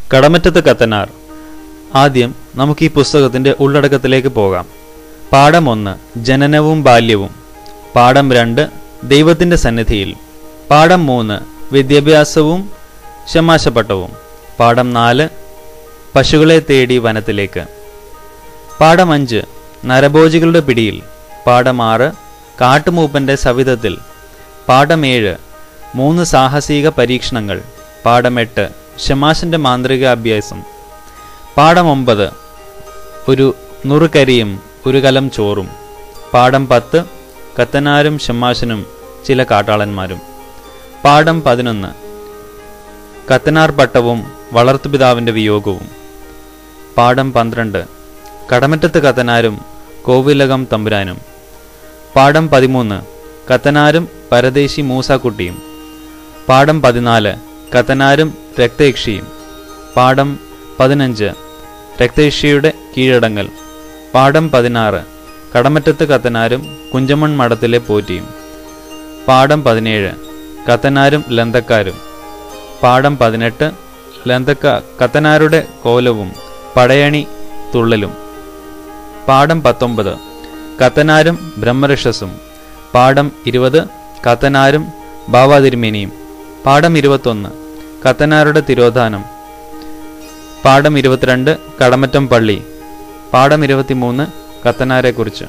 കടമറ്റത്ത് കത്തനാർ ആദ്യം നമുക്ക് ഈ പുസ്തകത്തിന്റെ ഉള്ളടക്കത്തിലേക്ക് പോകാം പാഠം ഒന്ന് ജനനവും ബാല്യവും പാഠം രണ്ട് ദൈവത്തിന്റെ സന്നിധിയിൽ പാഠം മൂന്ന് വിദ്യാഭ്യാസവും ശമാശപട്ടവും പാഠം നാല് പശുക്കളെ തേടി വനത്തിലേക്ക് പാഠം അഞ്ച് നരഭോജികളുടെ പിടിയിൽ പാഠം ആറ് കാട്ടുമൂപ്പന്റെ സവിധത്തിൽ പാഠം ഏഴ് മൂന്ന് സാഹസിക പരീക്ഷണങ്ങൾ പാഠം എട്ട് ഷമാശന്റെ മാന്ത്രിക അഭ്യാസം പാഠം ഒമ്പത് ഒരു നുറുക്കരിയും ഒരു കലം ചോറും പാഠം പത്ത് കത്തനാരും ഷമ്മാശനും ചില കാട്ടാളന്മാരും പാഠം പതിനൊന്ന് കത്തനാർ പട്ടവും വളർത്തുപിതാവിന്റെ വിയോഗവും പാഠം പന്ത്രണ്ട് കടമറ്റത്ത് കത്തനാരും കോവിലകം തമ്പുരാനും പാഠം പതിമൂന്ന് കത്തനാരും പരദേശി മൂസാക്കുട്ടിയും പാഠം പതിനാല് കത്തനാരും രക്തയക്ഷിയും പാഠം പതിനഞ്ച് രക്തയക്ഷിയുടെ കീഴടങ്ങൽ പാഠം പതിനാറ് കടമറ്റത്ത് കത്തനാരും കുഞ്ചമൺ മഠത്തിലെ പോറ്റിയും പാഠം പതിനേഴ് കത്തനാരും ലന്തക്കാരും പാഠം പതിനെട്ട് ലന്തക്ക കത്തനാരുടെ കോലവും പടയണി തുള്ളലും പാഠം പത്തൊമ്പത് കത്തനാരും ബ്രഹ്മരക്ഷസും പാഠം ഇരുപത് കത്തനാരും ബാവാതിരുമേനിയും പാഠം ഇരുപത്തൊന്ന് കത്തനാരുടെ തിരോധാനം പാഠം ഇരുപത്തിരണ്ട് കടമറ്റം പള്ളി പാഠം ഇരുപത്തിമൂന്ന് കത്തനാരെക്കുറിച്ച്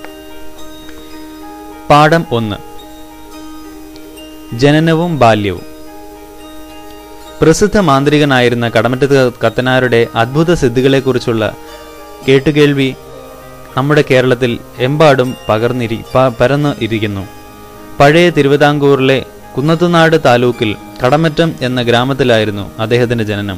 പാഠം ഒന്ന് ജനനവും ബാല്യവും പ്രസിദ്ധ മാന്ത്രികനായിരുന്ന കടമറ്റത്ത് കത്തനാരുടെ അദ്ഭുത സിദ്ധികളെക്കുറിച്ചുള്ള കേട്ടുകേൾവി നമ്മുടെ കേരളത്തിൽ എമ്പാടും പകർന്നിരി പ- പരന്ന് ഇരിക്കുന്നു പഴയ തിരുവിതാംകൂറിലെ കുന്നത്തുനാട് താലൂക്കിൽ കടമറ്റം എന്ന ഗ്രാമത്തിലായിരുന്നു അദ്ദേഹത്തിന്റെ ജനനം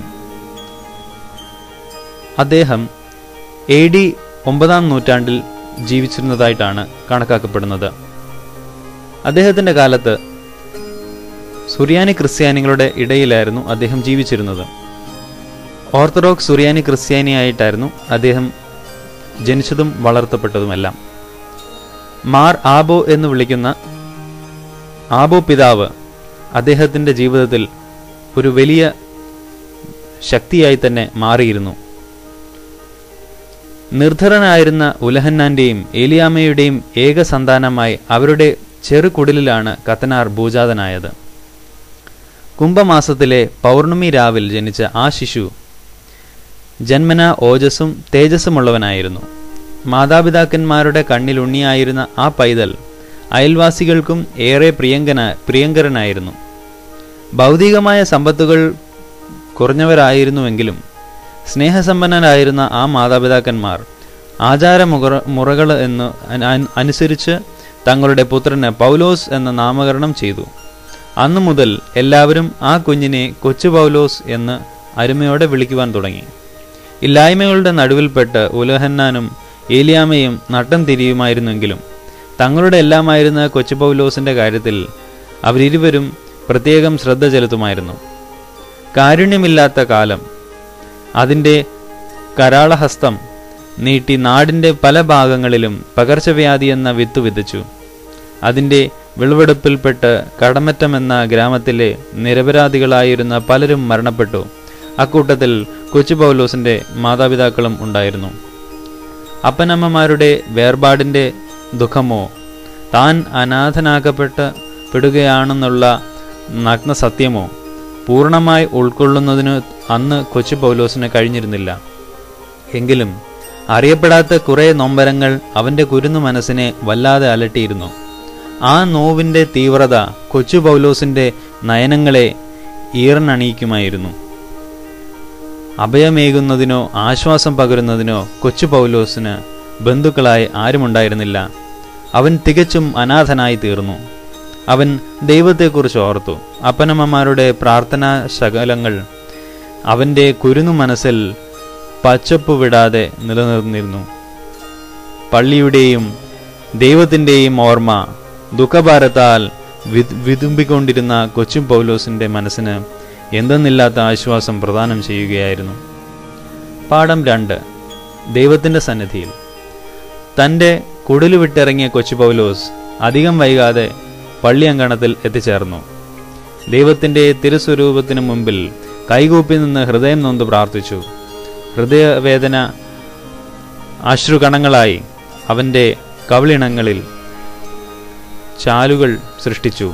അദ്ദേഹം എ ഡി ഒമ്പതാം നൂറ്റാണ്ടിൽ ജീവിച്ചിരുന്നതായിട്ടാണ് കണക്കാക്കപ്പെടുന്നത് അദ്ദേഹത്തിന്റെ കാലത്ത് സുറിയാനി ക്രിസ്ത്യാനികളുടെ ഇടയിലായിരുന്നു അദ്ദേഹം ജീവിച്ചിരുന്നത് ഓർത്തഡോക്സ് സുറിയാനി ക്രിസ്ത്യാനിയായിട്ടായിരുന്നു അദ്ദേഹം ജനിച്ചതും വളർത്തപ്പെട്ടതുമെല്ലാം മാർ ആബോ എന്ന് വിളിക്കുന്ന ആബോ പിതാവ് അദ്ദേഹത്തിന്റെ ജീവിതത്തിൽ ഒരു വലിയ ശക്തിയായി തന്നെ മാറിയിരുന്നു നിർധരനായിരുന്ന ഉലഹന്നാന്റെയും ഏലിയാമ്മയുടെയും ഏക സന്താനമായി അവരുടെ ചെറുകുടിലാണ് കത്തനാർ ഭൂജാതനായത് കുംഭമാസത്തിലെ പൗർണമി രാവിൽ ജനിച്ച ആ ശിശു ജന്മന ഓജസ്സും തേജസ്സുമുള്ളവനായിരുന്നു മാതാപിതാക്കന്മാരുടെ കണ്ണിലുണ്ണിയായിരുന്ന ആ പൈതൽ അയൽവാസികൾക്കും ഏറെ പ്രിയങ്കന പ്രിയങ്കരനായിരുന്നു ഭൗതികമായ സമ്പത്തുകൾ കുറഞ്ഞവരായിരുന്നുവെങ്കിലും സ്നേഹസമ്പന്നരായിരുന്ന ആ മാതാപിതാക്കന്മാർ ആചാരമുറ മുറകൾ എന്ന് അന- അന- അനുസരിച്ച് തങ്ങളുടെ പുത്രന് പൗലോസ് എന്ന നാമകരണം ചെയ്തു അന്നു മുതൽ എല്ലാവരും ആ കുഞ്ഞിനെ കൊച്ചു പൗലോസ് എന്ന് അരുമയോടെ വിളിക്കുവാൻ തുടങ്ങി ഇല്ലായ്മകളുടെ നടുവിൽപ്പെട്ട് ഉലഹന്നാനും ഏലിയാമയും നട്ടം തിരിയുമായിരുന്നെങ്കിലും തങ്ങളുടെ എല്ലാമായിരുന്ന കൊച്ചു പൗലോസിന്റെ കാര്യത്തിൽ അവരിരുവരും പ്രത്യേകം ശ്രദ്ധ ചെലുത്തുമായിരുന്നു കാരുണ്യമില്ലാത്ത കാലം അതിൻ്റെ കരാളഹസ്തം നീട്ടി നാടിൻ്റെ പല ഭാഗങ്ങളിലും പകർച്ചവ്യാധി എന്ന വിത്ത് വിതച്ചു അതിൻ്റെ വിളവെടുപ്പിൽപ്പെട്ട് കടമറ്റം എന്ന ഗ്രാമത്തിലെ നിരപരാധികളായിരുന്ന പലരും മരണപ്പെട്ടു അക്കൂട്ടത്തിൽ കൊച്ചു പൗലോസിന്റെ മാതാപിതാക്കളും ഉണ്ടായിരുന്നു അപ്പനമ്മമാരുടെ വേർപാടിന്റെ ദുഃഖമോ താൻ അനാഥനാക്കപ്പെട്ട് പെടുകയാണെന്നുള്ള നഗ്ന സത്യമോ പൂർണ്ണമായി ഉൾക്കൊള്ളുന്നതിന് അന്ന് കൊച്ചു പൗലോസിന് കഴിഞ്ഞിരുന്നില്ല എങ്കിലും അറിയപ്പെടാത്ത കുറെ നൊമ്പരങ്ങൾ അവന്റെ കുരുന്നു മനസ്സിനെ വല്ലാതെ അലട്ടിയിരുന്നു ആ നോവിന്റെ തീവ്രത കൊച്ചു പൗലോസിന്റെ നയനങ്ങളെ ഈറനണിയിക്കുമായിരുന്നു അഭയമേകുന്നതിനോ ആശ്വാസം പകരുന്നതിനോ കൊച്ചു പൗലോസിന് ബന്ധുക്കളായി ആരുമുണ്ടായിരുന്നില്ല അവൻ തികച്ചും അനാഥനായി തീർന്നു അവൻ ദൈവത്തെക്കുറിച്ച് ഓർത്തു അപ്പനമ്മമാരുടെ പ്രാർത്ഥനാ ശകലങ്ങൾ അവന്റെ കുരുന്നു മനസ്സിൽ പച്ചപ്പ് വിടാതെ നിലനിർന്നിരുന്നു പള്ളിയുടെയും ദൈവത്തിൻ്റെയും ഓർമ്മ ദുഃഖഭാരത്താൽ വിത് വിതുമ്പിക്കൊണ്ടിരുന്ന കൊച്ചു പൗലോസിന്റെ മനസ്സിന് എന്തെന്നില്ലാത്ത ആശ്വാസം പ്രദാനം ചെയ്യുകയായിരുന്നു പാഠം രണ്ട് ദൈവത്തിന്റെ സന്നിധിയിൽ തൻ്റെ കുടില് വിട്ടിറങ്ങിയ കൊച്ചു പൗലോസ് അധികം വൈകാതെ പള്ളി അങ്കണത്തിൽ എത്തിച്ചേർന്നു ദൈവത്തിന്റെ തിരുസ്വരൂപത്തിനു മുമ്പിൽ കൈകൂപ്പി നിന്ന് ഹൃദയം നൊന്ത് പ്രാർത്ഥിച്ചു ഹൃദയവേദന അശ്രുകണങ്ങളായി അവൻ്റെ കവിളിണങ്ങളിൽ ചാലുകൾ സൃഷ്ടിച്ചു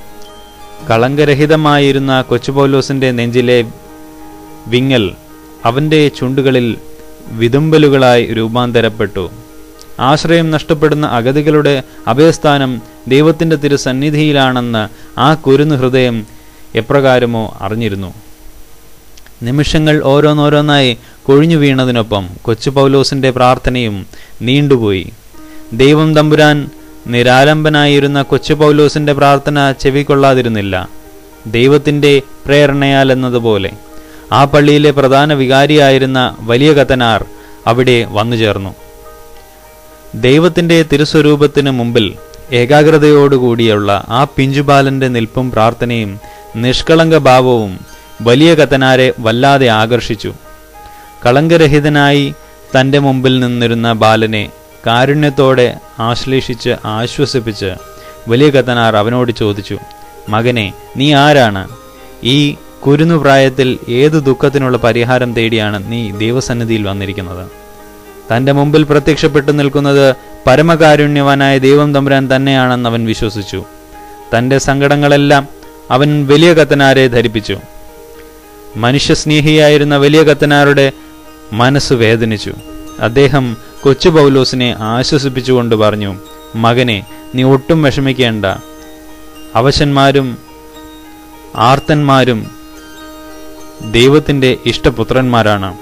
കളങ്കരഹിതമായിരുന്ന കൊച്ചുപൗലോസിന്റെ നെഞ്ചിലെ വിങ്ങൽ അവന്റെ ചുണ്ടുകളിൽ വിതുമ്പലുകളായി രൂപാന്തരപ്പെട്ടു ആശ്രയം നഷ്ടപ്പെടുന്ന അഗതികളുടെ അഭയസ്ഥാനം ദൈവത്തിന്റെ തിരുസന്നിധിയിലാണെന്ന് ആ കുരുന്നു ഹൃദയം എപ്രകാരമോ അറിഞ്ഞിരുന്നു നിമിഷങ്ങൾ ഓരോന്നോരോന്നായി കൊഴിഞ്ഞു വീണതിനൊപ്പം കൊച്ചു പൗലോസിന്റെ പ്രാർത്ഥനയും നീണ്ടുപോയി ദൈവം തമ്പുരാൻ നിരാലംബനായിരുന്ന കൊച്ചു പൗലോസിന്റെ പ്രാർത്ഥന ചെവിക്കൊള്ളാതിരുന്നില്ല ദൈവത്തിന്റെ പ്രേരണയാൽ എന്നതുപോലെ ആ പള്ളിയിലെ പ്രധാന വികാരിയായിരുന്ന വലിയ കത്തനാർ അവിടെ വന്നു ചേർന്നു ദൈവത്തിന്റെ തിരുസ്വരൂപത്തിന് മുമ്പിൽ ഏകാഗ്രതയോടുകൂടിയുള്ള ആ പിഞ്ചുബാലന്റെ നിൽപ്പും പ്രാർത്ഥനയും നിഷ്കളങ്ക ഭാവവും വലിയ കത്തനാരെ വല്ലാതെ ആകർഷിച്ചു കളങ്കരഹിതനായി തന്റെ മുമ്പിൽ നിന്നിരുന്ന ബാലനെ കാരുണ്യത്തോടെ ആശ്ലേഷിച്ച് ആശ്വസിപ്പിച്ച് വലിയ കത്തനാർ അവനോട് ചോദിച്ചു മകനെ നീ ആരാണ് ഈ കുരുന്നു പ്രായത്തിൽ ഏതു ദുഃഖത്തിനുള്ള പരിഹാരം തേടിയാണ് നീ ദൈവസന്നിധിയിൽ വന്നിരിക്കുന്നത് തന്റെ മുമ്പിൽ പ്രത്യക്ഷപ്പെട്ടു നിൽക്കുന്നത് പരമകാരുണ്യവാനായ ദൈവം തമ്പുരാൻ തന്നെയാണെന്ന് അവൻ വിശ്വസിച്ചു തന്റെ സങ്കടങ്ങളെല്ലാം അവൻ വലിയ കത്തനാരെ ധരിപ്പിച്ചു മനുഷ്യസ്നേഹിയായിരുന്ന വലിയ കത്തനാരുടെ മനസ്സ് വേദനിച്ചു അദ്ദേഹം കൊച്ചു പൗലോസിനെ ആശ്വസിപ്പിച്ചുകൊണ്ട് പറഞ്ഞു മകനെ നീ ഒട്ടും വിഷമിക്കേണ്ട അവശന്മാരും ആർത്തന്മാരും ദൈവത്തിന്റെ ഇഷ്ടപുത്രന്മാരാണ്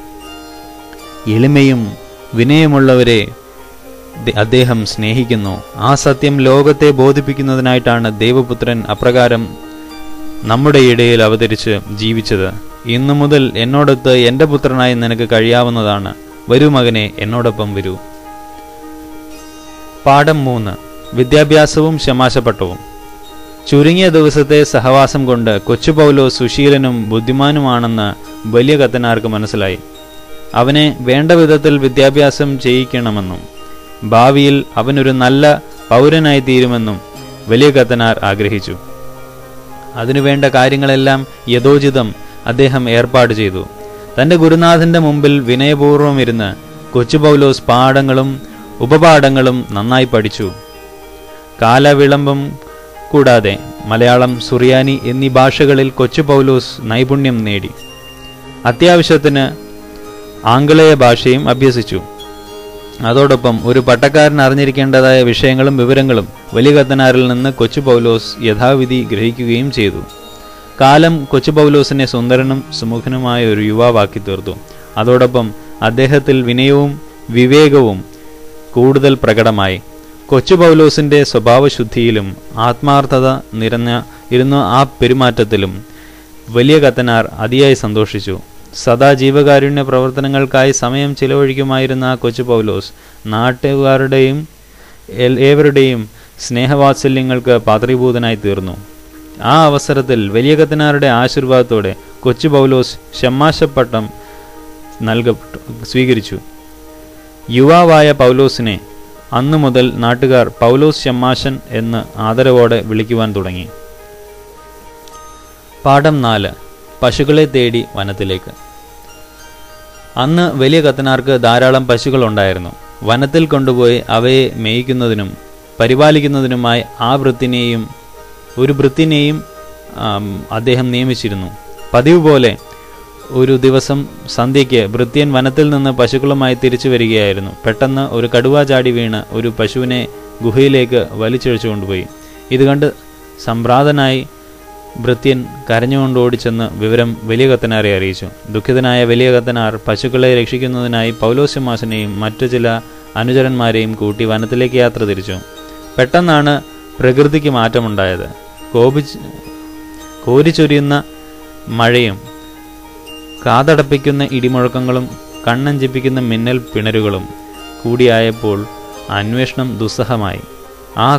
എളിമയും വിനയമുള്ളവരെ ദ- അദ്ദേഹം സ്നേഹിക്കുന്നു ആ സത്യം ലോകത്തെ ബോധിപ്പിക്കുന്നതിനായിട്ടാണ് ദൈവപുത്രൻ അപ്രകാരം നമ്മുടെ ഇടയിൽ അവതരിച്ച് ജീവിച്ചത് ഇന്നു മുതൽ എന്നോടൊത്ത് എൻ്റെ പുത്രനായി നിനക്ക് കഴിയാവുന്നതാണ് വരൂ മകനെ എന്നോടൊപ്പം വരൂ പാഠം മൂന്ന് വിദ്യാഭ്യാസവും ശമാശപട്ടവും ചുരുങ്ങിയ ദിവസത്തെ സഹവാസം കൊണ്ട് കൊച്ചു പൗലോ സുശീലനും ബുദ്ധിമാനുമാണെന്ന് വലിയ കത്തനാർക്ക് മനസ്സിലായി അവനെ വേണ്ട വിധത്തിൽ വിദ്യാഭ്യാസം ചെയ്യിക്കണമെന്നും ഭാവിയിൽ അവനൊരു നല്ല പൗരനായി തീരുമെന്നും വലിയ കത്തനാർ ആഗ്രഹിച്ചു അതിനുവേണ്ട കാര്യങ്ങളെല്ലാം യഥോചിതം അദ്ദേഹം ഏർപ്പാട് ചെയ്തു തന്റെ ഗുരുനാഥന്റെ മുമ്പിൽ വിനയപൂർവ്വം ഇരുന്ന് കൊച്ചു പൗലോസ് പാഠങ്ങളും ഉപപാഠങ്ങളും നന്നായി പഠിച്ചു കാലവിളംബം കൂടാതെ മലയാളം സുറിയാനി എന്നീ ഭാഷകളിൽ കൊച്ചു പൗലോസ് നൈപുണ്യം നേടി അത്യാവശ്യത്തിന് ആംഗലേയ ഭാഷയും അഭ്യസിച്ചു അതോടൊപ്പം ഒരു പട്ടക്കാരൻ അറിഞ്ഞിരിക്കേണ്ടതായ വിഷയങ്ങളും വിവരങ്ങളും വലിയ കത്തനാരിൽ നിന്ന് കൊച്ചു പൗലോസ് യഥാവിധി ഗ്രഹിക്കുകയും ചെയ്തു കാലം കൊച്ചു പൗലോസിനെ സുന്ദരനും സുമുഖനുമായ ഒരു യുവാവാക്കി തീർത്തു അതോടൊപ്പം അദ്ദേഹത്തിൽ വിനയവും വിവേകവും കൂടുതൽ പ്രകടമായി കൊച്ചു പൗലോസിന്റെ സ്വഭാവശുദ്ധിയിലും ആത്മാർത്ഥത നിറഞ്ഞ ഇരുന്ന ആ പെരുമാറ്റത്തിലും വലിയ കത്തനാർ അതിയായി സന്തോഷിച്ചു സദാ ജീവകാരുണ്യ പ്രവർത്തനങ്ങൾക്കായി സമയം ചിലവഴിക്കുമായിരുന്ന ആ കൊച്ചു പൗലോസ് നാട്ടുകാരുടെയും എൽ- ഏവരുടെയും സ്നേഹവാത്സല്യങ്ങൾക്ക് പാത്രീഭൂതനായി തീർന്നു ആ അവസരത്തിൽ വലിയ കത്തനാരുടെ ആശീർവാദത്തോടെ കൊച്ചു പൗലോസ് ഷമ്മാശപ്പട്ടം നൽകപ്പെട്ടു സ്വീകരിച്ചു യുവാവായ പൗലോസിനെ അന്നു മുതൽ നാട്ടുകാർ പൗലോസ് ഷമ്മാശൻ എന്ന് ആദരവോടെ വിളിക്കുവാൻ തുടങ്ങി പാഠം നാല് പശുക്കളെ തേടി വനത്തിലേക്ക് അന്ന് വലിയ കത്തനാർക്ക് ധാരാളം പശുക്കളുണ്ടായിരുന്നു വനത്തിൽ കൊണ്ടുപോയി അവയെ മേയ്ക്കുന്നതിനും പരിപാലിക്കുന്നതിനുമായി ആ വൃത്തിനെയും ഒരു വൃത്തിനെയും ആം, അദ്ദേഹം നിയമിച്ചിരുന്നു പതിവ് പോലെ ഒരു ദിവസം സന്ധ്യയ്ക്ക് ഭൃത്യൻ വനത്തിൽ നിന്ന് പശുക്കളുമായി തിരിച്ചു വരികയായിരുന്നു പെട്ടെന്ന് ഒരു കടുവ ചാടി വീണ് ഒരു പശുവിനെ ഗുഹയിലേക്ക് വലിച്ചിഴച്ചു കൊണ്ടുപോയി ഇത് കണ്ട് സംഭ്രാന്തനായി ഭൃത്യൻ കരഞ്ഞുകൊണ്ട് ഓടിച്ചെന്ന് വിവരം വലിയ കത്തനാരെ അറിയിച്ചു ദുഃഖിതനായ വലിയ കത്തനാർ പശുക്കളെ രക്ഷിക്കുന്നതിനായി പൗലോസ്യമാസനെയും മറ്റു ചില അനുചരന്മാരെയും കൂട്ടി വനത്തിലേക്ക് യാത്ര തിരിച്ചു പെട്ടെന്നാണ് പ്രകൃതിക്ക് മാറ്റമുണ്ടായത് കോപിച്ച് കോരിച്ചൊരിയുന്ന മഴയും കാതടപ്പിക്കുന്ന ഇടിമുഴക്കങ്ങളും കണ്ണഞ്ചിപ്പിക്കുന്ന മിന്നൽ പിണരുകളും കൂടിയായപ്പോൾ അന്വേഷണം ദുസ്സഹമായി ആ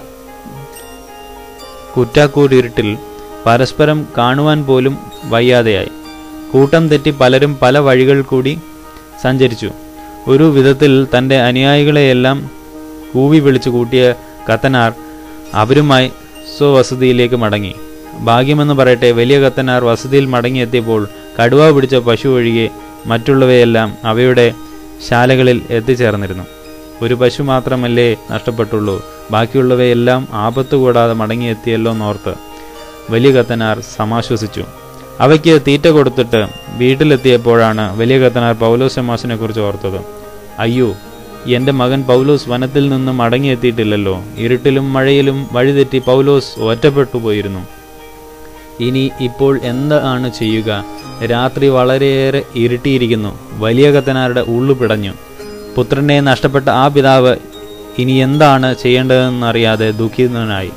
കുറ്റാക്കൂരിരുട്ടിൽ പരസ്പരം കാണുവാൻ പോലും വയ്യാതെയായി കൂട്ടം തെറ്റി പലരും പല വഴികൾ കൂടി സഞ്ചരിച്ചു ഒരു വിധത്തിൽ തൻ്റെ അനുയായികളെയെല്ലാം കൂവി വിളിച്ചു കൂട്ടിയ കത്തനാർ അവരുമായി സ്വവസതിയിലേക്ക് മടങ്ങി ഭാഗ്യമെന്ന് പറയട്ടെ വലിയ കത്തനാർ വസതിയിൽ മടങ്ങിയെത്തിയപ്പോൾ കടുവ പിടിച്ച പശു ഒഴികെ മറ്റുള്ളവയെല്ലാം അവയുടെ ശാലകളിൽ എത്തിച്ചേർന്നിരുന്നു ഒരു പശു മാത്രമല്ലേ നഷ്ടപ്പെട്ടുള്ളൂ ബാക്കിയുള്ളവയെല്ലാം ആപത്ത് കൂടാതെ മടങ്ങിയെത്തിയല്ലോ എന്നോർത്ത് വലിയ കത്തനാർ സമാശ്വസിച്ചു അവയ്ക്ക് തീറ്റ കൊടുത്തിട്ട് വീട്ടിലെത്തിയപ്പോഴാണ് വലിയ കത്തനാർ പൗലോസമാസിനെ കുറിച്ച് ഓർത്തത് അയ്യോ എന്റെ മകൻ പൗലോസ് വനത്തിൽ നിന്ന് മടങ്ങിയെത്തിയിട്ടില്ലല്ലോ ഇരുട്ടിലും മഴയിലും വഴിതെറ്റി പൗലോസ് ഒറ്റപ്പെട്ടു പോയിരുന്നു ഇനി ഇപ്പോൾ എന്താണ് ചെയ്യുക രാത്രി വളരെയേറെ ഇരുട്ടിയിരിക്കുന്നു വലിയ കത്തനാരുടെ ഉള്ളു പിടഞ്ഞു പുത്രനെ നഷ്ടപ്പെട്ട ആ പിതാവ് ഇനി എന്താണ് ചെയ്യേണ്ടതെന്നറിയാതെ ദുഃഖിതനായി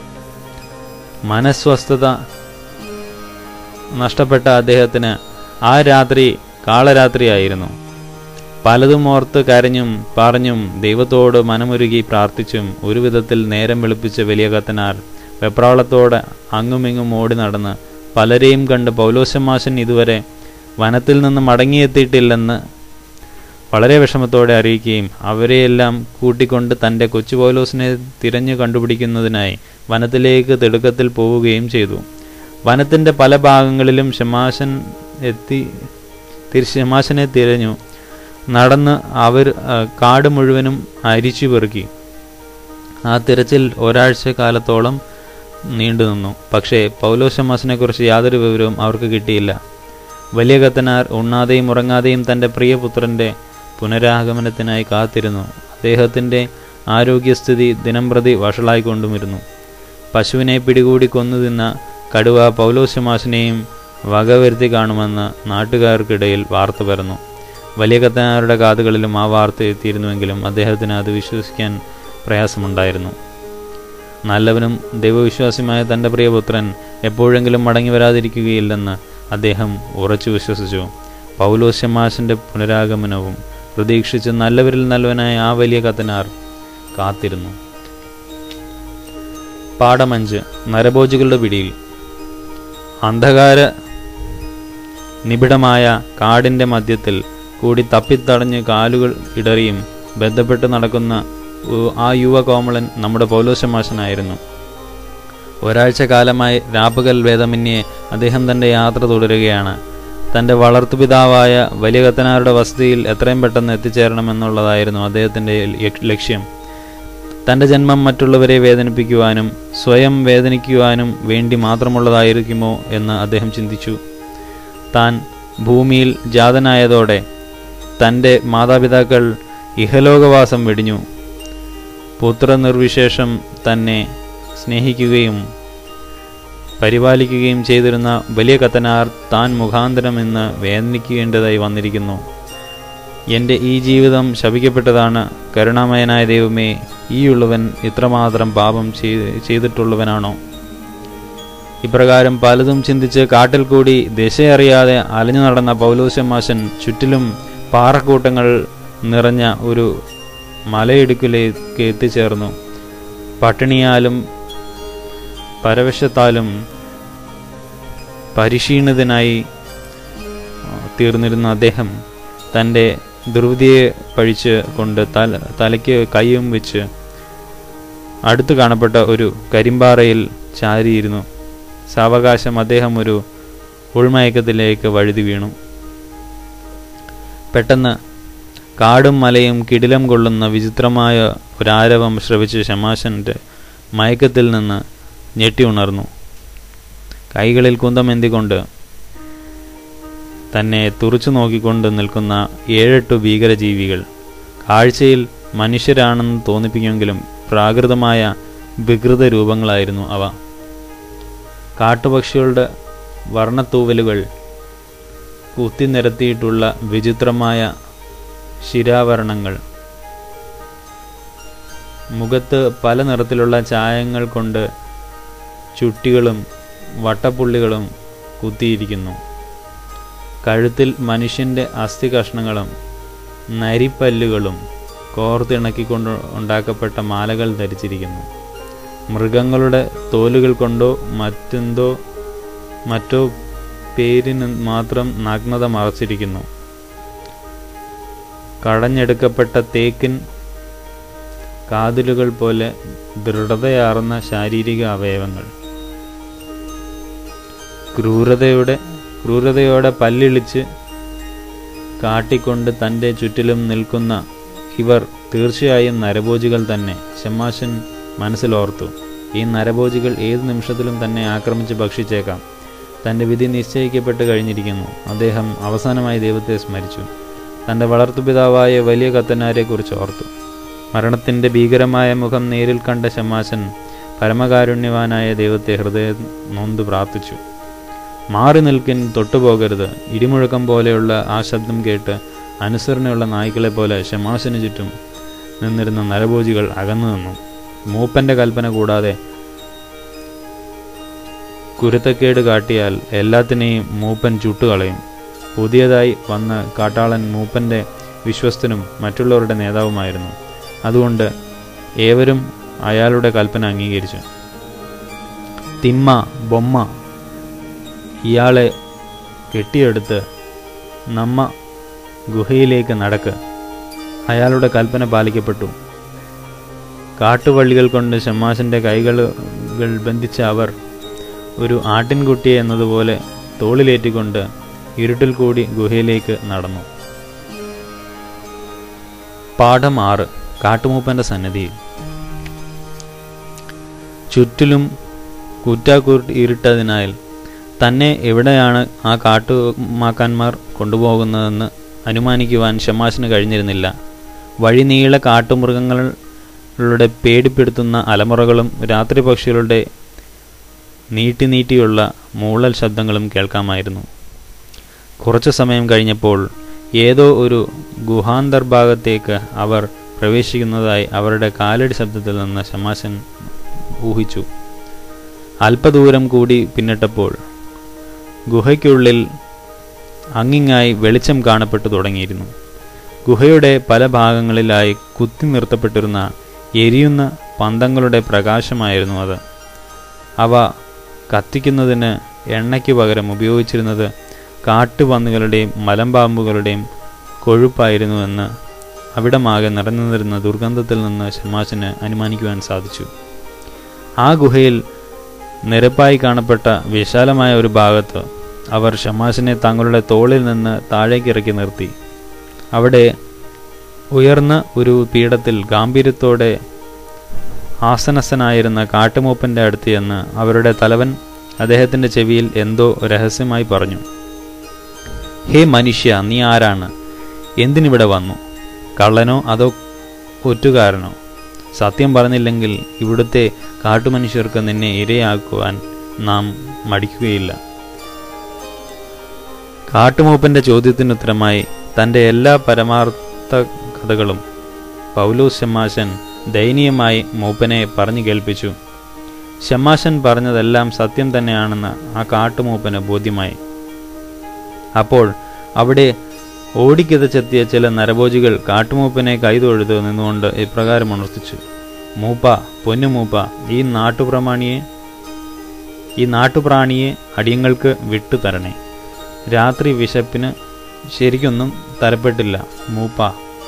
മനസ്വസ്ഥത നഷ്ടപ്പെട്ട അദ്ദേഹത്തിന് ആ രാത്രി കാളരാത്രിയായിരുന്നു പലതും ഓർത്ത് കരഞ്ഞും പറഞ്ഞും ദൈവത്തോട് മനമുരുകി പ്രാർത്ഥിച്ചും ഒരു വിധത്തിൽ നേരം വെളുപ്പിച്ച വലിയ കത്തനാർ വെപ്രാളത്തോടെ അങ്ങുമിങ്ങും ഓടി നടന്ന് പലരെയും കണ്ട് പൗലോശമാശൻ ഇതുവരെ വനത്തിൽ നിന്ന് മടങ്ങിയെത്തിയിട്ടില്ലെന്ന് വളരെ വിഷമത്തോടെ അറിയിക്കുകയും അവരെയെല്ലാം കൂട്ടിക്കൊണ്ട് തൻ്റെ കൊച്ചു പൗലോസിനെ തിരഞ്ഞു കണ്ടുപിടിക്കുന്നതിനായി വനത്തിലേക്ക് തിടുക്കത്തിൽ പോവുകയും ചെയ്തു വനത്തിൻ്റെ പല ഭാഗങ്ങളിലും ഷമാശൻ എത്തി തിരി ഷമാശനെ തിരഞ്ഞു നടന്ന് അവർ ആ, കാട് മുഴുവനും അരിച്ചു പെറുക്കി ആ തിരച്ചിൽ ഒരാഴ്ച കാലത്തോളം നീണ്ടു നിന്നു പക്ഷേ പൗലോശമാസിനെ കുറിച്ച് യാതൊരു വിവരവും അവർക്ക് കിട്ടിയില്ല വലിയ കത്തനാർ ഉണ്ണാതെയും ഉറങ്ങാതെയും തൻ്റെ പ്രിയപുത്രൻ്റെ പുനരാഗമനത്തിനായി കാത്തിരുന്നു അദ്ദേഹത്തിൻ്റെ ആരോഗ്യസ്ഥിതി ദിനംപ്രതി വഷളായിക്കൊണ്ടുമിരുന്നു പശുവിനെ പിടികൂടി കൊന്നു തിന്ന കടുവ പൗലോശമാസിനെയും വകവരുത്തി കാണുമെന്ന് നാട്ടുകാർക്കിടയിൽ വാർത്ത പരന്നു വലിയ കത്തനാരുടെ കാതുകളിലും ആ വാർത്ത എത്തിയിരുന്നുവെങ്കിലും അദ്ദേഹത്തിന് അത് വിശ്വസിക്കാൻ പ്രയാസമുണ്ടായിരുന്നു നല്ലവനും ദൈവവിശ്വാസിയുമായ തൻ്റെ പ്രിയപുത്രൻ എപ്പോഴെങ്കിലും മടങ്ങി വരാതിരിക്കുകയില്ലെന്ന് അദ്ദേഹം ഉറച്ചു വിശ്വസിച്ചു പൗലോശമാശന്റെ പുനരാഗമനവും പ്രതീക്ഷിച്ച് നല്ലവരിൽ നല്ലവനായ ആ വലിയ കത്തനാർ കാത്തിരുന്നു പാഠമഞ്ച് നരഭോജികളുടെ പിടിയിൽ അന്ധകാര നിബിഡമായ കാടിന്റെ മധ്യത്തിൽ കൂടി തപ്പിത്തടഞ്ഞ് കാലുകൾ ഇടറിയും ബന്ധപ്പെട്ട് നടക്കുന്ന ഉ- ആ യുവകോമളൻ നമ്മുടെ പൗലോശമാശനായിരുന്നു ഒരാഴ്ച കാലമായി രാപ്പകൽ വേദമന്യെ അദ്ദേഹം തന്റെ യാത്ര തുടരുകയാണ് തന്റെ വളർത്തുപിതാവായ വലിയ കത്തനാരുടെ വസതിയിൽ എത്രയും പെട്ടെന്ന് എത്തിച്ചേരണമെന്നുള്ളതായിരുന്നു അദ്ദേഹത്തിന്റെ ല- ലക്ഷ്യം തന്റെ ജന്മം മറ്റുള്ളവരെ വേദനിപ്പിക്കുവാനും സ്വയം വേദനിക്കുവാനും വേണ്ടി മാത്രമുള്ളതായിരിക്കുമോ എന്ന് അദ്ദേഹം ചിന്തിച്ചു താൻ ഭൂമിയിൽ ജാതനായതോടെ തൻ്റെ മാതാപിതാക്കൾ ഇഹലോകവാസം വെടിഞ്ഞു പുത്രനിർവിശേഷം തന്നെ സ്നേഹിക്കുകയും പരിപാലിക്കുകയും ചെയ്തിരുന്ന വലിയ കത്തനാർ താൻ മുഖാന്തരം ഇന്ന് വേദനിക്കേണ്ടതായി വന്നിരിക്കുന്നു എൻ്റെ ഈ ജീവിതം ശപിക്കപ്പെട്ടതാണ് കരുണാമയനായ ദൈവമേ ഈയുള്ളവൻ ഇത്രമാത്രം പാപം ചെയ്ത് ചെയ്തിട്ടുള്ളവനാണോ ഇപ്രകാരം പലതും ചിന്തിച്ച് കാട്ടിൽ കൂടി ദിശയറിയാതെ അലഞ്ഞു നടന്ന പൗലോസ്യമാശൻ ചുറ്റിലും പാറക്കൂട്ടങ്ങൾ നിറഞ്ഞ ഒരു മലയിടുക്കിലേക്ക് എത്തിച്ചേർന്നു പട്ടിണിയാലും പരവശത്താലും പരിശീണിതനായി തീർന്നിരുന്ന അദ്ദേഹം തൻ്റെ ധൃതിയെ പഴിച്ച് കൊണ്ട് തല തലയ്ക്ക് കൈയും വെച്ച് അടുത്തു കാണപ്പെട്ട ഒരു കരിമ്പാറയിൽ ചാരിയിരുന്നു സാവകാശം അദ്ദേഹം ഒരു ഉൾമയക്കത്തിലേക്ക് വഴുതി വീണു പെട്ടെന്ന് കാടും മലയും കിടിലം കൊള്ളുന്ന വിചിത്രമായ ഒരാരവം ശ്രവിച്ച് ശമാശന്റെ മയക്കത്തിൽ നിന്ന് ഞെട്ടി ഉണർന്നു കൈകളിൽ കുന്തമെന്തിക്കൊണ്ട് തന്നെ തുറച്ചു നോക്കിക്കൊണ്ട് നിൽക്കുന്ന ഏഴെട്ടു ഭീകരജീവികൾ കാഴ്ചയിൽ മനുഷ്യരാണെന്ന് തോന്നിപ്പിക്കുമെങ്കിലും പ്രാകൃതമായ വികൃത രൂപങ്ങളായിരുന്നു അവ കാട്ടുപക്ഷികളുടെ വർണ്ണത്തൂവലുകൾ കുത്തിനിരത്തിയിട്ടുള്ള വിചിത്രമായ ശിരാവരണങ്ങൾ മുഖത്ത് പല നിറത്തിലുള്ള ചായങ്ങൾ കൊണ്ട് ചുട്ടികളും വട്ടപ്പുള്ളികളും കുത്തിയിരിക്കുന്നു കഴുത്തിൽ മനുഷ്യൻ്റെ അസ്ഥി കഷ്ണങ്ങളും നരിപ്പല്ലുകളും കോർത്തിണക്കിക്കൊണ്ട് ഉണ്ടാക്കപ്പെട്ട മാലകൾ ധരിച്ചിരിക്കുന്നു മൃഗങ്ങളുടെ തോലുകൾ കൊണ്ടോ മറ്റെന്തോ മറ്റോ പേരിന് മാത്രം നഗ്നത മറച്ചിരിക്കുന്നു കടഞ്ഞെടുക്കപ്പെട്ട തേക്കിൻ കാതിലുകൾ പോലെ ദൃഢതയാർന്ന ശാരീരിക അവയവങ്ങൾ ക്രൂരതയുടെ ക്രൂരതയോടെ പല്ലിളിച്ച് കാട്ടിക്കൊണ്ട് തൻ്റെ ചുറ്റിലും നിൽക്കുന്ന ഇവർ തീർച്ചയായും നരഭോജികൾ തന്നെ ഷമ്മാശൻ മനസ്സിലോർത്തു ഈ നരഭോജികൾ ഏത് നിമിഷത്തിലും തന്നെ ആക്രമിച്ച് ഭക്ഷിച്ചേക്കാം തൻ്റെ വിധി നിശ്ചയിക്കപ്പെട്ട് കഴിഞ്ഞിരിക്കുന്നു അദ്ദേഹം അവസാനമായി ദൈവത്തെ സ്മരിച്ചു തൻ്റെ വളർത്തുപിതാവായ വലിയ കത്തനാരെക്കുറിച്ച് ഓർത്തു മരണത്തിൻ്റെ ഭീകരമായ മുഖം നേരിൽ കണ്ട ഷമ്മാശൻ പരമകാരുണ്യവാനായ ദൈവത്തെ ഹൃദയം നൊന്ത് പ്രാർത്ഥിച്ചു മാറി നിൽക്കിൻ തൊട്ടുപോകരുത് ഇടിമുഴക്കം പോലെയുള്ള ആ ശബ്ദം കേട്ട് അനുസരണയുള്ള നായ്ക്കളെ പോലെ ഷമാശന് ചുറ്റും നിന്നിരുന്ന നരഭോജികൾ അകന്നു നിന്നു മൂപ്പന്റെ കൽപ്പന കൂടാതെ കുരുത്തക്കേട് കാട്ടിയാൽ എല്ലാത്തിനെയും മൂപ്പൻ ചുട്ടുകളയും പുതിയതായി വന്ന കാട്ടാളൻ മൂപ്പന്റെ വിശ്വസ്തനും മറ്റുള്ളവരുടെ നേതാവുമായിരുന്നു അതുകൊണ്ട് ഏവരും അയാളുടെ കൽപ്പന അംഗീകരിച്ചു തിമ്മ ബൊമ്മ ഇയാളെ കെട്ടിയെടുത്ത് നമ്മ ഗുഹയിലേക്ക് നടക്ക് അയാളുടെ കൽപ്പന പാലിക്കപ്പെട്ടു കാട്ടുവള്ളികൾ കൊണ്ട് ഷമ്മാസിൻ്റെ കൈകൾ ബന്ധിച്ച അവർ ഒരു ആട്ടിൻകുട്ടിയെ എന്നതുപോലെ തോളിലേറ്റിക്കൊണ്ട് ഇരുട്ടിൽ കൂടി ഗുഹയിലേക്ക് നടന്നു പാഠം ആറ് കാട്ടുമൂപ്പന്റെ സന്നിധിയിൽ ചുറ്റിലും കുറ്റാക്കൂട്ട് ഇരുട്ടതിനാൽ തന്നെ എവിടെയാണ് ആ കാട്ടുമാക്കാന്മാർ കൊണ്ടുപോകുന്നതെന്ന് അനുമാനിക്കുവാൻ ഷമാശിന് കഴിഞ്ഞിരുന്നില്ല വഴിനീളെ കാട്ടുമൃഗങ്ങളുടെ പേടിപ്പെടുത്തുന്ന അലമുറകളും രാത്രി പക്ഷികളുടെ നീട്ടി നീട്ടിയുള്ള മൂളൽ ശബ്ദങ്ങളും കേൾക്കാമായിരുന്നു കുറച്ചു സമയം കഴിഞ്ഞപ്പോൾ ഏതോ ഒരു ഗുഹാന്തർഭാഗത്തേക്ക് അവർ പ്രവേശിക്കുന്നതായി അവരുടെ കാലടി ശബ്ദത്തിൽ നിന്ന് ശമാശൻ ഊഹിച്ചു അല്പദൂരം കൂടി പിന്നിട്ടപ്പോൾ ഗുഹയ്ക്കുള്ളിൽ അങ്ങിങ്ങായി വെളിച്ചം കാണപ്പെട്ടു തുടങ്ങിയിരുന്നു ഗുഹയുടെ പല ഭാഗങ്ങളിലായി കുത്തി നിർത്തപ്പെട്ടിരുന്ന എരിയുന്ന പന്തങ്ങളുടെ പ്രകാശമായിരുന്നു അത് അവ കത്തിക്കുന്നതിന് എണ്ണയ്ക്ക് പകരം ഉപയോഗിച്ചിരുന്നത് കാട്ടുപന്നുകളുടെയും മലമ്പാമ്പുകളുടെയും കൊഴുപ്പായിരുന്നുവെന്ന് അവിടമാകെ നിറഞ്ഞു നിന്നിരുന്ന ദുർഗന്ധത്തിൽ നിന്ന് ഷമാശിന് അനുമാനിക്കുവാൻ സാധിച്ചു ആ ഗുഹയിൽ നിരപ്പായി കാണപ്പെട്ട വിശാലമായ ഒരു ഭാഗത്ത് അവർ ഷമാശിനെ തങ്ങളുടെ തോളിൽ നിന്ന് താഴേക്കിറക്കി നിർത്തി അവിടെ ഉയർന്ന ഒരു പീഠത്തിൽ ഗാംഭീര്യത്തോടെ ആസനസ്ഥനായിരുന്ന കാട്ടുമൂപ്പന്റെ അടുത്ത് ചെന്ന് അവരുടെ തലവൻ അദ്ദേഹത്തിന്റെ ചെവിയിൽ എന്തോ രഹസ്യമായി പറഞ്ഞു ഹേ മനുഷ്യ നീ ആരാണ് എന്തിനിവിടെ വന്നു കള്ളനോ അതോ ഒറ്റുകാരനോ സത്യം പറഞ്ഞില്ലെങ്കിൽ ഇവിടുത്തെ കാട്ടുമനുഷ്യർക്ക് നിന്നെ ഇരയാക്കുവാൻ നാം മടിക്കുകയില്ല കാട്ടുമൂപ്പന്റെ ചോദ്യത്തിനുത്തരമായി തന്റെ എല്ലാ പരമാർത്ഥ കഥകളും പൗലോസ് ഷമ്മാശൻ ദയനീയമായി മൂപ്പനെ പറഞ്ഞു കേൾപ്പിച്ചു ഷമ്മാശൻ പറഞ്ഞതെല്ലാം സത്യം തന്നെയാണെന്ന് ആ കാട്ടുമൂപ്പന് ബോധ്യമായി അപ്പോൾ അവിടെ ഓടിക്കിതച്ചെത്തിയ ചില നരഭോജികൾ കാട്ടുമൂപ്പനെ കൈതൊഴുത് നിന്നുകൊണ്ട് ഇപ്രകാരം ഉണർത്തിച്ചു മൂപ്പ പൊന്നുമൂപ്പ ഈ നാട്ടുപ്രമാണിയെ ഈ നാട്ടുപ്രാണിയെ അടിയങ്ങൾക്ക് വിട്ടു തരണേ രാത്രി വിശപ്പിന് ശരിക്കൊന്നും തരപ്പെട്ടില്ല മൂപ്പ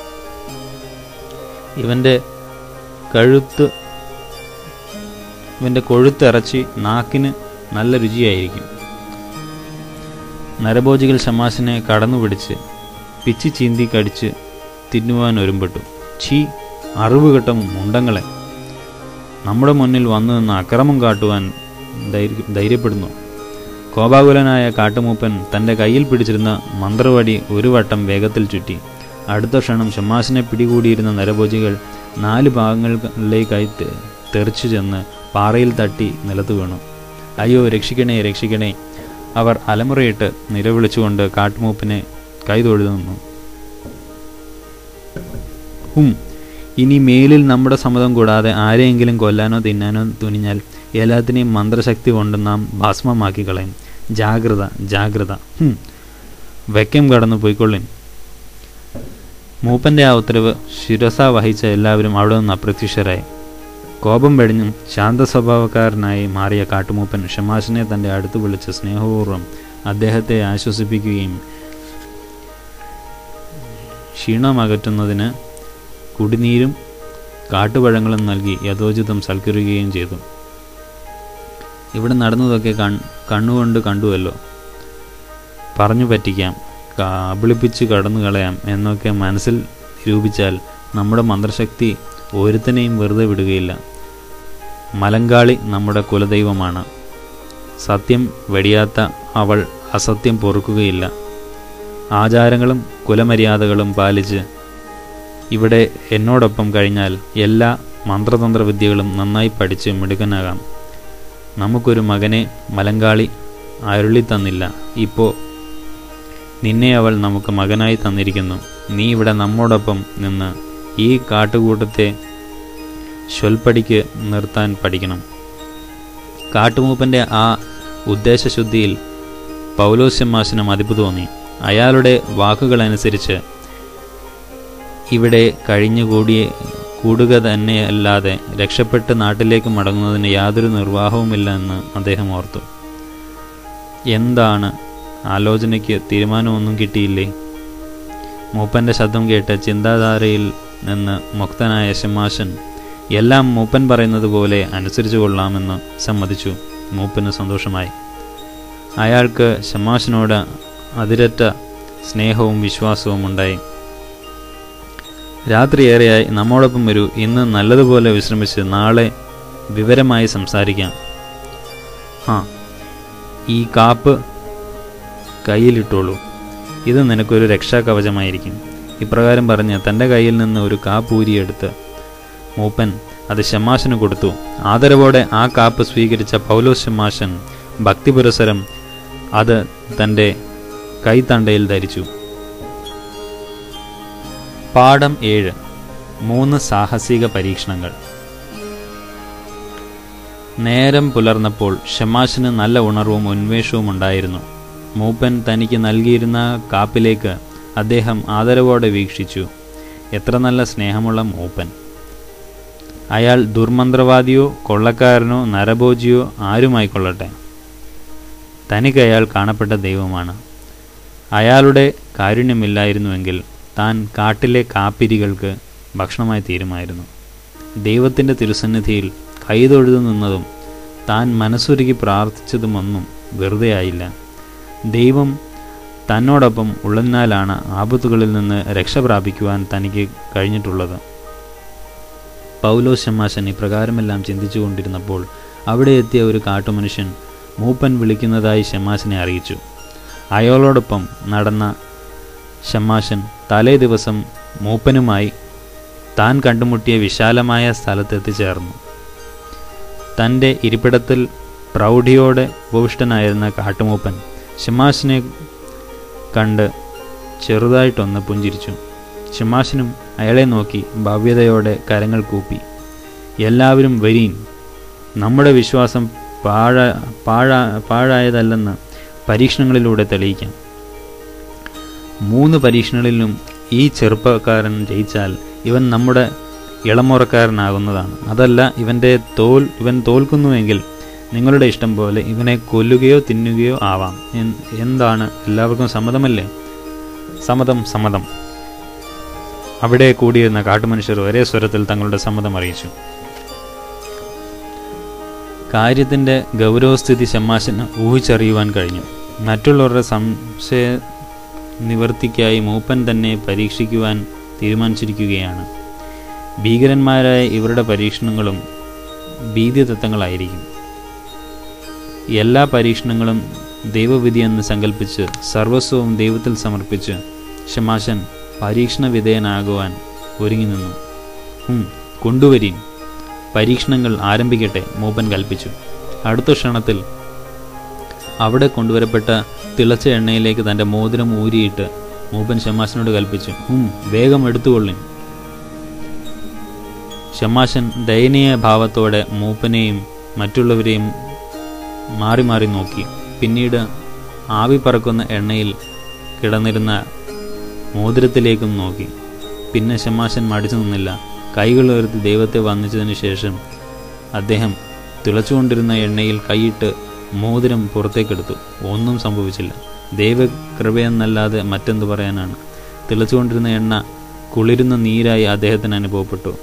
ഇവന്റെ കഴുത്ത് ഇവന്റെ കൊഴുത്തിറച്ചി നാക്കിന് നല്ല രുചിയായിരിക്കും നരഭോജികൾ ഷമാസിനെ കടന്നുപിടിച്ച് പിച്ചി ചീന്തി കടിച്ച് തിന്നുവാൻ ഒരുമ്പെട്ടു ഛീ അറിവ് കെട്ട മുണ്ടങ്ങളെ നമ്മുടെ മുന്നിൽ വന്നു നിന്ന് അക്രമം കാട്ടുവാൻ ധൈര്യ ധൈര്യപ്പെടുന്നു കോപാകുലനായ കാട്ടുമൂപ്പൻ തൻ്റെ കയ്യിൽ പിടിച്ചിരുന്ന മന്ത്രവടി ഒരു വട്ടം വേഗത്തിൽ ചുറ്റി അടുത്ത ക്ഷണം ഷമാസിനെ പിടികൂടിയിരുന്ന നരഭോജികൾ നാല് ഭാഗങ്ങളിലേക്കായി തെ- തെറിച്ചു ചെന്ന് പാറയിൽ തട്ടി നിലത്തു വീണു അയ്യോ രക്ഷിക്കണേ രക്ഷിക്കണേ അവർ അലമുറയിട്ട് നിലവിളിച്ചുകൊണ്ട് കാട്ടുമൂപ്പിനെ കൈതൊഴുതു നിന്നു ഹും ഇനി മേലിൽ നമ്മുടെ സമ്മതം കൂടാതെ ആരെയെങ്കിലും കൊല്ലാനോ തിന്നാനോ തുനിഞ്ഞാൽ എല്ലാത്തിനെയും മന്ത്രശക്തി കൊണ്ട് നാം ഭസ്മമാക്കി കളയും ജാഗ്രത ജാഗ്രത ഹും വെക്കം കടന്നു പോയിക്കൊള്ളിൻ മൂപ്പന്റെ ആ ഉത്തരവ് ശിരസ വഹിച്ച എല്ലാവരും അവിടെ നിന്ന് അപ്രത്യക്ഷരായി കോപം വെടിഞ്ഞും ശാന്ത സ്വഭാവക്കാരനായി മാറിയ കാട്ടുമൂപ്പൻ ഷമാഷിനെ തൻ്റെ അടുത്ത് വിളിച്ച് സ്നേഹപൂർവ്വം അദ്ദേഹത്തെ ആശ്വസിപ്പിക്കുകയും ക്ഷീണമകറ്റുന്നതിന് കുടിനീരും കാട്ടുപഴങ്ങളും നൽകി യഥോചിതം സൽക്കരിക്കുകയും ചെയ്തു ഇവിടെ നടന്നതൊക്കെ കൺ കണ്ണുകൊണ്ട് കണ്ടുവല്ലോ പറഞ്ഞു പറ്റിക്കാം കബളിപ്പിച്ച് കടന്നു കളയാം എന്നൊക്കെ മനസ്സിൽ രൂപിച്ചാൽ നമ്മുടെ മന്ത്രശക്തി ഒരുത്തനെയും വെറുതെ വിടുകയില്ല മലങ്കാളി നമ്മുടെ കുലദൈവമാണ് സത്യം വെടിയാത്ത അവൾ അസത്യം പൊറുക്കുകയില്ല ആചാരങ്ങളും കുലമര്യാദകളും പാലിച്ച് ഇവിടെ എന്നോടൊപ്പം കഴിഞ്ഞാൽ എല്ലാ മന്ത്രതന്ത്ര വിദ്യകളും നന്നായി പഠിച്ച് മിടുക്കനാകാം നമുക്കൊരു മകനെ മലങ്കാളി അരുളി തന്നില്ല ഇപ്പോൾ നിന്നെ അവൾ നമുക്ക് മകനായി തന്നിരിക്കുന്നു നീ ഇവിടെ നമ്മോടൊപ്പം നിന്ന് ഈ കാട്ടുകൂട്ടത്തെ ശൊൽപ്പടിക്ക് നിർത്താൻ പഠിക്കണം കാട്ടുമൂപ്പൻ്റെ ആ ഉദ്ദേശശുദ്ധിയിൽ പൗലോസ്യമാശന് മതിപ്പ് തോന്നി അയാളുടെ വാക്കുകളനുസരിച്ച് ഇവിടെ കഴിഞ്ഞുകൂടിയ കൂടുക തന്നെയല്ലാതെ രക്ഷപ്പെട്ട് നാട്ടിലേക്ക് മടങ്ങുന്നതിന് യാതൊരു നിർവാഹവുമില്ല എന്ന് അദ്ദേഹം ഓർത്തു എന്താണ് ആലോചനയ്ക്ക് തീരുമാനമൊന്നും കിട്ടിയില്ലേ മൂപ്പൻ്റെ ശബ്ദം കേട്ട് ചിന്താധാരയിൽ നിന്ന് മുക്തനായ ശമാശൻ എല്ലാം മൂപ്പൻ പറയുന്നത് പോലെ അനുസരിച്ചു കൊള്ളാമെന്ന് സമ്മതിച്ചു മൂപ്പന് സന്തോഷമായി അയാൾക്ക് ശമാശനോട് അതിരറ്റ സ്നേഹവും വിശ്വാസവും ഉണ്ടായി രാത്രിയേറെയായി നമ്മോടൊപ്പം വരൂ ഇന്ന് നല്ലതുപോലെ വിശ്രമിച്ച് നാളെ വിവരമായി സംസാരിക്കാം ആ ഈ കാപ്പ് കയ്യിലിട്ടോളൂ ഇത് നിനക്കൊരു രക്ഷാകവചമായിരിക്കും ഇപ്രകാരം പറഞ്ഞ് തൻ്റെ കയ്യിൽ നിന്ന് ഒരു കാപ്പ് ഊരിയെടുത്ത് മൂപ്പൻ അത് ഷമാശന് കൊടുത്തു ആദരവോടെ ആ കാപ്പ് സ്വീകരിച്ച പൗലോസ് ഷമാശൻ ഭക്തിപുരസരം അത് തൻ്റെ കൈത്തണ്ടയിൽ ധരിച്ചു പാഠം ഏഴ് മൂന്ന് സാഹസിക പരീക്ഷണങ്ങൾ നേരം പുലർന്നപ്പോൾ ഷമാശിന് നല്ല ഉണർവും ഉന്മേഷവും ഉണ്ടായിരുന്നു മൂപ്പൻ തനിക്ക് നൽകിയിരുന്ന കാപ്പിലേക്ക് അദ്ദേഹം ആദരവോടെ വീക്ഷിച്ചു എത്ര നല്ല സ്നേഹമുള്ള മൂപ്പൻ അയാൾ ദുർമന്ത്രവാദിയോ കൊള്ളക്കാരനോ നരഭോജിയോ ആരുമായിക്കൊള്ളട്ടെ തനിക്ക് അയാൾ കാണപ്പെട്ട ദൈവമാണ് അയാളുടെ കാരുണ്യമില്ലായിരുന്നുവെങ്കിൽ താൻ കാട്ടിലെ കാപ്പിരികൾക്ക് ഭക്ഷണമായി തീരുമായിരുന്നു ദൈവത്തിൻ്റെ തിരുസന്നിധിയിൽ കൈതൊഴുതു നിന്നതും താൻ മനസ്സുരുകി പ്രാർത്ഥിച്ചതുമൊന്നും വെറുതെയായില്ല ദൈവം തന്നോടൊപ്പം ഉള്ളതിനാലാണ് ആപത്തുകളിൽ നിന്ന് രക്ഷ പ്രാപിക്കുവാൻ തനിക്ക് കഴിഞ്ഞിട്ടുള്ളത് പൗലോ ശമാശൻ ഇപ്രകാരമെല്ലാം ചിന്തിച്ചുകൊണ്ടിരുന്നപ്പോൾ അവിടെ എത്തിയ ഒരു കാട്ടുമനുഷ്യൻ മൂപ്പൻ വിളിക്കുന്നതായി ഷമാശനെ അറിയിച്ചു അയാളോടൊപ്പം നടന്ന ഷമാശൻ തലേ ദിവസം മൂപ്പനുമായി താൻ കണ്ടുമുട്ടിയ വിശാലമായ സ്ഥലത്തെത്തിച്ചേർന്നു തൻ്റെ ഇരിപ്പിടത്തിൽ പ്രൗഢിയോടെ ഉപവിഷ്ടനായിരുന്ന കാട്ടുമൂപ്പൻ ഷമാശിനെ കണ്ട് ചെറുതായിട്ടൊന്ന് പുഞ്ചിരിച്ചു ഷമാശിനും അയാളെ നോക്കി ഭവ്യതയോടെ കരങ്ങൾ കൂപ്പി എല്ലാവരും വരീൻ നമ്മുടെ വിശ്വാസം പാഴ പാഴ പാഴായതല്ലെന്ന് പരീക്ഷണങ്ങളിലൂടെ തെളിയിക്കാം മൂന്ന് പരീക്ഷണങ്ങളിലും ഈ ചെറുപ്പക്കാരൻ ജയിച്ചാൽ ഇവൻ നമ്മുടെ ഇളമുറക്കാരനാകുന്നതാണ് അതല്ല ഇവൻ്റെ തോൽ ഇവൻ തോൽക്കുന്നുവെങ്കിൽ നിങ്ങളുടെ ഇഷ്ടം പോലെ ഇവനെ കൊല്ലുകയോ തിന്നുകയോ ആവാം എന്താണ് എല്ലാവർക്കും സമ്മതമല്ലേ സമ്മതം സമ്മതം അവിടെ കൂടിയിരുന്ന കാട്ടുമനുഷ്യർ ഒരേ സ്വരത്തിൽ തങ്ങളുടെ സമ്മതം അറിയിച്ചു കാര്യത്തിൻ്റെ ഗൗരവസ്ഥിതി ഷമ്മാശന് ഊഹിച്ചറിയുവാൻ കഴിഞ്ഞു മറ്റുള്ളവരുടെ സംശയ നിവർത്തിക്കായി മൂപ്പൻ തന്നെ പരീക്ഷിക്കുവാൻ തീരുമാനിച്ചിരിക്കുകയാണ് ഭീകരന്മാരായ ഇവരുടെ പരീക്ഷണങ്ങളും ഭീതിതത്വങ്ങളായിരിക്കും എല്ലാ പരീക്ഷണങ്ങളും ദൈവവിധിയെന്ന് സങ്കല്പിച്ച് സർവസ്വവും ദൈവത്തിൽ സമർപ്പിച്ച് ഷമാശൻ പരീക്ഷണ വിധേയനാകുവാൻ ഒരുങ്ങി നിന്നു ഉം കൊണ്ടുവരീൻ പരീക്ഷണങ്ങൾ ആരംഭിക്കട്ടെ മൂപ്പൻ കൽപ്പിച്ചു അടുത്ത ക്ഷണത്തിൽ അവിടെ കൊണ്ടുവരപ്പെട്ട തിളച്ച എണ്ണയിലേക്ക് തൻ്റെ മോതിരം ഊരിയിട്ട് മൂപ്പൻ ഷമാശനോട് കൽപ്പിച്ചു ഉം വേഗം എടുത്തുകൊള്ളിൻ ഷമാശൻ ദയനീയ ഭാവത്തോടെ മൂപ്പനെയും മറ്റുള്ളവരെയും മാറി മാറി നോക്കി പിന്നീട് ആവി പറക്കുന്ന എണ്ണയിൽ കിടന്നിരുന്ന മോതിരത്തിലേക്കും നോക്കി പിന്നെ ഷമാശൻ മടിച്ചു നിന്നില്ല കൈകൾ ഉയർത്തി ദൈവത്തെ വന്ദിച്ചതിന് ശേഷം അദ്ദേഹം തിളച്ചുകൊണ്ടിരുന്ന എണ്ണയിൽ കൈയിട്ട് മോതിരം പുറത്തേക്കെടുത്തു ഒന്നും സംഭവിച്ചില്ല ദൈവകൃപയെന്നല്ലാതെ മറ്റെന്ത് പറയാനാണ് തിളച്ചുകൊണ്ടിരുന്ന എണ്ണ കുളിരുന്ന നീരായി അദ്ദേഹത്തിന് അനുഭവപ്പെട്ടു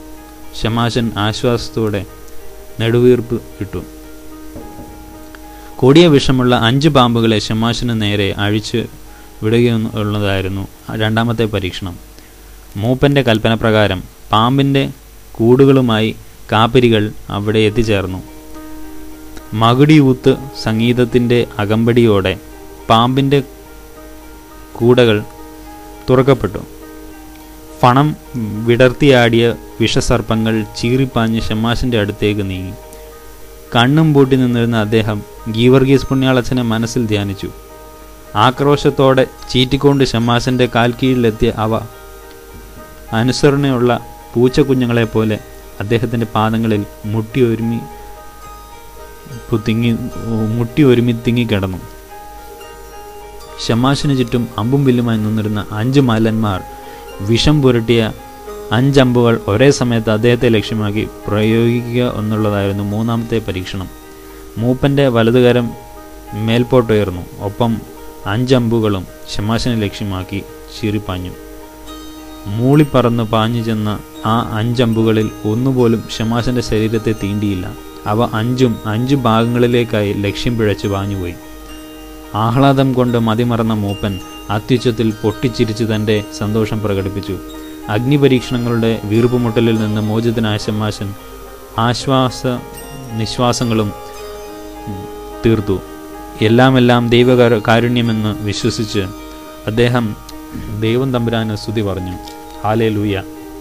ശമാശൻ ആശ്വാസത്തോടെ നെടുവീർപ്പ് ഇട്ടു കൊടിയ വിഷമുള്ള അഞ്ച് പാമ്പുകളെ ഷമാഷിന് നേരെ അഴിച്ച് വിടുകയുള്ളതായിരുന്നു രണ്ടാമത്തെ പരീക്ഷണം മൂപ്പൻ്റെ കൽപ്പനപ്രകാരം പാമ്പിൻ്റെ കൂടുകളുമായി കാപ്പിരികൾ അവിടെ എത്തിച്ചേർന്നു മകുടിയൂത്ത് സംഗീതത്തിൻ്റെ അകമ്പടിയോടെ പാമ്പിൻ്റെ കൂടകൾ തുറക്കപ്പെട്ടു ഫണം വിടർത്തിയാടിയ വിഷസർപ്പങ്ങൾ ചീറിപ്പാഞ്ഞ് ഷമ്മാശിൻ്റെ അടുത്തേക്ക് നീങ്ങി കണ്ണും പൂട്ടി നിന്നിരുന്ന അദ്ദേഹം ഗീവർഗീസ് പുണ്യാളച്ചനെ മനസ്സിൽ ധ്യാനിച്ചു ആക്രോശത്തോടെ ചീറ്റിക്കൊണ്ട് ഷമ്മാശൻ്റെ കാൽ കീഴിലെത്തിയ അവ അനുസരണയുള്ള പൂച്ചക്കുഞ്ഞുങ്ങളെപ്പോലെ അദ്ദേഹത്തിൻ്റെ പാദങ്ങളിൽ മുട്ടി ഒരുമി തിങ്ങി മുട്ടി ഒരുമി തിങ്ങിക്കിടന്നു ഷമാഷിന് ചുറ്റും അമ്പും വില്ലുമായി നിന്നിരുന്ന അഞ്ച് മലന്മാർ വിഷം പുരട്ടിയ അഞ്ചമ്പുകൾ ഒരേ സമയത്ത് അദ്ദേഹത്തെ ലക്ഷ്യമാക്കി പ്രയോഗിക്കുക എന്നുള്ളതായിരുന്നു മൂന്നാമത്തെ പരീക്ഷണം മൂപ്പൻ്റെ വലതുകരം മേൽപോട്ടുയർന്നു ഒപ്പം അഞ്ചമ്പുകളും ഷമാഷിനെ ലക്ഷ്യമാക്കി ചീറിപ്പാഞ്ഞു മൂളിപ്പറന്ന് പാഞ്ഞു ചെന്ന ആ അഞ്ചമ്പുകളിൽ ഒന്നുപോലും ഷമാഷിൻ്റെ ശരീരത്തെ തീണ്ടിയില്ല അവ അഞ്ചും അഞ്ചു ഭാഗങ്ങളിലേക്കായി ലക്ഷ്യം പിഴച്ച് പാഞ്ഞുപോയി ആഹ്ലാദം കൊണ്ട് മതിമറന്ന മൂപ്പൻ അത്യുച്ചത്തിൽ പൊട്ടിച്ചിരിച്ച് തൻ്റെ സന്തോഷം പ്രകടിപ്പിച്ചു അഗ്നിപരീക്ഷണങ്ങളുടെ വീർപ്പുമുട്ടലിൽ നിന്ന് മോചിതനായ ഷമാശൻ ആശ്വാസ നിശ്വാസങ്ങളും തീർത്തു എല്ലാമെല്ലാം ദൈവ കാരുണ്യമെന്ന് വിശ്വസിച്ച് അദ്ദേഹം ദൈവം തമ്പുരാന് സ്തുതി പറഞ്ഞു ഹാലേ ലൂയ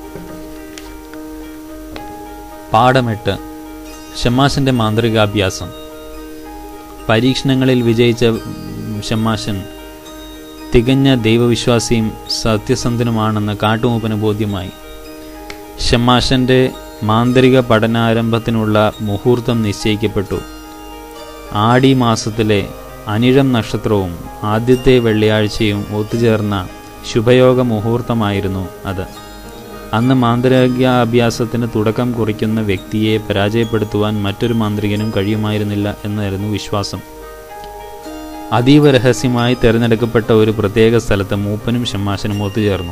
പാഠമെട്ട് ഷമ്മാശൻ്റെ മാന്ത്രികാഭ്യാസം പരീക്ഷണങ്ങളിൽ വിജയിച്ച ഷമ്മാശൻ തികഞ്ഞ ദൈവവിശ്വാസിയും സത്യസന്ധനുമാണെന്ന് കാട്ടുമൂപ്പന് ബോധ്യമായി ഷമ്മാശൻ്റെ മാന്ത്രിക പഠനാരംഭത്തിനുള്ള മുഹൂർത്തം നിശ്ചയിക്കപ്പെട്ടു ആടി മാസത്തിലെ അനിഴം നക്ഷത്രവും ആദ്യത്തെ വെള്ളിയാഴ്ചയും ഒത്തുചേർന്ന ശുഭയോഗ മുഹൂർത്തമായിരുന്നു അത് അന്ന് മാന്ത്രികാഭ്യാസത്തിന് തുടക്കം കുറിക്കുന്ന വ്യക്തിയെ പരാജയപ്പെടുത്തുവാൻ മറ്റൊരു മാന്ത്രികനും കഴിയുമായിരുന്നില്ല എന്നായിരുന്നു വിശ്വാസം അതീവ രഹസ്യമായി തിരഞ്ഞെടുക്കപ്പെട്ട ഒരു പ്രത്യേക സ്ഥലത്ത് മൂപ്പനും ഷമ്മാശനും ഒത്തുചേർന്നു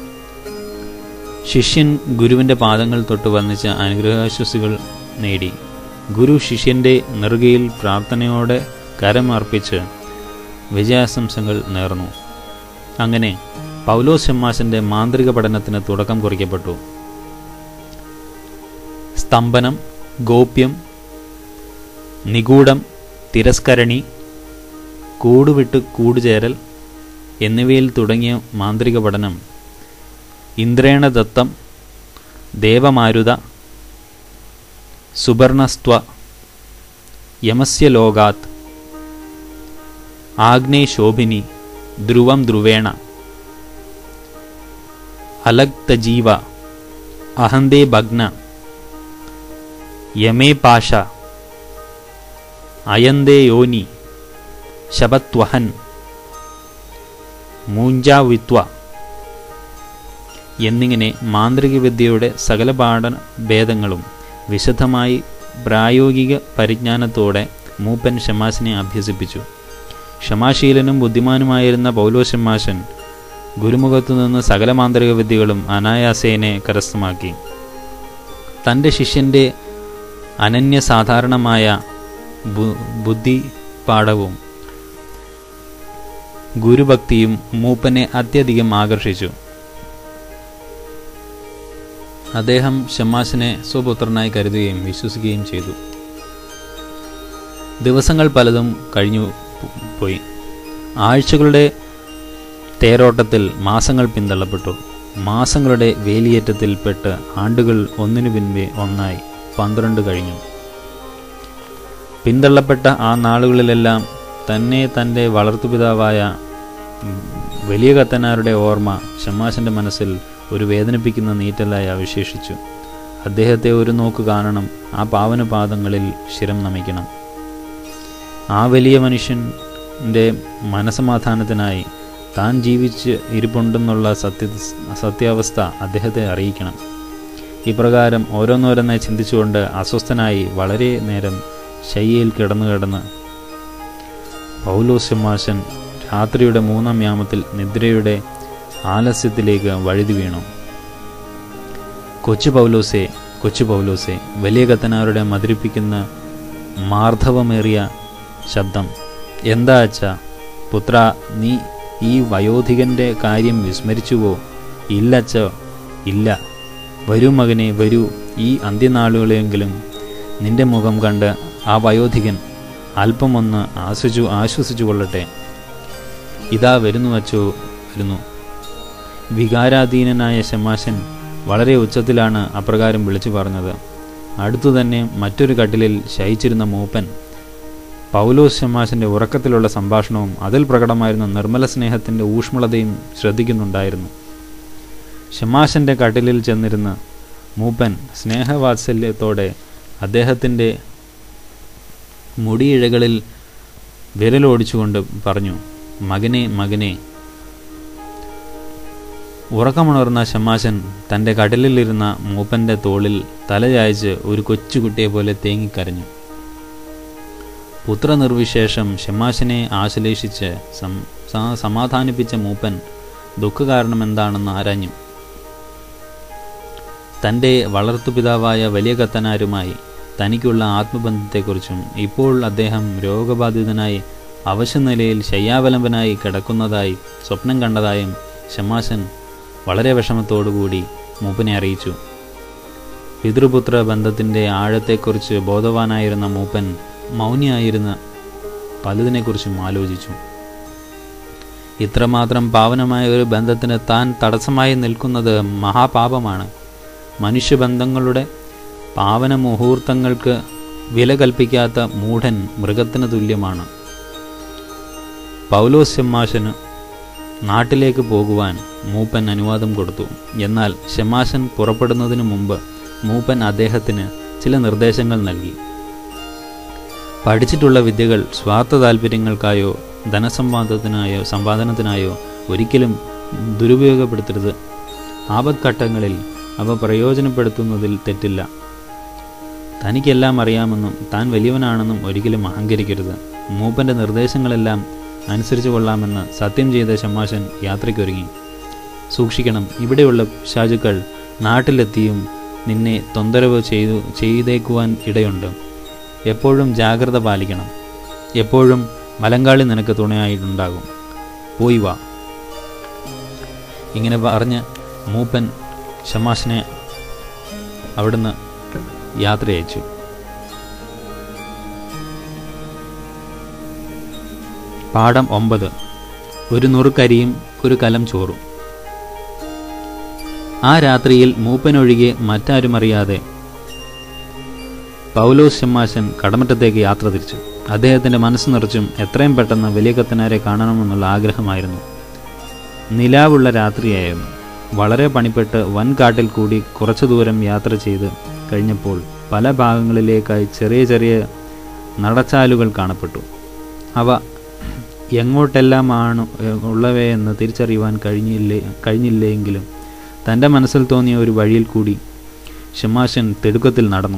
ശിഷ്യൻ ഗുരുവിൻ്റെ പാദങ്ങൾ തൊട്ട് വന്നിച്ച് അനുഗ്രഹാശ്വസികൾ നേടി ഗുരു ശിഷ്യൻ്റെ നെറുകയിൽ പ്രാർത്ഥനയോടെ കരമർപ്പിച്ച് വിജയാശംസകൾ നേർന്നു അങ്ങനെ പൗലോസ് ഷമ്മാശൻ്റെ മാന്ത്രിക പഠനത്തിന് തുടക്കം കുറിക്കപ്പെട്ടു സ്തംഭനം ഗോപ്യം നിഗൂഢം തിരസ്കരണി കൂടുവിട്ട് കൂടുചേരൽ എന്നിവയിൽ തുടങ്ങിയ മാന്ത്രിക പഠനം ഇന്ദ്രേണദത്തം ദേവമാരുത സുബർണസ്ത്വ യമസ്യ ലോകാത് ആഗ്നേ ശോഭിനി ധ്രുവം ധ്രുവേണ അലക്തജീവ അഹന്തേ ഭഗ്ന യമേ പാശ അയന്തേ യോനി ശബത്വഹൻ മൂഞ്ചാവിത്വ എന്നിങ്ങനെ മാന്ത്രിക വിദ്യയുടെ സകല പാഠന ഭേദങ്ങളും വിശദമായി പ്രായോഗിക പരിജ്ഞാനത്തോടെ മൂപ്പൻ ഷമാസിനെ അഭ്യസിപ്പിച്ചു ക്ഷമാശീലനും ബുദ്ധിമാനുമായിരുന്ന പൗലോ ഷമാശൻ ഗുരുമുഖത്തു നിന്ന് സകല മാന്ത്രിക വിദ്യകളും അനായാസേനെ കരസ്ഥമാക്കി തൻ്റെ ശിഷ്യൻ്റെ അനന്യസാധാരണമായ ബുദ്ധി പാഠവും ഗുരുഭക്തിയും മൂപ്പനെ അത്യധികം ആകർഷിച്ചു അദ്ദേഹം ഷമ്മാസിനെ സ്വപുത്രനായി കരുതുകയും വിശ്വസിക്കുകയും ചെയ്തു ദിവസങ്ങൾ പലതും കഴിഞ്ഞു പോയി ആഴ്ചകളുടെ തേരോട്ടത്തിൽ മാസങ്ങൾ പിന്തള്ളപ്പെട്ടു മാസങ്ങളുടെ വേലിയേറ്റത്തിൽപ്പെട്ട് ആണ്ടുകൾ ഒന്നിനു പിൻപേ ഒന്നായി പന്ത്രണ്ട് കഴിഞ്ഞു പിന്തള്ളപ്പെട്ട ആ നാളുകളിലെല്ലാം തന്നെ തൻ്റെ വളർത്തുപിതാവായ വലിയ കത്തനാരുടെ ഓർമ്മ ഷമ്മാശൻ്റെ മനസ്സിൽ ഒരു വേദനിപ്പിക്കുന്ന നീറ്റലായി അവശേഷിച്ചു അദ്ദേഹത്തെ ഒരു നോക്ക് കാണണം ആ പാവന പാദങ്ങളിൽ ശിരം നമിക്കണം ആ വലിയ മനുഷ്യൻ്റെ മനസമാധാനത്തിനായി താൻ ജീവിച്ച് ഇരിപ്പുണ്ടെന്നുള്ള സത്യ സത്യാവസ്ഥ അദ്ദേഹത്തെ അറിയിക്കണം ഇപ്രകാരം ഓരോന്നോരോന്നായി ചിന്തിച്ചുകൊണ്ട് അസ്വസ്ഥനായി വളരെ നേരം ശയ്യയിൽ കിടന്നു കിടന്ന് പൗലോസ്യമാശൻ രാത്രിയുടെ മൂന്നാം യാമത്തിൽ നിദ്രയുടെ ആലസ്യത്തിലേക്ക് വഴുതി വീണു കൊച്ചു പൗലോസെ കൊച്ചു പൗലോസെ വലിയ കത്തനാരുടെ മധുരിപ്പിക്കുന്ന മാർദ്ധവമേറിയ ശബ്ദം എന്താ അച്ഛാ പുത്ര നീ ഈ വയോധികന്റെ കാര്യം വിസ്മരിച്ചുവോ ഇല്ല അച്ഛോ ഇല്ല വരൂ മകനെ വരൂ ഈ അന്ത്യനാളുകളെങ്കിലും നിന്റെ മുഖം കണ്ട് ആ വയോധികൻ അല്പമൊന്ന് ആസ്വദിച്ചു ആശ്വസിച്ചു കൊള്ളട്ടെ ഇതാ വരുന്നു അച്ചോ വരുന്നു വികാരാധീനനായ ശമാശൻ വളരെ ഉച്ചത്തിലാണ് അപ്രകാരം വിളിച്ചു പറഞ്ഞത് അടുത്തു തന്നെ മറ്റൊരു കട്ടിലിൽ ശയിച്ചിരുന്ന മൂപ്പൻ പൗലോസ് ശമാശന്റെ ഉറക്കത്തിലുള്ള സംഭാഷണവും അതിൽ പ്രകടമായിരുന്ന നിർമ്മല സ്നേഹത്തിന്റെ ഊഷ്മളതയും ശ്രദ്ധിക്കുന്നുണ്ടായിരുന്നു ഷമാശന്റെ കട്ടിലിൽ ചെന്നിരുന്ന് മൂപ്പൻ സ്നേഹവാത്സല്യത്തോടെ അദ്ദേഹത്തിൻ്റെ മുടിയിഴകളിൽ വിരലോടിച്ചുകൊണ്ട് പറഞ്ഞു മകനെ മകനെ ഉറക്കമുണർന്ന ഷമാശൻ തൻ്റെ കടലിലിരുന്ന മൂപ്പൻ്റെ തോളിൽ തലചായ്ച്ച് ഒരു കൊച്ചുകുട്ടിയെ പോലെ തേങ്ങിക്കരഞ്ഞു പുത്രനിർവിശേഷം ഷമാശനെ ആശ്ലേഷിച്ച് സം സ- സമാധാനിപ്പിച്ച മൂപ്പൻ ദുഃഖകാരണമെന്താണെന്ന് ആരാഞ്ഞു തൻ്റെ വളർത്തുപിതാവായ വലിയ കത്തനാരുമായി തനിക്കുള്ള ആത്മബന്ധത്തെക്കുറിച്ചും ഇപ്പോൾ അദ്ദേഹം രോഗബാധിതനായി അവശനിലയിൽ ശയ്യാവലംബനായി കിടക്കുന്നതായി സ്വപ്നം കണ്ടതായും ഷമാശൻ വളരെ വിഷമത്തോടുകൂടി മൂപ്പനെ അറിയിച്ചു പിതൃപുത്ര ബന്ധത്തിൻ്റെ ആഴത്തെക്കുറിച്ച് ബോധവാനായിരുന്ന മൂപ്പൻ മൗനിയായിരുന്ന പലതിനെക്കുറിച്ചും ആലോചിച്ചു ഇത്രമാത്രം പാവനമായ ഒരു ബന്ധത്തിന് താൻ തടസ്സമായി നിൽക്കുന്നത് മഹാപാപമാണ് മനുഷ്യബന്ധങ്ങളുടെ പാവന മുഹൂർത്തങ്ങൾക്ക് വില കൽപ്പിക്കാത്ത മൂഢൻ മൃഗത്തിന് തുല്യമാണ് പൗലോസ് ഷെമ്മാശന് നാട്ടിലേക്ക് പോകുവാൻ മൂപ്പൻ അനുവാദം കൊടുത്തു എന്നാൽ ഷെമാശൻ പുറപ്പെടുന്നതിനു മുമ്പ് മൂപ്പൻ അദ്ദേഹത്തിന് ചില നിർദ്ദേശങ്ങൾ നൽകി പഠിച്ചിട്ടുള്ള വിദ്യകൾ സ്വാർത്ഥ താല്പര്യങ്ങൾക്കായോ ധനസമ്പാദത്തിനായോ സമ്പാദനത്തിനായോ ഒരിക്കലും ദുരുപയോഗപ്പെടുത്തരുത് ആപത്ഘട്ടങ്ങളിൽ അവ പ്രയോജനപ്പെടുത്തുന്നതിൽ തെറ്റില്ല തനിക്കെല്ലാം അറിയാമെന്നും താൻ വലിയവനാണെന്നും ഒരിക്കലും അഹങ്കരിക്കരുത് മൂപ്പൻ്റെ നിർദ്ദേശങ്ങളെല്ലാം അനുസരിച്ചു കൊള്ളാമെന്ന് സത്യം ചെയ്ത ശമാശൻ യാത്രയ്ക്കൊരുങ്ങി സൂക്ഷിക്കണം ഇവിടെയുള്ള ഷാജുക്കൾ നാട്ടിലെത്തിയും നിന്നെ തൊന്തരവ് ചെയ്തു ചെയ്തേക്കുവാൻ ഇടയുണ്ട് എപ്പോഴും ജാഗ്രത പാലിക്കണം എപ്പോഴും മലങ്കാളി നിനക്ക് തുണയായിട്ടുണ്ടാകും പോയി വാ ഇങ്ങനെ പറഞ്ഞ് മൂപ്പൻ ഷമാഷിനെ അവിടുന്ന് യാത്ര അയച്ചു പാഠം ഒമ്പത് ഒരു നുറുക്കരിയും ഒരു കലം ചോറും ആ രാത്രിയിൽ മൂപ്പനൊഴികെ മറ്റാരുമറിയാതെ പൗലോസ് ഷമ്മാശൻ കടമറ്റത്തേക്ക് യാത്ര തിരിച്ചു അദ്ദേഹത്തിൻ്റെ മനസ്സ് നിറച്ചും എത്രയും പെട്ടെന്ന് വലിയ കത്തനാരെ കാണണമെന്നുള്ള ആഗ്രഹമായിരുന്നു നിലാവുള്ള രാത്രിയായിരുന്നു വളരെ പണിപ്പെട്ട് വൻ കാട്ടിൽ കൂടി കുറച്ചു ദൂരം യാത്ര ചെയ്ത് കഴിഞ്ഞപ്പോൾ പല ഭാഗങ്ങളിലേക്കായി ചെറിയ ചെറിയ നടച്ചാലുകൾ കാണപ്പെട്ടു അവ എങ്ങോട്ടെല്ലാമാണ് ഉള്ളവയെന്ന് തിരിച്ചറിയുവാൻ കഴിഞ്ഞില്ലേ കഴിഞ്ഞില്ലെങ്കിലും തൻ്റെ മനസ്സിൽ തോന്നിയ ഒരു വഴിയിൽ കൂടി ഷമാശൻ തിടുക്കത്തിൽ നടന്നു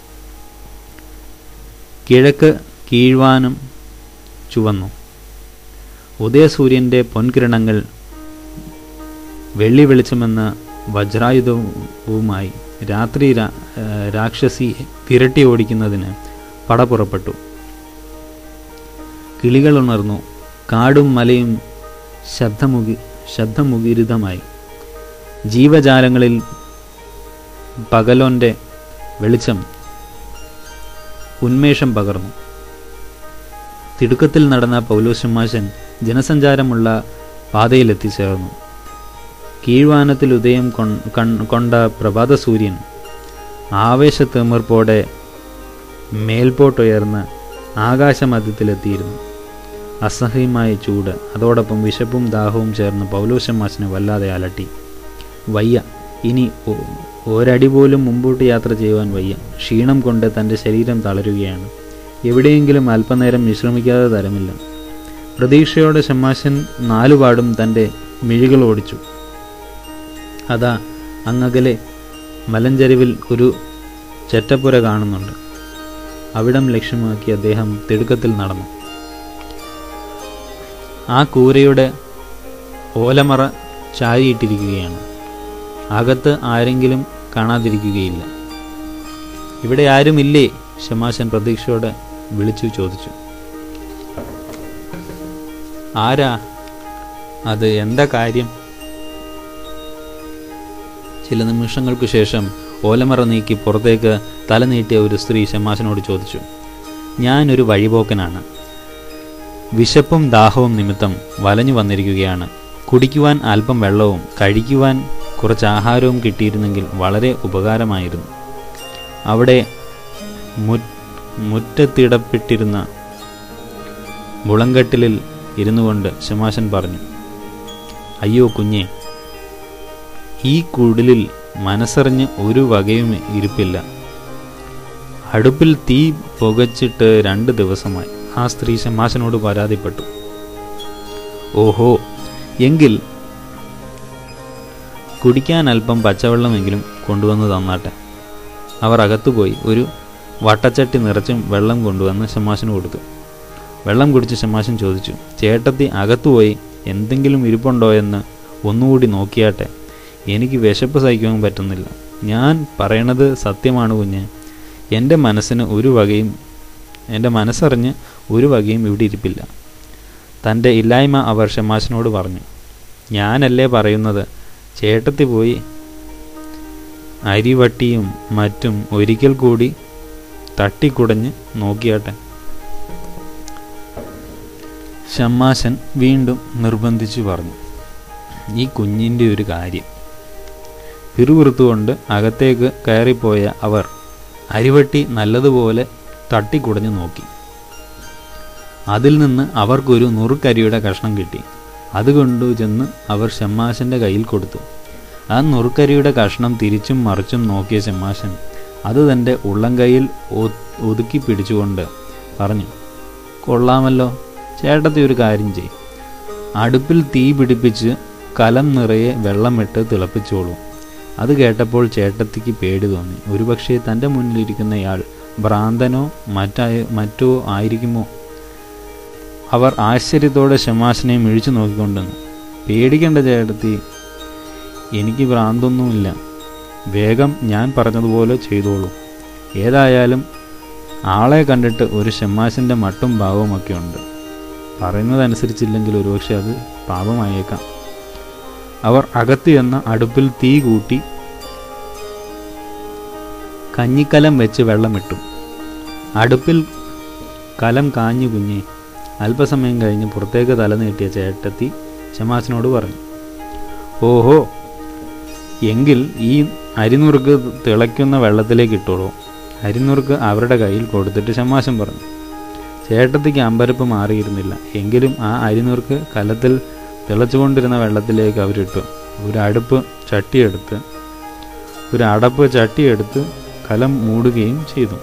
കിഴക്ക് കീഴ്വാനം ചുവന്നു ഉദയസൂര്യൻ്റെ പൊൻകിരണങ്ങൾ വെള്ളി വെളിച്ചമെന്ന വജ്രായുധവുമായി രാത്രി രാ- ഏഹ് രാക്ഷസി വിരട്ടി ഓടിക്കുന്നതിന് പട പുറപ്പെട്ടു കിളികൾ ഉണർന്നു കാടും മലയും ശബ്ദമുഖി ശബ്ദമുഖിരിതമായി ജീവജാലങ്ങളിൽ പകലോൻ്റെ വെളിച്ചം ഉന്മേഷം പകർന്നു തിടുക്കത്തിൽ നടന്ന പൗലോശമാശൻ ജനസഞ്ചാരമുള്ള പാതയിലെത്തിച്ചേർന്നു കീഴ്വാനത്തിൽ ഉദയം കൊൺ- കൺ- കൊണ്ട പ്രഭാത സൂര്യൻ ആവേശത്തിമിർപ്പോടെ മേൽപോട്ടുയർന്ന് ആകാശമധ്യത്തിലെത്തിയിരുന്നു അസഹ്യമായ ചൂട് അതോടൊപ്പം വിശപ്പും ദാഹവും ചേർന്ന് പൗലോശമാശനെ വല്ലാതെ അലട്ടി വയ്യ ഇനി ഒ- ഒരടി പോലും മുമ്പോട്ട് യാത്ര ചെയ്യുവാൻ വയ്യ ക്ഷീണം കൊണ്ട് തൻ്റെ ശരീരം തളരുകയാണ് എവിടെയെങ്കിലും അല്പനേരം വിശ്രമിക്കാതെ തരമില്ല പ്രതീക്ഷയോടെ ഷമാശൻ നാലുപാടും തൻ്റെ മിഴികൾ ഓടിച്ചു അതാ അങ്ങകലെ മലഞ്ചരിവിൽ ഒരു ചെറ്റപ്പുര കാണുന്നുണ്ട് അവിടം ലക്ഷ്യമാക്കി അദ്ദേഹം തിടുക്കത്തിൽ നടന്നു ആ കൂരയുടെ ഓലമറ ചാരിയിട്ടിരിക്കുകയാണ് അകത്ത് ആരെങ്കിലും കാണാതിരിക്കുകയില്ല ഇവിടെ ആരുമില്ലേ ഷമാശൻ പ്രതീക്ഷയോടെ വിളിച്ചു ചോദിച്ചു ആരാ അത് എന്താ കാര്യം ചില നിമിഷങ്ങൾക്ക് ശേഷം ഓലമറ നീക്കി പുറത്തേക്ക് തല നീട്ടിയ ഒരു സ്ത്രീ ഷമാസിനോട് ചോദിച്ചു ഞാനൊരു വഴിപോക്കനാണ് വിശപ്പും ദാഹവും നിമിത്തം വലഞ്ഞു വന്നിരിക്കുകയാണ് കുടിക്കുവാൻ അല്പം വെള്ളവും കഴിക്കുവാൻ കുറച്ച് ആഹാരവും കിട്ടിയിരുന്നെങ്കിൽ വളരെ ഉപകാരമായിരുന്നു അവിടെ മു- മുറ്റത്തിടപ്പെട്ടിരുന്ന മുളങ്കട്ടിലിൽ ഇരുന്നു കൊണ്ട് ശമാശൻ പറഞ്ഞു അയ്യോ കുഞ്ഞെ ഈ കുടിലിൽ മനസ്സറിഞ്ഞ് ഒരു വകയും ഇരിപ്പില്ല അടുപ്പിൽ തീ പുകച്ചിട്ട് രണ്ട് ദിവസമായി ആ സ്ത്രീ ശമാശനോട് പരാതിപ്പെട്ടു ഓഹോ എങ്കിൽ കുടിക്കാൻ അല്പം പച്ചവെള്ളമെങ്കിലും കൊണ്ടുവന്ന് തന്നാട്ടെ അവർ അകത്തുപോയി ഒരു വട്ടച്ചട്ടി നിറച്ചും വെള്ളം കൊണ്ടുവന്ന് ശമാശന് കൊടുത്തു വെള്ളം കുടിച്ച് ശമാശൻ ചോദിച്ചു ചേട്ടത്തി അകത്തുപോയി എന്തെങ്കിലും ഇരിപ്പുണ്ടോ എന്ന് ഒന്നുകൂടി നോക്കിയാട്ടെ എനിക്ക് വിശപ്പ് സഹിക്കുവാൻ പറ്റുന്നില്ല ഞാൻ പറയണത് സത്യമാണ് കുഞ്ഞ് എൻ്റെ മനസ്സിന് ഒരു വകയും എൻ്റെ മനസ്സറിഞ്ഞ് ഒരു വകയും ഇവിടെ ഇരിപ്പില്ല തൻ്റെ ഇല്ലായ്മ അവർ ഷമാശനോട് പറഞ്ഞു ഞാനല്ലേ പറയുന്നത് ചേട്ടത്തി പോയി അരിവട്ടിയും മറ്റും ഒരിക്കൽ കൂടി തട്ടിക്കുടഞ്ഞ് നോക്കിയാട്ടെ ഷമ്മാശൻ വീണ്ടും നിർബന്ധിച്ചു പറഞ്ഞു ഈ കുഞ്ഞിൻ്റെ ഒരു കാര്യം പിറുപിറുത്തുകൊണ്ട് അകത്തേക്ക് കയറിപ്പോയ അവർ അരിവട്ടി നല്ലതുപോലെ തട്ടിക്കുടഞ്ഞു നോക്കി അതിൽ നിന്ന് അവർക്കൊരു നുറുക്കരിയുടെ കഷ്ണം കിട്ടി അത് കൊണ്ടു ചെന്ന് അവർ ഷമ്മാശൻ്റെ കയ്യിൽ കൊടുത്തു ആ നുറുക്കരിയുടെ കഷ്ണം തിരിച്ചും മറിച്ചും നോക്കിയ ഷമ്മാശൻ അത് തൻ്റെ ഉള്ളംകൈയിൽ ഒ- ഒതുക്കി പിടിച്ചുകൊണ്ട് പറഞ്ഞു കൊള്ളാമല്ലോ ചേട്ടത്തി ഒരു കാര്യം ചെയ് അടുപ്പിൽ തീ പിടിപ്പിച്ച് കലം നിറയെ വെള്ളമിട്ട് തിളപ്പിച്ചോളൂ അത് കേട്ടപ്പോൾ ചേട്ടത്തിക്ക് പേടി തോന്നി ഒരുപക്ഷെ തൻ്റെ മുന്നിലിരിക്കുന്നയാൾ ഭ്രാന്തനോ മറ്റായ മറ്റോ ആയിരിക്കുമോ അവർ ആശ്ചര്യത്തോടെ ശമാശനെ മിഴിച്ചു നോക്കിക്കൊണ്ടിരുന്നു പേടിക്കേണ്ട ചേട്ടത്തി എനിക്ക് ഭ്രാന്തൊന്നുമില്ല വേഗം ഞാൻ പറഞ്ഞതുപോലെ ചെയ്തോളൂ ഏതായാലും ആളെ കണ്ടിട്ട് ഒരു ഷമ്മാശൻ്റെ മട്ടും ഭാവമൊക്കെ ഉണ്ട് പറയുന്നതനുസരിച്ചില്ലെങ്കിൽ ഒരുപക്ഷെ അത് പാപമായേക്കാം അവർ അകത്ത് ചെന്ന അടുപ്പിൽ തീ കൂട്ടി കഞ്ഞിക്കലം വെച്ച് വെള്ളമിട്ടു അടുപ്പിൽ കലം കാഞ്ഞു കുഞ്ഞി അല്പസമയം കഴിഞ്ഞ് പുറത്തേക്ക് തല നീട്ടിയ ചേട്ടത്തി ഷമാസിനോട് പറഞ്ഞു ഓഹോ എങ്കിൽ ഈ അരിനുറുക്ക് തിളയ്ക്കുന്ന വെള്ളത്തിലേക്ക് ഇട്ടോളൂ അരിനുറുക്ക് അവരുടെ കയ്യിൽ കൊടുത്തിട്ട് ഷമാശം പറഞ്ഞു ചേട്ടത്തിക്ക് അമ്പരപ്പ് മാറിയിരുന്നില്ല എങ്കിലും ആ അരിനുറുക്ക് കലത്തിൽ തിളച്ചുകൊണ്ടിരുന്ന വെള്ളത്തിലേക്ക് അവരിട്ടു ഒരു അടുപ്പ് ചട്ടിയെടുത്ത് ഒരു അടപ്പ് ചട്ടിയെടുത്ത് കലം മൂടുകയും ചെയ്തു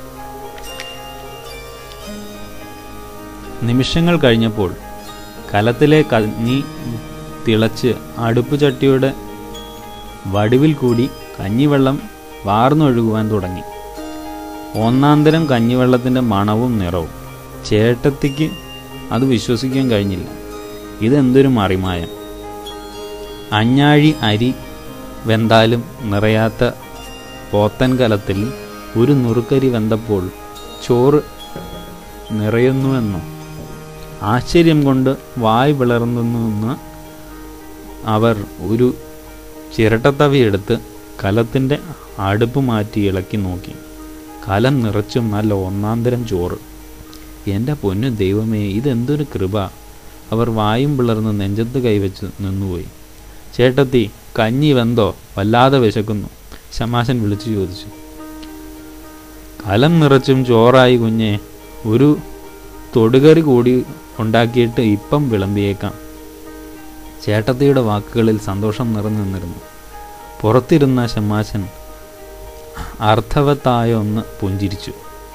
നിമിഷങ്ങൾ കഴിഞ്ഞപ്പോൾ കലത്തിലെ കഞ്ഞി തിളച്ച് അടുപ്പ് ചട്ടിയുടെ വടിവിൽ കൂടി കഞ്ഞിവെള്ളം വാർന്നൊഴുകുവാൻ തുടങ്ങി ഒന്നാന്തരം കഞ്ഞിവെള്ളത്തിൻ്റെ മണവും നിറവും ചേട്ടത്തിക്ക് അത് വിശ്വസിക്കാൻ കഴിഞ്ഞില്ല ഇതെന്തൊരു മറിമായം അഞ്ഞാഴി അരി വെന്താലും നിറയാത്ത പോത്തൻ കലത്തിൽ ഒരു നുറുക്കരി വെന്തപ്പോൾ ചോറ് നിറയുന്നുവെന്നോ ആശ്ചര്യം കൊണ്ട് വായ് പിളർന്നെന്ന് അവർ ഒരു ചിരട്ടത്തവി എടുത്ത് കലത്തിൻ്റെ അടുപ്പ് മാറ്റി ഇളക്കി നോക്കി കലം നിറച്ചും നല്ല ഒന്നാന്തരം ചോറ് എൻ്റെ പൊന്നു ദൈവമേ ഇതെന്തൊരു കൃപ അവർ വായും പിളർന്ന് നെഞ്ചത്ത് കൈവച്ച് നിന്നുപോയി ചേട്ടത്തി കഞ്ഞി വെന്തോ വല്ലാതെ വിശക്കുന്നു ശമാശൻ വിളിച്ചു ചോദിച്ചു കലം നിറച്ചും ചോറായി കുഞ്ഞെ ഒരു തൊടുകറി കൂടി ഉണ്ടാക്കിയിട്ട് ഇപ്പം വിളമ്പിയേക്കാം ചേട്ടത്തിയുടെ വാക്കുകളിൽ സന്തോഷം നിറഞ്ഞു നിന്നിരുന്നു പുറത്തിരുന്ന ശമാശൻ അർത്ഥവത്തായ ഒന്ന് പുഞ്ചിരിച്ചു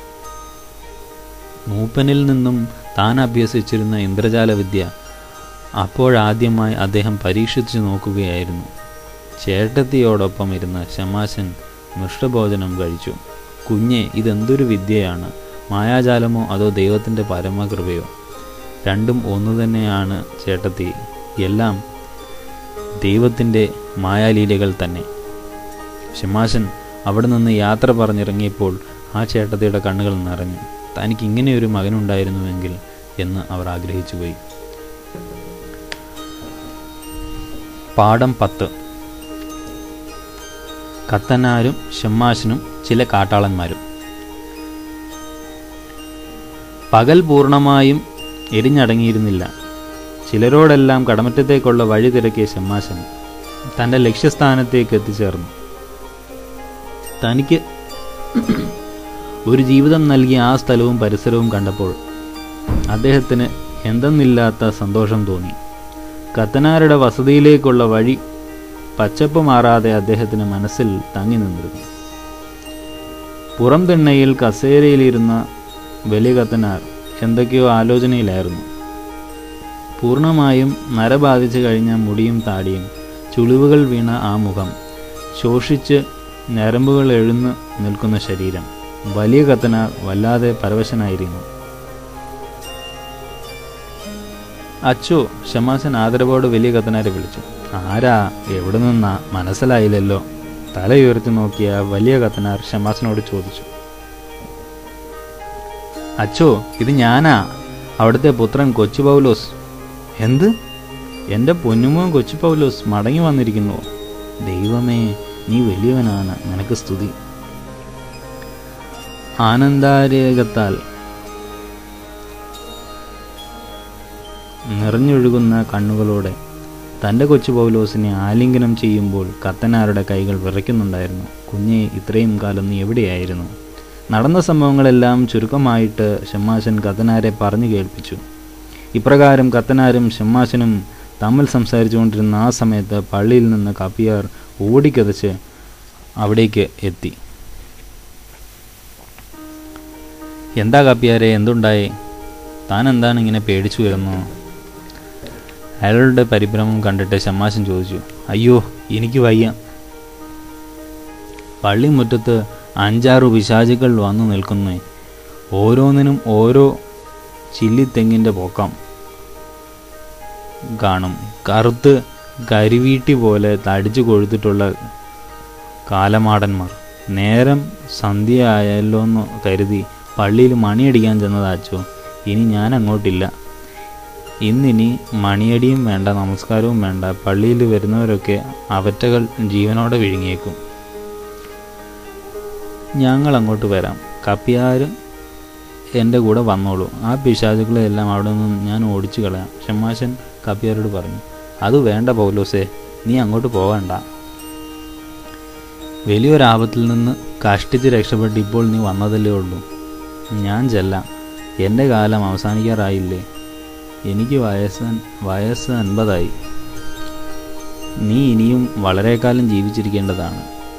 മൂപ്പനിൽ നിന്നും താൻ അഭ്യസിച്ചിരുന്ന ഇന്ദ്രജാല വിദ്യ അപ്പോഴാദ്യമായി അദ്ദേഹം പരീക്ഷിച്ചു നോക്കുകയായിരുന്നു ചേട്ടത്തിയോടൊപ്പം ഇരുന്ന് ശമാശൻ മിഷ്ടഭോജനം കഴിച്ചു കുഞ്ഞെ ഇതെന്തൊരു വിദ്യയാണ് മായാജാലമോ അതോ ദൈവത്തിൻ്റെ പരമകൃപയോ രണ്ടും ഒന്നു തന്നെയാണ് ചേട്ടത്തി എല്ലാം ദൈവത്തിൻ്റെ മായാലീലകൾ തന്നെ ഷിമാശൻ അവിടെ നിന്ന് യാത്ര പറഞ്ഞിറങ്ങിയപ്പോൾ ആ ചേട്ടത്തിയുടെ കണ്ണുകൾ നിറഞ്ഞു തനിക്ക് ഇങ്ങനെയൊരു മകനുണ്ടായിരുന്നുവെങ്കിൽ എന്ന് അവർ ആഗ്രഹിച്ചു പോയി പാഠം പത്ത് കത്തനാരും ഷമ്മാശനും ചില കാട്ടാളന്മാരും പകൽ പൂർണ്ണമായും എരിഞ്ഞടങ്ങിയിരുന്നില്ല ചിലരോടെല്ലാം കടമറ്റത്തേക്കുള്ള വഴി തിരക്കിയ ഷമ്മാശൻ തൻ്റെ ലക്ഷ്യസ്ഥാനത്തേക്ക് എത്തിച്ചേർന്നു തനിക്ക് ഒരു ജീവിതം നൽകിയ ആ സ്ഥലവും പരിസരവും കണ്ടപ്പോൾ അദ്ദേഹത്തിന് എന്തെന്നില്ലാത്ത സന്തോഷം തോന്നി കത്തനാരുടെ വസതിയിലേക്കുള്ള വഴി പച്ചപ്പ് മാറാതെ അദ്ദേഹത്തിന് മനസ്സിൽ തങ്ങി നിന്നിരുന്നു പുറം തിണ്ണയിൽ കസേരയിലിരുന്ന വലിയ കത്തനാർ എന്തൊക്കെയോ ആലോചനയിലായിരുന്നു പൂർണ്ണമായും നര ബാധിച്ചു കഴിഞ്ഞ മുടിയും താടിയും ചുളിവുകൾ വീണ ആ മുഖം ശോഷിച്ച് ഞരമ്പുകൾ എഴുന്നു നിൽക്കുന്ന ശരീരം വലിയ കത്തനാർ വല്ലാതെ പരവശനായിരുന്നു അച്ചു ഷമാസൻ ആദരവോട് വലിയ കത്തനാരെ വിളിച്ചു ആരാ എവിടെ നിന്നാ മനസ്സിലായില്ലല്ലോ തലയുയർത്തി നോക്കിയ വലിയ കത്തനാർ ഷമാസനോട് ചോദിച്ചു അച്ചോ ഇത് ഞാനാ അവിടുത്തെ പുത്രൻ കൊച്ചു പൗലോസ് എന്ത് എൻ്റെ പൊന്നുമോൻ കൊച്ചു പൗലോസ് മടങ്ങി വന്നിരിക്കുന്നു ദൈവമേ നീ വലിയവനാണ് നിനക്ക് സ്തുതി ആനന്ദാരേകത്താൽ നിറഞ്ഞൊഴുകുന്ന കണ്ണുകളോടെ തൻ്റെ കൊച്ചു പൗലോസിനെ ആലിംഗനം ചെയ്യുമ്പോൾ കത്തനാരുടെ കൈകൾ വിറയ്ക്കുന്നുണ്ടായിരുന്നു കുഞ്ഞെ ഇത്രയും കാലം നീ എവിടെയായിരുന്നു നടന്ന സംഭവങ്ങളെല്ലാം ചുരുക്കമായിട്ട് ഷമ്മാശൻ കത്തനാരെ പറഞ്ഞു കേൾപ്പിച്ചു ഇപ്രകാരം കത്തനാരും ഷമ്മാശനും തമ്മിൽ സംസാരിച്ചുകൊണ്ടിരുന്ന ആ സമയത്ത് പള്ളിയിൽ നിന്ന് കപ്പിയാർ ഓടിക്കതച്ച് അവിടേക്ക് എത്തി എന്താ കപ്പിയാരെ എന്തുണ്ടായി താൻ എന്താണ് ഇങ്ങനെ പേടിച്ചു വരുന്നു അയാളുടെ പരിഭ്രമം കണ്ടിട്ട് ഷമ്മാശൻ ചോദിച്ചു അയ്യോ എനിക്ക് വയ്യ പള്ളിമുറ്റത്ത് അഞ്ചാറു പിശാചുകൾ വന്നു നിൽക്കുന്നു ഓരോന്നിനും ഓരോ ചില്ലിത്തെങ്ങിൻ്റെ പൊക്കം കാണും കറുത്ത് കരിവീട്ടി പോലെ തടിച്ചു കൊഴുത്തിട്ടുള്ള കാലമാടന്മാർ നേരം സന്ധ്യ ആയല്ലോന്ന് കരുതി പള്ളിയിൽ മണിയടിക്കാൻ ചെന്നതാച്ചോ ഇനി ഞാൻ അങ്ങോട്ടില്ല ഇന്നിനി മണിയടിയും വേണ്ട നമസ്കാരവും വേണ്ട പള്ളിയിൽ വരുന്നവരൊക്കെ അവറ്റകൾ ജീവനോടെ വിഴുങ്ങിയേക്കും ഞങ്ങൾ അങ്ങോട്ട് വരാം കപ്പിയാരും എൻ്റെ കൂടെ വന്നോളൂ ആ പിശാചുക്കളെ എല്ലാം അവിടെ നിന്ന് ഞാൻ ഓടിച്ചു കളയാം ഷമ്മാശൻ കപ്പിയാരോട് പറഞ്ഞു അത് വേണ്ട പൗലോസേ നീ അങ്ങോട്ട് പോകണ്ട വലിയൊരാപത്തിൽ നിന്ന് കഷ്ടിച്ച് രക്ഷപ്പെട്ട് ഇപ്പോൾ നീ വന്നതല്ലേ ഉള്ളൂ ഞാൻ ചെല്ലാം എൻ്റെ കാലം അവസാനിക്കാറായില്ലേ എനിക്ക് വയസ്സ് വയസ്സ് അൻപതായി നീ ഇനിയും വളരെ കാലം ജീവിച്ചിരിക്കേണ്ടതാണ്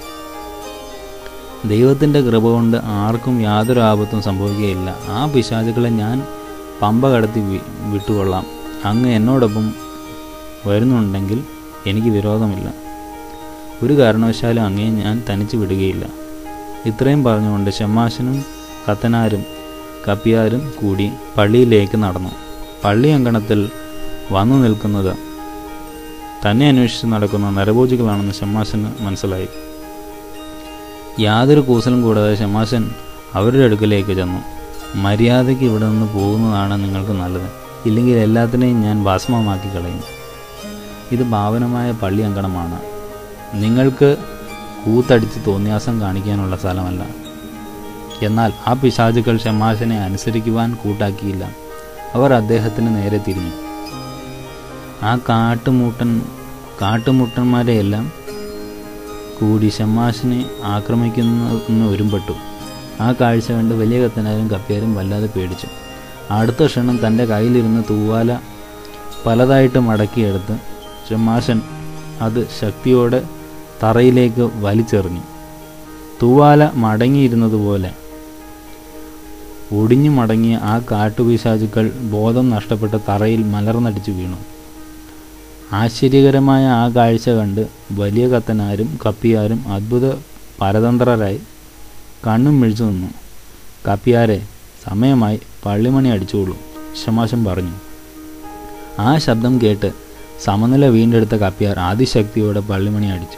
ദൈവത്തിൻ്റെ കൃപ കൊണ്ട് ആർക്കും യാതൊരു ആപത്തും സംഭവിക്കുകയില്ല ആ പിശാചുക്കളെ ഞാൻ പമ്പ കടത്തി വി- വിട്ടുകൊള്ളാം അങ്ങ് എന്നോടൊപ്പം വരുന്നുണ്ടെങ്കിൽ എനിക്ക് വിരോധമില്ല ഒരു കാരണവശാലും അങ്ങേ ഞാൻ തനിച്ച് വിടുകയില്ല ഇത്രയും പറഞ്ഞുകൊണ്ട് ഷമ്മാശനും കത്തനാരും കപ്പിയാരും കൂടി പള്ളിയിലേക്ക് നടന്നു പള്ളി അങ്കണത്തിൽ വന്നു നിൽക്കുന്നത് തന്നെ അന്വേഷിച്ച് നടക്കുന്ന നരഭോജികളാണെന്ന് ഷമ്മാശന് മനസ്സിലായി യാതൊരു കൂസലും കൂടാതെ ഷമാശൻ അവരുടെ അടുക്കലേക്ക് ചെന്നു മര്യാദയ്ക്ക് ഇവിടെ നിന്ന് പോകുന്നതാണ് നിങ്ങൾക്ക് നല്ലത് ഇല്ലെങ്കിൽ എല്ലാത്തിനെയും ഞാൻ ഭസ്മമാക്കി കളയും ഇത് പാവനമായ പള്ളി അങ്കണമാണ് നിങ്ങൾക്ക് കൂത്തടിച്ച് തോന്നിയാസം കാണിക്കാനുള്ള സ്ഥലമല്ല എന്നാൽ ആ പിശാചുക്കൾ ഷമാശനെ അനുസരിക്കുവാൻ കൂട്ടാക്കിയില്ല അവർ അദ്ദേഹത്തിന് നേരെ തിരിഞ്ഞു ആ കാട്ടുമൂട്ടൻ കാട്ടുമുട്ടന്മാരെയെല്ലാം കൂടി ഷമ്മാശിനെ ആക്രമിക്കുന്ന ഒരുമ്പെട്ടു ആ കാഴ്ച കണ്ട് വലിയ കത്തനാരും കപ്പിയാരും വല്ലാതെ പേടിച്ചു അടുത്ത ക്ഷണം തൻ്റെ കയ്യിലിരുന്ന തൂവാല പലതായിട്ട് മടക്കിയെടുത്ത് ഷമ്മാശൻ അത് ശക്തിയോടെ തറയിലേക്ക് വലിച്ചെറിഞ്ഞു തൂവാല മടങ്ങിയിരുന്നതുപോലെ ഒടിഞ്ഞു മടങ്ങിയ ആ കാട്ടുപിശാചുക്കൾ ബോധം നഷ്ടപ്പെട്ട് തറയിൽ മലർന്നടിച്ചു വീണു ആശ്ചര്യകരമായ ആ കാഴ്ച കണ്ട് വലിയ കത്തനാരും കപ്പിയാരും അത്ഭുത പരതന്ത്രരായി കണ്ണും മിഴിച്ചു നിന്നു കപ്പിയാരെ സമയമായി പള്ളിമണി അടിച്ചോളൂ ശമാശം പറഞ്ഞു ആ ശബ്ദം കേട്ട് സമനില വീണ്ടെടുത്ത കപ്പിയാർ ആദിശക്തിയോടെ പള്ളിമണി അടിച്ചു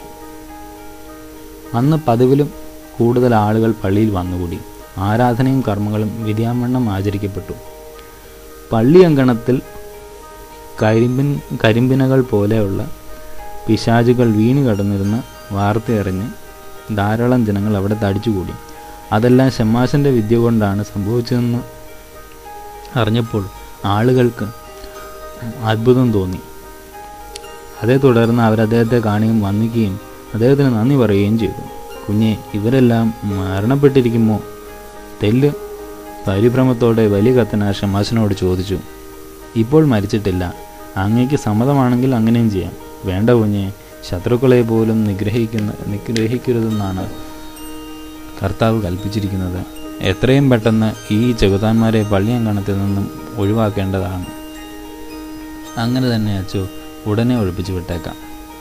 അന്ന് പതിവിലും കൂടുതൽ ആളുകൾ പള്ളിയിൽ വന്നുകൂടി ആരാധനയും കർമ്മങ്ങളും വിദ്യാമണ്ണം ആചരിക്കപ്പെട്ടു പള്ളി അങ്കണത്തിൽ കരിമ്പിൻ കരിമ്പിനകൾ പോലെയുള്ള പിശാചുകൾ വീണ് കടന്നിരുന്ന വാർത്തയറിഞ്ഞ് ധാരാളം ജനങ്ങൾ അവിടെ തടിച്ചുകൂടി അതെല്ലാം ഷമ്മാശൻ്റെ വിദ്യ കൊണ്ടാണ് സംഭവിച്ചതെന്ന് അറിഞ്ഞപ്പോൾ ആളുകൾക്ക് അത്ഭുതം തോന്നി അതേ തുടർന്ന് അവർ അദ്ദേഹത്തെ കാണുകയും വന്നിക്കുകയും അദ്ദേഹത്തിന് നന്ദി പറയുകയും ചെയ്തു കുഞ്ഞെ ഇവരെല്ലാം മരണപ്പെട്ടിരിക്കുമോ തെല്ല് പരിഭ്രമത്തോടെ വലിയ കത്തനാർ ഷമാശനോട് ചോദിച്ചു ഇപ്പോൾ മരിച്ചിട്ടില്ല അങ്ങേക്ക് സമ്മതമാണെങ്കിൽ അങ്ങനെയും ചെയ്യാം വേണ്ട കുഞ്ഞെ ശത്രുക്കളെ പോലും നിഗ്രഹിക്കുന്ന നിഗ്രഹിക്കരുതെന്നാണ് കർത്താവ് കൽപ്പിച്ചിരിക്കുന്നത് എത്രയും പെട്ടെന്ന് ഈ ചെകുതാന്മാരെ പള്ളിയങ്കണത്തിൽ നിന്നും ഒഴിവാക്കേണ്ടതാണ് അങ്ങനെ തന്നെ അച്ചു ഉടനെ ഒഴിപ്പിച്ചു വിട്ടേക്കാം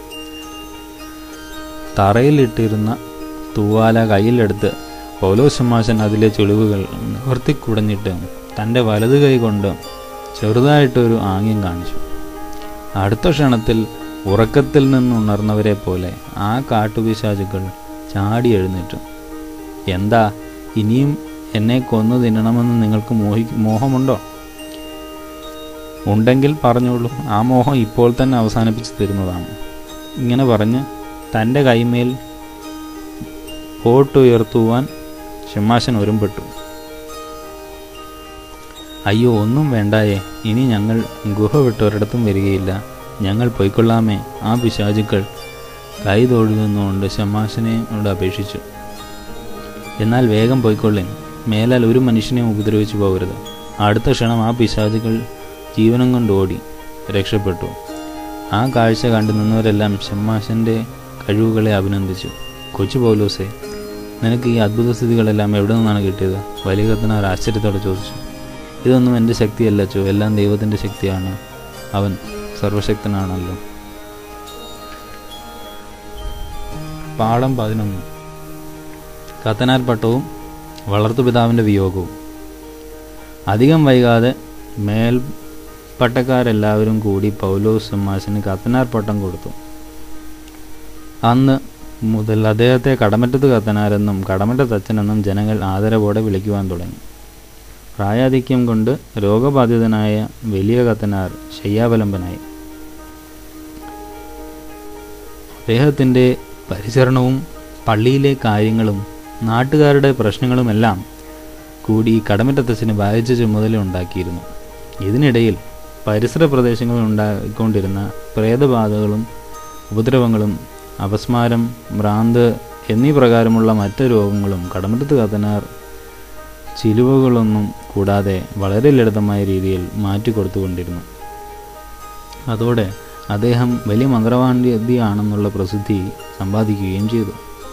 തറയിലിട്ടിരുന്ന തൂവാല കയ്യിലെടുത്ത് പൗലോശമാശൻ അതിലെ ചുളിവുകൾ നിവർത്തിക്കുടഞ്ഞിട്ട് തൻ്റെ വലത് കൈ കൊണ്ട് ചെറുതായിട്ടൊരു ആംഗ്യം കാണിച്ചു അടുത്ത ക്ഷണത്തിൽ ഉറക്കത്തിൽ നിന്നുണർന്നവരെ പോലെ ആ കാട്ടുപിശാചുക്കൾ ചാടി എഴുന്നേറ്റു എന്താ ഇനിയും എന്നെ കൊന്നു തിന്നണമെന്ന് നിങ്ങൾക്ക് മോഹി മോഹമുണ്ടോ ഉണ്ടെങ്കിൽ പറഞ്ഞോളൂ ആ മോഹം ഇപ്പോൾ തന്നെ അവസാനിപ്പിച്ച് തരുന്നതാണ് ഇങ്ങനെ പറഞ്ഞ് തൻ്റെ കൈമേൽ പോട്ടുയർത്തുവാൻ ഷമ്മാശൻ ഒരുമ്പെട്ടു അയ്യോ ഒന്നും വേണ്ടായേ ഇനി ഞങ്ങൾ ഗുഹ വിട്ടൊരിടത്തും വരികയില്ല ഞങ്ങൾ പൊയ്ക്കൊള്ളാമേ ആ പിശാചുക്കൾ കൈ തൊഴുതുന്നുകൊണ്ട് ഷമ്മാശനോട് അപേക്ഷിച്ചു എന്നാൽ വേഗം പൊയ്ക്കൊള്ളേൻ മേലാൽ ഒരു മനുഷ്യനെയും ഉപദ്രവിച്ചു പോകരുത് അടുത്ത ക്ഷണം ആ പിശാചുകൾ ജീവനം കൊണ്ട് ഓടി രക്ഷപ്പെട്ടു ആ കാഴ്ച കണ്ടു നിന്നവരെല്ലാം ഷമ്മാശൻ്റെ കഴിവുകളെ അഭിനന്ദിച്ചു കൊച്ചു പൗലോസെ നിനക്ക് ഈ അത്ഭുത സ്ഥിതികളെല്ലാം എവിടെ നിന്നാണ് കിട്ടിയത് വലിയ കത്തനാർ ആശ്ചര്യത്തോടെ ചോദിച്ചു ഇതൊന്നും എൻ്റെ ശക്തിയല്ല ചോ എല്ലാം ദൈവത്തിൻ്റെ ശക്തിയാണ് അവൻ സർവശക്തനാണല്ലോ പാഠം പതിനൊന്ന് കത്തനാർ പട്ടവും വളർത്തുപിതാവിൻ്റെ വിയോഗവും അധികം വൈകാതെ മേൽ പട്ടക്കാരെല്ലാവരും കൂടി പൗലോസ് സമ്മാശന് കത്തനാർ പട്ടം കൊടുത്തു അന്ന് മുതൽ അദ്ദേഹത്തെ കടമറ്റത്ത് കത്തനാരെന്നും കടമറ്റത്തച്ഛനെന്നും ജനങ്ങൾ ആദരവോടെ വിളിക്കുവാൻ തുടങ്ങി പ്രായാധിക്യം കൊണ്ട് രോഗബാധിതനായ വലിയ കത്തനാർ ശയ്യാവലംബനായി അദ്ദേഹത്തിൻ്റെ പരിചരണവും പള്ളിയിലെ കാര്യങ്ങളും നാട്ടുകാരുടെ പ്രശ്നങ്ങളുമെല്ലാം കൂടി കടമറ്റത്തച്ഛന് വായിച്ച ചുമതല ഉണ്ടാക്കിയിരുന്നു ഇതിനിടയിൽ പരിസര പ്രദേശങ്ങളിൽ ഉണ്ടായിക്കൊണ്ടിരുന്ന പ്രേതബാധകളും ഉപദ്രവങ്ങളും അപസ്മാരം ഭ്രാന്ത് എന്നീ പ്രകാരമുള്ള മറ്റ് രോഗങ്ങളും കടമറ്റത്ത് കത്തനാർ ചിലുവകളൊന്നും കൂടാതെ വളരെ ലളിതമായ രീതിയിൽ മാറ്റിക്കൊടുത്തുകൊണ്ടിരുന്നു അതോടെ അദ്ദേഹം വലിയ മന്ത്രവാദ്യയാണെന്നുള്ള പ്രസിദ്ധി സമ്പാദിക്കുകയും ചെയ്തു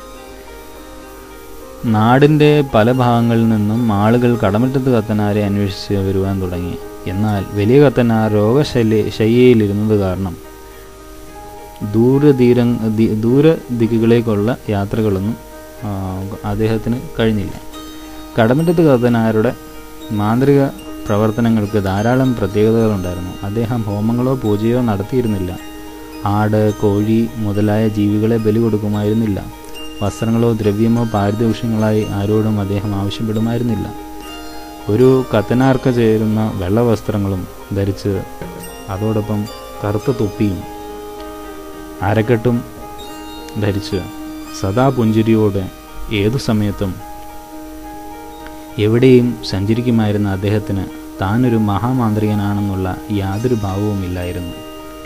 നാടിൻ്റെ പല ഭാഗങ്ങളിൽ നിന്നും ആളുകൾ കടമറ്റത്ത് കത്തനാരെ അന്വേഷിച്ച് വരുവാൻ തുടങ്ങി എന്നാൽ വലിയ കത്തനാർ രോഗശൈലി ശയ്യയിലിരുന്നത് കാരണം ദൂരതീര ദി- ദൂര ദിക്കുകളിലേക്കുള്ള യാത്രകളൊന്നും ആ, അദ്ദേഹത്തിന് കഴിഞ്ഞില്ല കടമറ്റത്ത് കത്തനാരുടെ മാന്ത്രിക പ്രവർത്തനങ്ങൾക്ക് ധാരാളം പ്രത്യേകതകളുണ്ടായിരുന്നു അദ്ദേഹം ഹോമങ്ങളോ പൂജയോ നടത്തിയിരുന്നില്ല ആട് കോഴി മുതലായ ജീവികളെ ബലി കൊടുക്കുമായിരുന്നില്ല വസ്ത്രങ്ങളോ ദ്രവ്യമോ പാരിതോഷികങ്ങളായി ആരോടും അദ്ദേഹം ആവശ്യപ്പെടുമായിരുന്നില്ല ഒരു കത്തനാർക്ക് ചേരുന്ന വെള്ള വസ്ത്രങ്ങളും ധരിച്ച് അതോടൊപ്പം കറുത്ത തൊപ്പിയും അരക്കെട്ടും ധരിച്ച് സദാ പുഞ്ചിരിയോടെ ഏതു സമയത്തും എവിടെയും സഞ്ചരിക്കുമായിരുന്ന അദ്ദേഹത്തിന് താനൊരു മഹാമാന്ത്രികനാണെന്നുള്ള യാതൊരു ഭാവവുമില്ലായിരുന്നു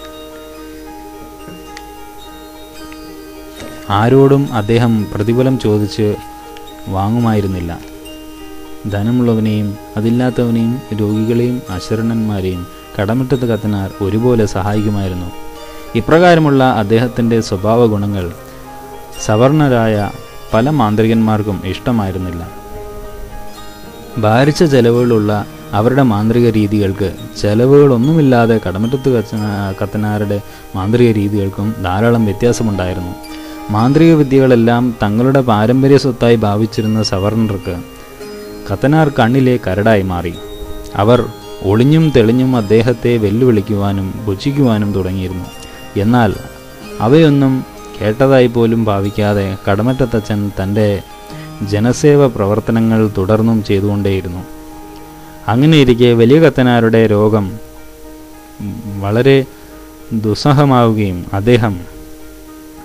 ആരോടും അദ്ദേഹം പ്രതിഫലം ചോദിച്ച് വാങ്ങുമായിരുന്നില്ല ധനമുള്ളവനെയും അതില്ലാത്തവനെയും രോഗികളെയും അശരണന്മാരെയും കടമിട്ടത്ത് കത്തനാർ ഒരുപോലെ സഹായിക്കുമായിരുന്നു ഇപ്രകാരമുള്ള അദ്ദേഹത്തിൻ്റെ സ്വഭാവ ഗുണങ്ങൾ സവർണരായ പല മാന്ത്രികന്മാർക്കും ഇഷ്ടമായിരുന്നില്ല ഭാരിച്ച ചെലവുകളുള്ള അവരുടെ മാന്ത്രിക രീതികൾക്ക് ചെലവുകളൊന്നുമില്ലാതെ കടമറ്റത്ത് കച്ചന കത്തനാരുടെ മാന്ത്രിക രീതികൾക്കും ധാരാളം വ്യത്യാസമുണ്ടായിരുന്നു മാന്ത്രിക വിദ്യകളെല്ലാം തങ്ങളുടെ പാരമ്പര്യ സ്വത്തായി ഭാവിച്ചിരുന്ന സവർണർക്ക് കത്തനാർ കണ്ണിലെ കരടായി മാറി അവർ ഒളിഞ്ഞും തെളിഞ്ഞും അദ്ദേഹത്തെ വെല്ലുവിളിക്കുവാനും പുച്ഛിക്കുവാനും തുടങ്ങിയിരുന്നു എന്നാൽ അവയൊന്നും കേട്ടതായി പോലും ഭാവിക്കാതെ കടമറ്റത്തച്ഛൻ തൻ്റെ ജനസേവ പ്രവർത്തനങ്ങൾ തുടർന്നും ചെയ്തുകൊണ്ടേയിരുന്നു അങ്ങനെയിരിക്കെ വലിയ കത്തനാരുടെ രോഗം വളരെ ദുസ്സഹമാവുകയും അദ്ദേഹം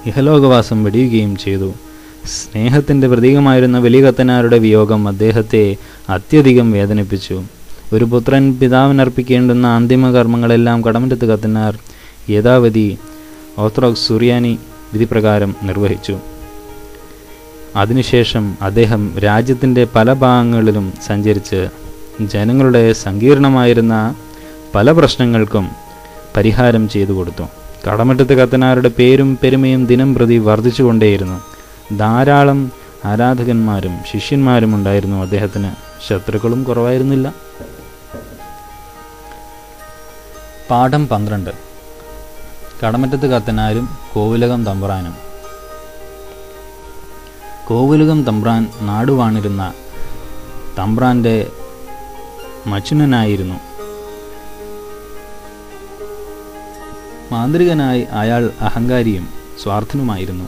ഇഹലോകവാസം വെടിയുകയും ചെയ്തു സ്നേഹത്തിൻ്റെ പ്രതീകമായിരുന്ന വലിയ കത്തനാരുടെ വിയോഗം അദ്ദേഹത്തെ അത്യധികം വേദനിപ്പിച്ചു ഒരു പുത്രൻ പിതാവിനർപ്പിക്കേണ്ടുന്ന അന്തിമ കർമ്മങ്ങളെല്ലാം കടമറ്റത്ത് കത്തനാർ യഥാവധി ഓർത്രോക്സ് സുറിയാനി വിധിപ്രകാരം നിർവഹിച്ചു അതിനുശേഷം അദ്ദേഹം രാജ്യത്തിൻ്റെ പല ഭാഗങ്ങളിലും സഞ്ചരിച്ച് ജനങ്ങളുടെ സങ്കീർണമായിരുന്ന പല പ്രശ്നങ്ങൾക്കും പരിഹാരം ചെയ്തു കൊടുത്തു കടമറ്റത്ത് കത്തനാരുടെ പേരും പെരുമയും ദിനം പ്രതി വർദ്ധിച്ചുകൊണ്ടേയിരുന്നു ധാരാളം ആരാധകന്മാരും ശിഷ്യന്മാരും ഉണ്ടായിരുന്നു അദ്ദേഹത്തിന് ശത്രുക്കളും കുറവായിരുന്നില്ല പാഠം പന്ത്രണ്ട് കടമറ്റത്ത് കത്തനാരും കോവിലകം തമ്പ്രാനും കോവിലകം തമ്പ്രാൻ നാടുവാണിരുന്ന തമ്പ്രാൻ്റെ മച്ചുനനായിരുന്നു മാന്ത്രികനായി അയാൾ അഹങ്കാരിയും സ്വാർത്ഥനുമായിരുന്നു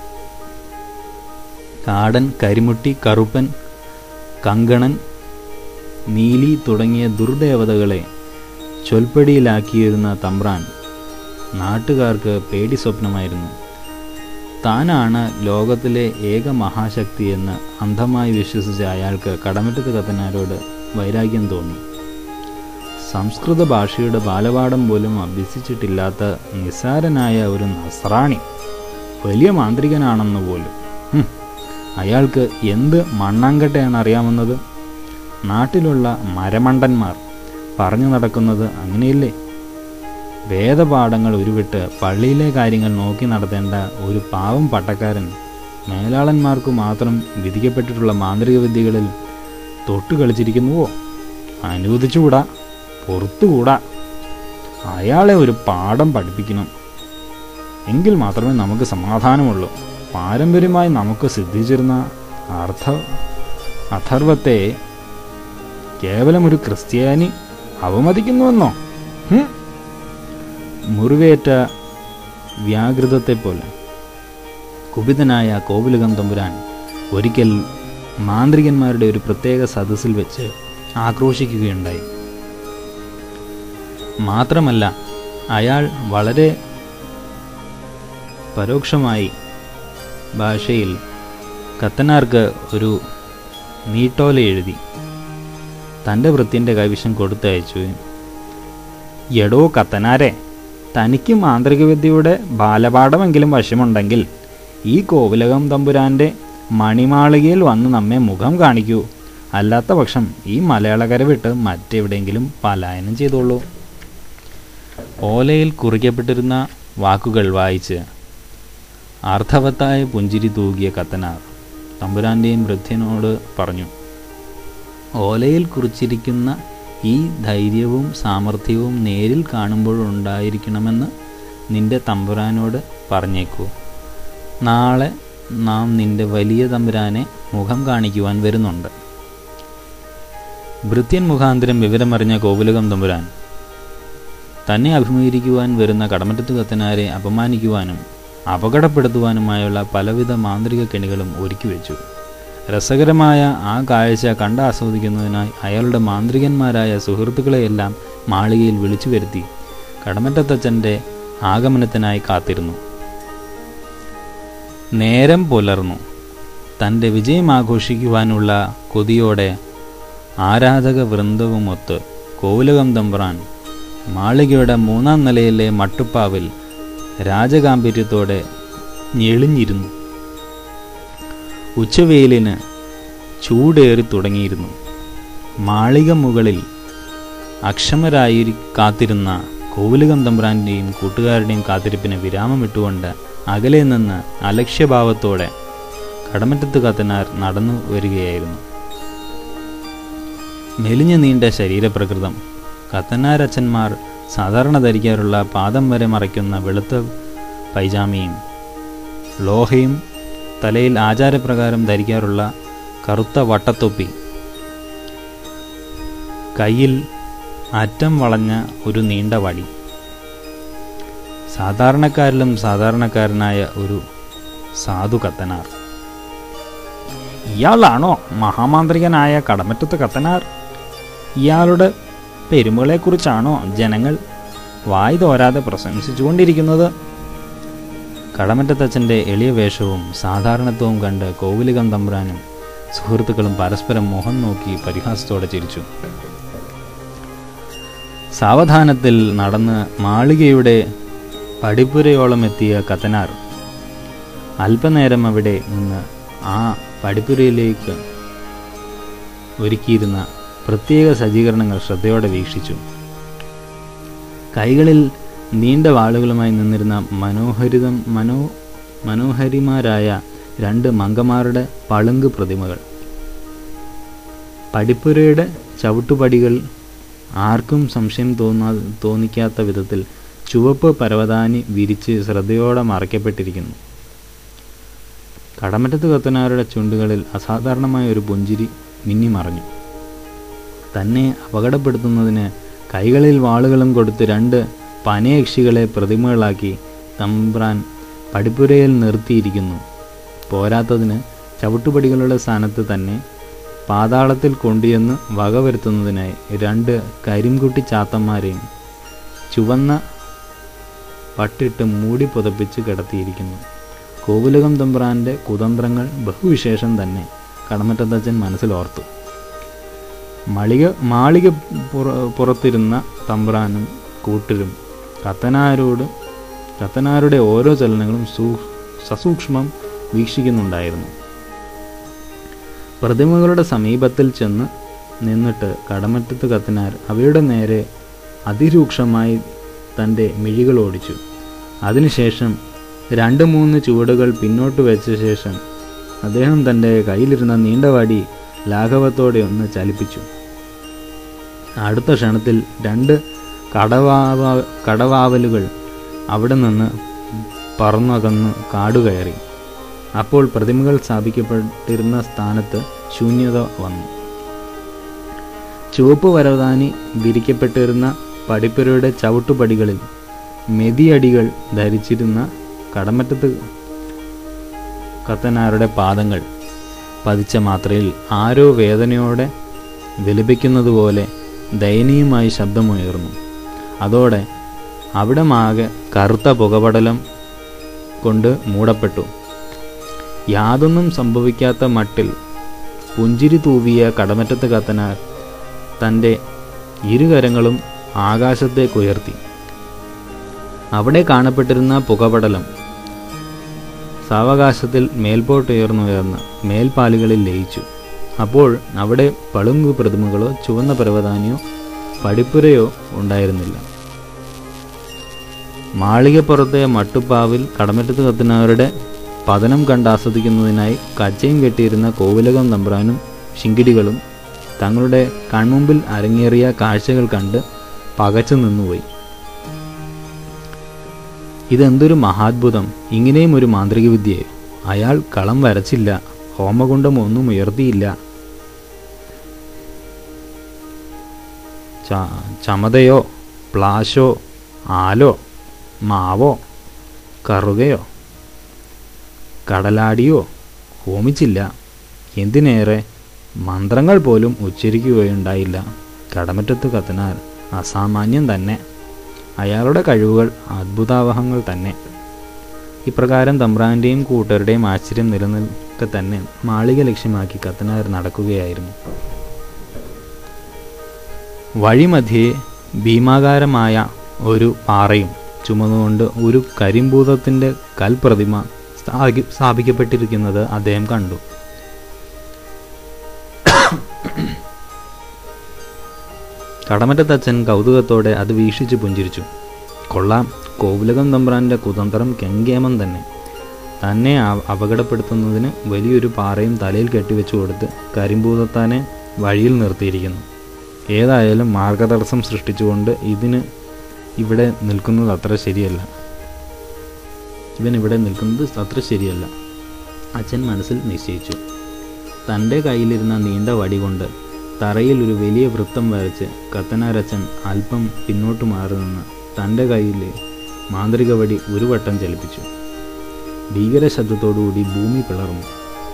കാടൻ കരിമുട്ടി കറുപ്പൻ കങ്കണൻ നീലി തുടങ്ങിയ ദുർദേവതകളെ ചൊൽപ്പടിയിലാക്കിയിരുന്ന തമ്പ്രാൻ നാട്ടുകാർക്ക് പേടി സ്വപ്നമായിരുന്നു താനാണ് ലോകത്തിലെ ഏക മഹാശക്തി എന്ന് അന്ധമായി വിശ്വസിച്ച അയാൾക്ക് കടമറ്റത്ത് കത്തനാരോട് വൈരാഗ്യം തോന്നി സംസ്കൃത ഭാഷയുടെ ബാലപാഠം പോലും അഭ്യസിച്ചിട്ടില്ലാത്ത നിസ്സാരനായ ഒരു നസ്രാണി വലിയ മാന്ത്രികനാണെന്ന് പോലും ഹും, അയാൾക്ക് എന്ത് മണ്ണാങ്കട്ടയാണ് അറിയാമെന്നത് നാട്ടിലുള്ള മരമണ്ടന്മാർ പറഞ്ഞു നടക്കുന്നത് അങ്ങനെയല്ലേ വേദപാഠങ്ങൾ ഉരുവിട്ട് പള്ളിയിലെ കാര്യങ്ങൾ നോക്കി നടത്തേണ്ട ഒരു പാവം പട്ടക്കാരൻ മേലാളന്മാർക്കു മാത്രം വിധിക്കപ്പെട്ടിട്ടുള്ള മാന്ത്രിക വിദ്യകളിൽ തൊട്ടു കളിച്ചിരിക്കുന്നുവോ അനുവദിച്ചുകൂടാ പുറത്തുകൂടാ അയാളെ ഒരു പാഠം പഠിപ്പിക്കണം എങ്കിൽ മാത്രമേ നമുക്ക് സമാധാനമുള്ളൂ പാരമ്പര്യമായി നമുക്ക് സിദ്ധിച്ചിരുന്ന അർത്ഥ അഥർവത്തെ കേവലം ഒരു ക്രിസ്ത്യാനി അവമതിക്കുന്നുവെന്നോ ഹും? മുറിവേറ്റ വ്യാകൃതത്തെപ്പോലെ കുപിതനായ കോവിലകം തമ്പുരാൻ ഒരിക്കൽ മാന്ത്രികന്മാരുടെ ഒരു പ്രത്യേക സദസ്സിൽ വെച്ച് ആക്രോശിക്കുകയുണ്ടായി മാത്രമല്ല അയാൾ വളരെ പരോക്ഷമായി ഭാഷയിൽ കത്തനാർക്ക് ഒരു നീട്ടോല എഴുതി തൻ്റെ വൃത്തിൻ്റെ കൈവശം കൊടുത്തയച്ചു എടോ കത്തനാരെ തനിക്ക് മാന്ത്രികവിദ്യയുടെ ബാലപാഠമെങ്കിലും വശമുണ്ടെങ്കിൽ ഈ കോവിലകം തമ്പുരാൻ്റെ മണിമാളികയിൽ വന്ന് നമ്മെ മുഖം കാണിക്കൂ അല്ലാത്ത പക്ഷം ഈ മലയാളക്കര വിട്ട് മറ്റെവിടെയെങ്കിലും പലായനം ചെയ്തോളൂ ഓലയിൽ കുറിക്കപ്പെട്ടിരുന്ന വാക്കുകൾ വായിച്ച് അർത്ഥവത്തായ പുഞ്ചിരി തൂകിയ കത്തനാർ തമ്പുരാൻ്റെയും വൃദ്ധനോട് പറഞ്ഞു ഓലയിൽ കുറിച്ചിരിക്കുന്ന ഈ ധൈര്യവും സാമർഥ്യവും നേരിൽ കാണുമ്പോഴുണ്ടായിരിക്കണമെന്ന് നിന്റെ തമ്പുരാനോട് പറഞ്ഞേക്കൂ നാളെ നാം നിന്റെ വലിയ തമ്പുരാനെ മുഖം കാണിക്കുവാൻ വരുന്നുണ്ട് ഭൃത്യൻ മുഖാന്തരം വിവരമറിഞ്ഞ കോവിലകം തമ്പുരാൻ തന്നെ അഭിമുഖീകരിക്കുവാൻ വരുന്ന കടമറ്റത്ത് കത്തനാരെ അപമാനിക്കുവാനും അപകടപ്പെടുത്തുവാനുമായുള്ള പലവിധ മാന്ത്രിക കെണികളും ഒരുക്കി വെച്ചു രസകരമായ ആ കാഴ്ച കണ്ട് ആസ്വദിക്കുന്നതിനായി അയാളുടെ മാന്ത്രികന്മാരായ സുഹൃത്തുക്കളെയെല്ലാം മാളികയിൽ വിളിച്ചു വരുത്തി കടമറ്റത്തച്ഛൻ്റെ ആഗമനത്തിനായി കാത്തിരുന്നു നേരം പുലർന്നു തൻ്റെ വിജയം ആഘോഷിക്കുവാനുള്ള കൊതിയോടെ ആരാധക വൃന്ദവുമൊത്ത് കോവിലകം തമ്പ്രാൻ മാളികയുടെ മൂന്നാം നിലയിലെ മട്ടുപ്പാവിൽ രാജഗാംഭീര്യത്തോടെ ഞെളിഞ്ഞിരുന്നു ഉച്ചവെയിലിന് ചൂടേറി തുടങ്ങിയിരുന്നു മാളിക മുകളിൽ അക്ഷമരായി കാത്തിരുന്ന കോവിലകം തമ്പ്രാൻ്റെയും കൂട്ടുകാരുടെയും കാത്തിരിപ്പിന് വിരാമമിട്ടുകൊണ്ട് അകലെ നിന്ന് അലക്ഷ്യഭാവത്തോടെ കടമറ്റത്ത് കത്തനാർ നടന്നു വരികയായിരുന്നു മെലിഞ്ഞ നീണ്ട ശരീരപ്രകൃതം കത്തനാരച്ചന്മാർ സാധാരണ ധരിക്കാറുള്ള പാദം വരെ മറയ്ക്കുന്ന വെളുത്ത പൈജാമയും ലോഹയും തലയിൽ ആചാരപ്രകാരം ധരിക്കാറുള്ള കറുത്ത വട്ടത്തൊപ്പി കയ്യിൽ അറ്റം വളഞ്ഞ ഒരു നീണ്ട വടി സാധാരണക്കാരിലും സാധാരണക്കാരനായ ഒരു സാധു കത്തനാർ ഇയാളാണോ മഹാമാന്ത്രികനായ കടമറ്റത്ത് കത്തനാർ ഇയാളുടെ പെരുമകളെക്കുറിച്ചാണോ ജനങ്ങൾ വായി തോരാതെ പ്രശംസിച്ചുകൊണ്ടിരിക്കുന്നത് കടമറ്റത്തച്ഛൻ്റെ എളിയ വേഷവും സാധാരണത്വവും കണ്ട് കോവിലികം തമ്പ്രാനും സുഹൃത്തുക്കളും പരസ്പരം മുഖം നോക്കി പരിഹാസത്തോടെ ചിരിച്ചു സാവധാനത്തിൽ നടന്ന് മാളികയുടെ പടിപ്പുരയോളം എത്തിയ കത്തനാർ അല്പനേരം അവിടെ നിന്ന് ആ പടിപ്പുരയിലേക്ക് ഒരുക്കിയിരുന്ന പ്രത്യേക സജ്ജീകരണങ്ങൾ ശ്രദ്ധയോടെ വീക്ഷിച്ചു കൈകളിൽ നീണ്ട വാളുകളുമായി നിന്നിരുന്ന മനോഹരിതം മനോ മനോഹരിമാരായ രണ്ട് മങ്കമാരുടെ പളുങ്ക് പ്രതിമകൾ പടിപ്പുരയുടെ ചവിട്ടുപടികൾ ആർക്കും സംശയം തോന്നാ തോന്നിക്കാത്ത വിധത്തിൽ ചുവപ്പ് പരവതാനി വിരിച്ച് ശ്രദ്ധയോടെ മറയ്ക്കപ്പെട്ടിരിക്കുന്നു കടമറ്റത്ത് കത്തനാരുടെ ചുണ്ടുകളിൽ അസാധാരണമായ ഒരു പുഞ്ചിരി മിന്നിമറഞ്ഞു തന്നെ അപകടപ്പെടുത്തുന്നതിന് കൈകളിൽ വാളുകളും കൊടുത്ത് രണ്ട് പനയക്ഷികളെ പ്രതിമകളാക്കി തമ്പ്രാൻ പടിപ്പുരയിൽ നിർത്തിയിരിക്കുന്നു പോരാത്തതിന് ചവിട്ടുപടികളുടെ സ്ഥാനത്ത് തന്നെ പാതാളത്തിൽ കൊണ്ടുചെന്ന് വകവരുത്തുന്നതിനായി രണ്ട് കരിംകുട്ടി ചാത്തന്മാരെയും ചുവന്ന പട്ടിട്ട് മൂടി പുതപ്പിച്ച് കിടത്തിയിരിക്കുന്നു കോവിലകം തമ്പ്രാൻ്റെ കുതന്ത്രങ്ങൾ ബഹുവിശേഷം തന്നെ കടമറ്റത്തച്ഛൻ മനസ്സിലോർത്തു മളിക മാളിക പുറ പുറത്തിരുന്ന തമ്പ്രാനും കൂട്ടരും കത്തനാരോട് കത്തനാരുടെ ഓരോ ചലനങ്ങളും സൂ സസൂക്ഷ്മം വീക്ഷിക്കുന്നുണ്ടായിരുന്നു പ്രതിമകളുടെ സമീപത്തിൽ ചെന്ന് നിന്നിട്ട് കടമറ്റത്ത് കത്തനാർ അവയുടെ നേരെ അതിരൂക്ഷമായി തൻ്റെ മിഴികൾ ഓടിച്ചു അതിനുശേഷം രണ്ട് മൂന്ന് ചുവടുകൾ പിന്നോട്ട് വെച്ച ശേഷം അദ്ദേഹം തൻ്റെ കയ്യിലിരുന്ന നീണ്ട വടി ലാഘവത്തോടെ ഒന്ന് ചലിപ്പിച്ചു അടുത്ത ക്ഷണത്തിൽ രണ്ട് കടവാവ കടവാവലുകൾ അവിടെ നിന്ന് പറന്നകന്ന് കാടുകയറി അപ്പോൾ പ്രതിമകൾ സ്ഥാപിക്കപ്പെട്ടിരുന്ന സ്ഥാനത്ത് ശൂന്യത വന്നു ചുവപ്പ് വരവതാനി വിരിക്കപ്പെട്ടിരുന്ന പടിപ്പുരയുടെ ചവിട്ടുപടികളിൽ മെതിയടികൾ ധരിച്ചിരുന്ന കടമറ്റത്ത് കത്തനാരുടെ പാദങ്ങൾ പതിച്ച മാത്രയിൽ ആരോ വേദനയോടെ വിലപിക്കുന്നതുപോലെ ദയനീയമായി ശബ്ദമുയർന്നു അതോടെ അവിടമാകെ കറുത്ത പുകപടലം കൊണ്ട് മൂടപ്പെട്ടു യാതൊന്നും സംഭവിക്കാത്ത മട്ടിൽ പുഞ്ചിരി തൂവിയ കടമറ്റത്ത് കത്തനാർ തൻ്റെ ഇരുകരങ്ങളും ആകാശത്തേക്കുയർത്തി അവിടെ കാണപ്പെട്ടിരുന്ന പുകപടലം സാവകാശത്തിൽ മേൽപോട്ടുയർന്നുയർന്ന് മേൽപ്പാലുകളിൽ ലയിച്ചു അപ്പോൾ അവിടെ പളുങ്കു പ്രതിമകളോ ചുവന്ന പർവ്വതാനിയോ പടിപ്പുരയോ ഉണ്ടായിരുന്നില്ല മാളികപ്പുറത്തെ മട്ടുപ്പാവിൽ കടമറ്റത്ത് കത്തുന്നവരുടെ പതനം കണ്ടാസ്വദിക്കുന്നതിനായി കച്ചയും കെട്ടിയിരുന്ന കോവിലകം തമ്പ്രാനും ശിങ്കിടികളും തങ്ങളുടെ കൺമുമ്പിൽ അരങ്ങേറിയ കാഴ്ചകൾ കണ്ട് പകച്ചു നിന്നുപോയി ഇതെന്തൊരു മഹാത്ഭുതം ഇങ്ങനെയും ഒരു മാന്ത്രിക വിദ്യയോ അയാൾ കളം വരച്ചില്ല ഹോമകുണ്ടം ഒന്നും ഉയർത്തിയില്ല ച ചമതയോ പ്ലാശോ ആലോ മാവോ കറുകയോ കടലാടിയോ ഹോമിച്ചില്ല എന്തിനേറെ മന്ത്രങ്ങൾ പോലും ഉച്ചരിക്കുകയുണ്ടായില്ല കടമറ്റത്ത് കത്തനാൽ അസാമാന്യം തന്നെ അയാളുടെ കഴിവുകൾ അത്ഭുതാവഹങ്ങൾ തന്നെ ഇപ്രകാരം തമ്പ്രാൻ്റെയും കൂട്ടരുടെയും ആശ്ചര്യം നിലനിൽക്കെ തന്നെ മാളിക ലക്ഷ്യമാക്കി കത്തനാർ നടക്കുകയായിരുന്നു വഴിമധ്യേ ഭീമാകാരമായ ഒരു പാറയും ചുമന്നുകൊണ്ട് ഒരു കരിമ്പൂതത്തിൻ്റെ കൽപ്രതിമ സ്ഥാപി- സ്ഥാപിക്കപ്പെട്ടിരിക്കുന്നത് അദ്ദേഹം കണ്ടു കടമറ്റത്തച്ഛൻ കൗതുകത്തോടെ അത് വീക്ഷിച്ച് പുഞ്ചിരിച്ചു കൊള്ളാം കോവിലകം തമ്പ്രാൻ്റെ കുതന്ത്രം കെങ്കേമം തന്നെ തന്നെ അ- അപകടപ്പെടുത്തുന്നതിന് വലിയൊരു പാറയും തലയിൽ കെട്ടിവെച്ചു കൊടുത്ത് കരിമ്പൂതത്താനെ വഴിയിൽ നിർത്തിയിരിക്കുന്നു ഏതായാലും മാർഗതടസ്സം സൃഷ്ടിച്ചുകൊണ്ട് ഇതിന് ഇവിടെ നിൽക്കുന്നത് അത്ര ശരിയല്ല ഇവൻ ഇവിടെ നിൽക്കുന്നത് അത്ര ശരിയല്ല അച്ഛൻ മനസ്സിൽ നിശ്ചയിച്ചു തൻ്റെ കയ്യിലിരുന്ന നീണ്ട വടി കൊണ്ട് തറയിൽ ഒരു വലിയ വൃത്തം വരച്ച് കത്തനാരച്ചൻ അല്പം പിന്നോട്ട് മാറി നിന്ന് തൻ്റെ കയ്യിലെ മാന്ത്രിക വടി ഒരു വട്ടം ചലിപ്പിച്ചു ഭീകര ശബ്ദത്തോടുകൂടി ഭൂമി പിളർന്നു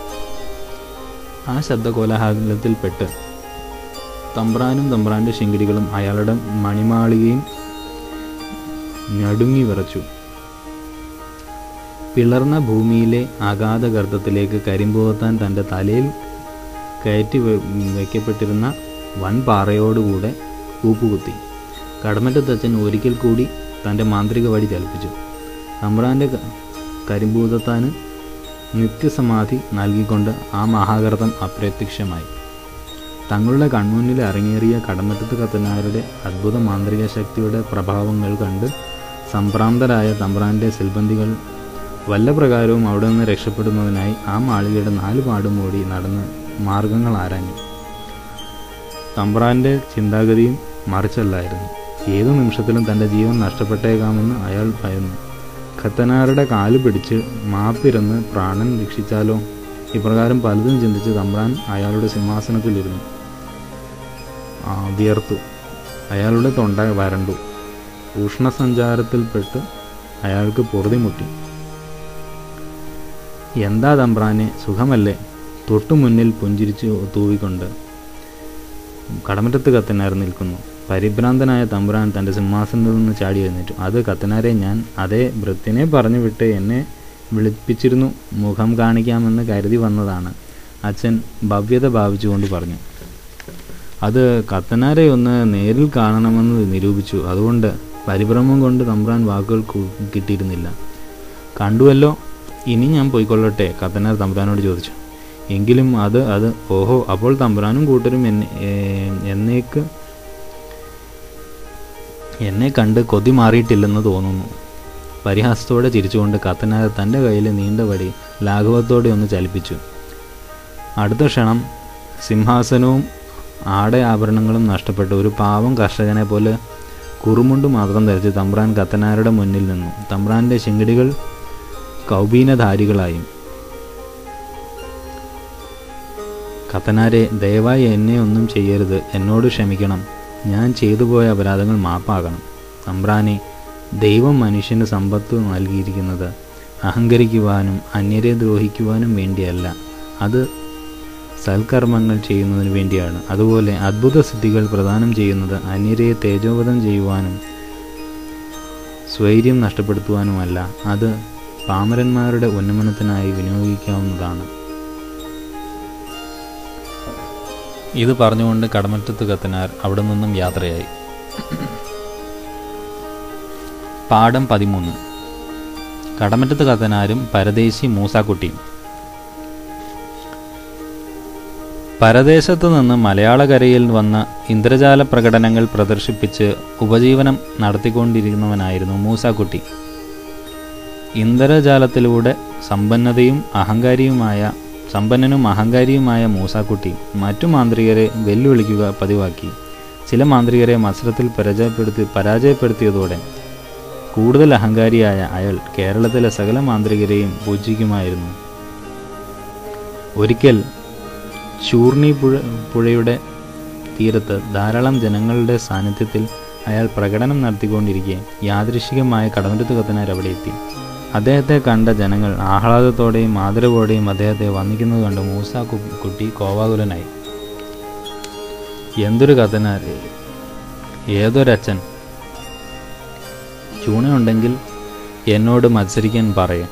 ആ ശബ്ദകോലാഹലത്തിൽപ്പെട്ട് തമ്പ്രാനും തമ്പ്രാൻ്റെ ശിങ്കിടികളും അയാളുടെ മണിമാളികയും ഞടുങ്ങി വിറച്ചു പിളർന്ന ഭൂമിയിലെ അഗാധ ഗർത്തത്തിലേക്ക് കരിമ്പുകത്താൻ തൻ്റെ തലയിൽ കയറ്റി വെ- വയ്ക്കപ്പെട്ടിരുന്ന വൻ പാറയോടുകൂടെ കൂപ്പുകുത്തി കടമറ്റത്തച്ഛൻ ഒരിക്കൽ കൂടി തൻ്റെ മാന്ത്രിക വടി ചലിപ്പിച്ചു തമ്പ്രാൻ്റെ ക- കരിമ്പൂതത്താന് നിത്യസമാധി നൽകിക്കൊണ്ട് ആ മഹാഗർത്തം അപ്രത്യക്ഷമായി തങ്ങളുടെ കൺമുന്നിൽ അരങ്ങേറിയ കടമറ്റത്ത് കത്തനാരുടെ അദ്ഭുത മാന്ത്രിക ശക്തിയുടെ പ്രഭാവങ്ങൾ കണ്ട് സംഭ്രാന്തരായ തമ്പ്രാൻ്റെ സിൽബന്തികൾ വല്ല പ്രകാരവും അവിടെ നിന്ന് രക്ഷപ്പെടുന്നതിനായി ആ മാളികയുടെ നാല് പാടും ഓടി നടന്ന് മാർഗങ്ങൾ ആരാഞ്ഞു തമ്പ്രാൻ്റെ ചിന്താഗതിയും മറിച്ചല്ലായിരുന്നു ഏതു നിമിഷത്തിലും തൻ്റെ ജീവൻ നഷ്ടപ്പെട്ടേക്കാമെന്ന് അയാൾ ഭയന്നു ഖത്തനാരുടെ കാല് പിടിച്ച് മാപ്പിരുന്ന് പ്രാണൻ രക്ഷിച്ചാലോ ഇപ്രകാരം പലതും ചിന്തിച്ച് തമ്പ്രാൻ അയാളുടെ സിംഹാസനത്തിലിരുന്നു ആ, വിയർത്തു അയാളുടെ തൊണ്ട വരണ്ടു ഉഷ്ണസഞ്ചാരത്തിൽപ്പെട്ട് അയാൾക്ക് പൊറുതിമുട്ടി എന്താ തമ്പ്രാനെ സുഖമല്ലേ തൊട്ടു മുന്നിൽ പുഞ്ചിരിച്ചു തൂവിക്കൊണ്ട് കടമറ്റത്ത് കത്തനാർ നിൽക്കുന്നു പരിഭ്രാന്തനായ തമ്പുരാൻ തൻ്റെ സിംഹാസനത്തിൽ നിന്ന് ചാടി എഴുന്നേറ്റു അത് കത്തനാരെ ഞാൻ അതേ ഭൃത്തിനെ പറഞ്ഞു വിട്ട് എന്നെ വിളിപ്പിച്ചിരുന്നു മുഖം കാണിക്കാമെന്ന് കരുതി വന്നതാണ് അച്ഛൻ ഭവ്യത ഭാവിച്ചുകൊണ്ട് പറഞ്ഞു അത് കത്തനാരെ ഒന്ന് നേരിൽ കാണണമെന്ന് നിരൂപിച്ചു അതുകൊണ്ട് പരിഭ്രമം കൊണ്ട് തമ്പ്രാൻ വാക്കുകൾ കു- കിട്ടിയിരുന്നില്ല കണ്ടുവല്ലോ ഇനി ഞാൻ പോയിക്കൊള്ളട്ടെ കത്തനാർ തമ്പ്രാനോട് ചോദിച്ചു എങ്കിലും അത് അത് ഓഹോ അപ്പോൾ തമ്പ്രാനും കൂട്ടരും എന്നെ ഏ- എന്നേക്ക് എന്നെ കണ്ട് കൊതി മാറിയിട്ടില്ലെന്ന് തോന്നുന്നു പരിഹാസത്തോടെ ചിരിച്ചുകൊണ്ട് കത്തനാർ തൻ്റെ കയ്യിൽ നീണ്ട വടി ലാഘവത്തോടെ ഒന്ന് ചലിപ്പിച്ചു അടുത്ത ക്ഷണം സിംഹാസനവും ആടെ ആഭരണങ്ങളും നഷ്ടപ്പെട്ട ഒരു പാവം കർഷകനെ പോലെ കുറുമുണ്ട് മാത്രം ധരിച്ച് തമ്പ്രാൻ കത്തനാരുടെ മുന്നിൽ നിന്നു തമ്പ്രാൻ്റെ ശിങ്കിടികൾ കൗബീനധാരികളായും കത്തനാരെ ദയവായി എന്നെ ഒന്നും ചെയ്യരുത് എന്നോട് ക്ഷമിക്കണം ഞാൻ ചെയ്തു പോയ അപരാധങ്ങൾ മാപ്പാക്കണം തമ്പ്രാനെ ദൈവം മനുഷ്യന് സമ്പത്ത് നൽകിയിരിക്കുന്നത് അഹങ്കരിക്കുവാനും അന്യരെ ദ്രോഹിക്കുവാനും വേണ്ടിയല്ല അത് സൽക്കർമ്മങ്ങൾ ചെയ്യുന്നതിന് വേണ്ടിയാണ് അതുപോലെ അദ്ഭുത സിദ്ധികൾ പ്രദാനം ചെയ്യുന്നത് അന്യരെ തേജോവധം ചെയ്യുവാനും സ്വൈര്യം നഷ്ടപ്പെടുത്തുവാനുമല്ല അത് പാമരന്മാരുടെ ഉന്നമനത്തിനായി വിനിയോഗിക്കാവുന്നതാണ് ഇത് പറഞ്ഞുകൊണ്ട് കടമറ്റത്ത് കത്തനാർ അവിടെ നിന്നും യാത്രയായി പാഠം പതിമൂന്ന് കടമറ്റത്ത് കത്തനാരും പരദേശി മൂസാക്കുട്ടിയും പരദേശത്തു നിന്ന് മലയാളകരയിൽ വന്ന ഇന്ദ്രജാല പ്രകടനങ്ങൾ പ്രദർശിപ്പിച്ച് ഉപജീവനം നടത്തിക്കൊണ്ടിരിക്കുന്നവനായിരുന്നു മൂസാക്കുട്ടി ഇന്ദ്രജാലത്തിലൂടെ സമ്പന്നതയും അഹങ്കാരിയുമായ സമ്പന്നനും അഹങ്കാരിയുമായ മൂസാക്കുട്ടി മറ്റു മാന്ത്രികരെ വെല്ലുവിളിക്കുക പതിവാക്കി ചില മാന്ത്രികരെ മത്സരത്തിൽ പരാജയപ്പെടുത്തി പരാജയപ്പെടുത്തിയതോടെ കൂടുതൽ അഹങ്കാരിയായ അയാൾ കേരളത്തിലെ സകല മാന്ത്രികരെയും പൂജിക്കുമായിരുന്നു ഒരിക്കൽ ചൂർണി പുഴ പുഴയുടെ തീരത്ത് ധാരാളം ജനങ്ങളുടെ സാന്നിധ്യത്തിൽ അയാൾ പ്രകടനം നടത്തിക്കൊണ്ടിരിക്കെ യാദൃശികമായ കടമറ്റത്ത് കത്തനാർ അവിടെ എത്തി അദ്ദേഹത്തെ കണ്ട ജനങ്ങൾ ആഹ്ലാദത്തോടെയും ആദരവോടെയും അദ്ദേഹത്തെ വന്ദിക്കുന്നത് കണ്ട് മൂസ കു- കുട്ടി കോവാകുലനായി എന്തൊരു കത്തനാർ ഏതൊരച്ഛൻ ചൂണയുണ്ടെങ്കിൽ എന്നോട് മത്സരിക്കാൻ പറയും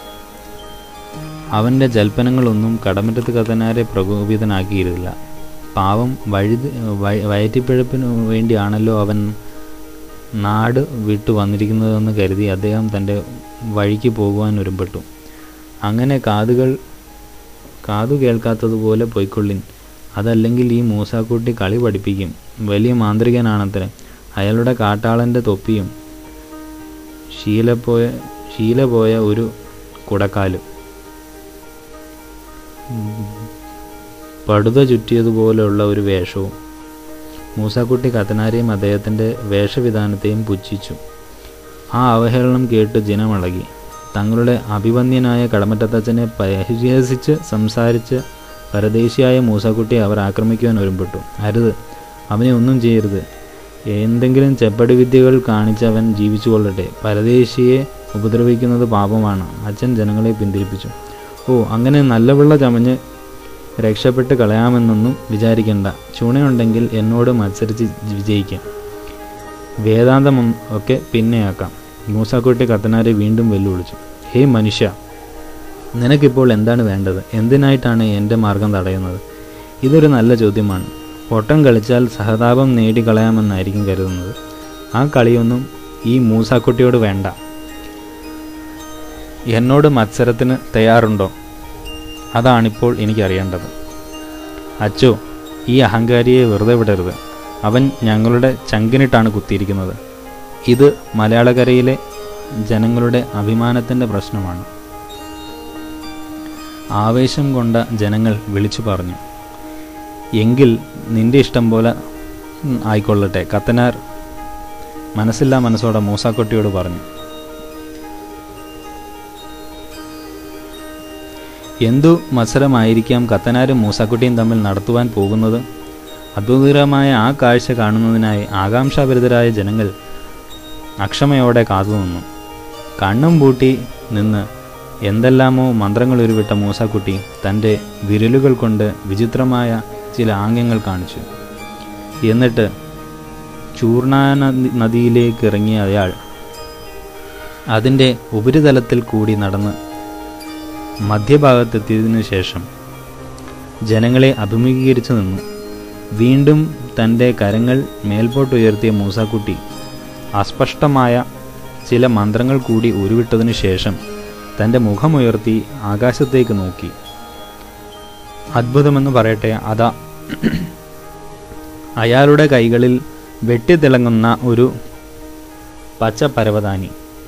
അവൻ്റെ ജൽപ്പനങ്ങളൊന്നും കടമറ്റത്ത് കത്തനാരെ പ്രകോപിതനാക്കിയിരുന്നില്ല പാവം വഴി വയ- വയറ്റിപ്പിഴപ്പിന് വേണ്ടിയാണല്ലോ അവൻ നാട് വിട്ടു വന്നിരിക്കുന്നതെന്ന് കരുതി അദ്ദേഹം തൻ്റെ വഴിക്ക് പോകുവാൻ ഒരുമ്പെട്ടു അങ്ങനെ കാതുകൾ കാതു കേൾക്കാത്തതുപോലെ പൊയ്ക്കൊള്ളിൻ അതല്ലെങ്കിൽ ഈ മൂസാക്കുട്ടി കളി പഠിപ്പിക്കും വലിയ മാന്ത്രികനാണത്രേ അയാളുടെ കാട്ടാളൻ്റെ തൊപ്പിയും ശീലപ്പോയ ശീല പോയ ഒരു കുടക്കാലും പടുത ചുറ്റിയതുപോലെയുള്ള ഒരു വേഷവും മൂസാക്കുട്ടി കത്തനാരെയും അദ്ദേഹത്തിൻ്റെ വേഷവിധാനത്തെയും പുച്ഛിച്ചു ആ അവഹേളനം കേട്ട് ജനമിളകി തങ്ങളുടെ അഭിവന്യനായ കടമറ്റത്തച്ഛനെ പരിഹസിച്ച് സംസാരിച്ച് പരദേശിയായ മൂസാക്കുട്ടിയെ അവർ ആക്രമിക്കുവാൻ ഒരുമ്പെട്ടു അരുത് അവനെ ഒന്നും ചെയ്യരുത് എന്തെങ്കിലും ചെപ്പടി വിദ്യകൾ കാണിച്ച് അവൻ ജീവിച്ചു കൊള്ളട്ടെ പരദേശിയെ ഉപദ്രവിക്കുന്നത് പാപമാണ് അച്ഛൻ ജനങ്ങളെ പിന്തിരിപ്പിച്ചു ഓ അങ്ങനെ നല്ല വെള്ള ചമഞ്ഞ് രക്ഷപ്പെട്ട് കളയാമെന്നൊന്നും വിചാരിക്കണ്ട ചൂണയുണ്ടെങ്കിൽ എന്നോട് മത്സരിച്ച് വിജയിക്കാം വേദാന്തം ഒക്കെ പിന്നെയാക്കാം മൂസാക്കുട്ടി കത്തനാരെ വീണ്ടും വെല്ലുവിളിച്ചു ഹേ മനുഷ്യ നിനക്കിപ്പോൾ എന്താണ് വേണ്ടത് എന്തിനായിട്ടാണ് എൻ്റെ മാർഗം തടയുന്നത് ഇതൊരു നല്ല ചോദ്യമാണ് ഒട്ടം കളിച്ചാൽ സഹതാപം നേടിക്കളയാമെന്നായിരിക്കും കരുതുന്നത് ആ കളിയൊന്നും ഈ മൂസാക്കുട്ടിയോട് വേണ്ട എന്നോട് മത്സരത്തിന് തയ്യാറുണ്ടോ അതാണിപ്പോൾ എനിക്കറിയേണ്ടത് അച്ചോ ഈ അഹങ്കാരിയെ വെറുതെ വിടരുത് അവൻ ഞങ്ങളുടെ ചങ്കിനിട്ടാണ് കുത്തിയിരിക്കുന്നത് ഇത് മലയാളക്കരയിലെ ജനങ്ങളുടെ അഭിമാനത്തിൻ്റെ പ്രശ്നമാണ് ആവേശം കൊണ്ട ജനങ്ങൾ വിളിച്ചു പറഞ്ഞു എങ്കിൽ നിന്റെ ഇഷ്ടം പോലെ ഉം, ആയിക്കൊള്ളട്ടെ കത്തനാർ മനസ്സില്ലാ മനസ്സോടെ മൂസാക്കുട്ടിയോട് പറഞ്ഞു എന്തു മത്സരമായിരിക്കാം കത്തനാരും മൂസാക്കുട്ടിയും തമ്മിൽ നടത്തുവാൻ പോകുന്നത് അത്ഭുതകരമായ ആ കാഴ്ച കാണുന്നതിനായി ആകാംക്ഷാഭരിതരായ ജനങ്ങൾ അക്ഷമയോടെ കാത്തുനിന്നു കണ്ണും പൂട്ടി നിന്ന് എന്തെല്ലാമോ മന്ത്രങ്ങൾ ഉരുവിട്ട മൂസാക്കുട്ടി തൻ്റെ വിരലുകൾ കൊണ്ട് വിചിത്രമായ ചില ആംഗ്യങ്ങൾ കാണിച്ചു എന്നിട്ട് ചൂർണ നദിയിലേക്ക് ഇറങ്ങിയ അയാൾ അതിൻ്റെ ഉപരിതലത്തിൽ കൂടി നടന്ന് മധ്യഭാഗത്തെത്തിയതിനു ശേഷം ജനങ്ങളെ അഭിമുഖീകരിച്ചു നിന്നു വീണ്ടും തൻ്റെ കരങ്ങൾ മേൽപോട്ടുയർത്തിയ മൂസാക്കുട്ടി അസ്പഷ്ടമായ ചില മന്ത്രങ്ങൾ കൂടി ഉരുവിട്ടതിനു ശേഷം തൻ്റെ മുഖമുയർത്തി ആകാശത്തേക്ക് നോക്കി അത്ഭുതമെന്ന് പറയട്ടെ അതാ അയാളുടെ കൈകളിൽ വെട്ടിത്തിളങ്ങുന്ന ഒരു പച്ച പരവതാനി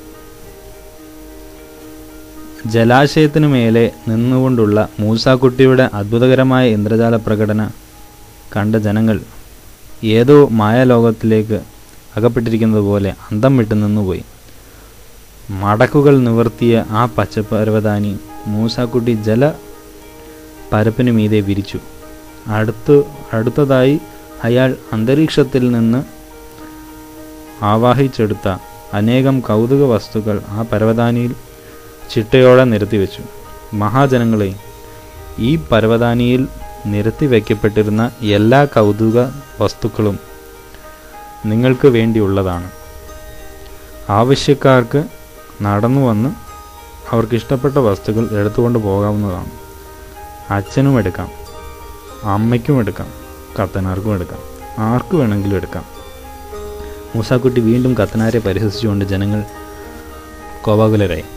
ജലാശയത്തിനു മേലെ നിന്നുകൊണ്ടുള്ള മൂസാക്കുട്ടിയുടെ അത്ഭുതകരമായ ഇന്ദ്രജാല പ്രകടന കണ്ട ജനങ്ങൾ ഏതോ മായാലോകത്തിലേക്ക് അകപ്പെട്ടിരിക്കുന്നത് പോലെ അന്തം വിട്ടു നിന്നുപോയി മടക്കുകൾ നിവർത്തിയ ആ പച്ചപ്പരവതാനി മൂസാക്കുട്ടി ജല പരപ്പിനു മീതെ വിരിച്ചു അടുത്തു അടുത്തതായി അയാൾ അന്തരീക്ഷത്തിൽ നിന്ന് ആവാഹിച്ചെടുത്ത അനേകം കൗതുക വസ്തുക്കൾ ആ പരവതാനിയിൽ ചിട്ടയോടെ നിരത്തിവെച്ചു മഹാജനങ്ങളെ ഈ പരവതാനിയിൽ നിരത്തി വയ്ക്കപ്പെട്ടിരുന്ന എല്ലാ കൗതുക വസ്തുക്കളും നിങ്ങൾക്ക് വേണ്ടിയുള്ളതാണ് ആവശ്യക്കാർക്ക് നടന്നു വന്ന് അവർക്ക് ഇഷ്ടപ്പെട്ട വസ്തുക്കൾ എടുത്തുകൊണ്ട് പോകാവുന്നതാണ് അച്ഛനും എടുക്കാം അമ്മയ്ക്കും എടുക്കാം കത്തനാർക്കും എടുക്കാം ആർക്ക് വേണമെങ്കിലും എടുക്കാം മൂസാക്കുട്ടി വീണ്ടും കത്തനാരെ പരിഹസിച്ചുകൊണ്ട് ജനങ്ങൾ കോപാകുലരായി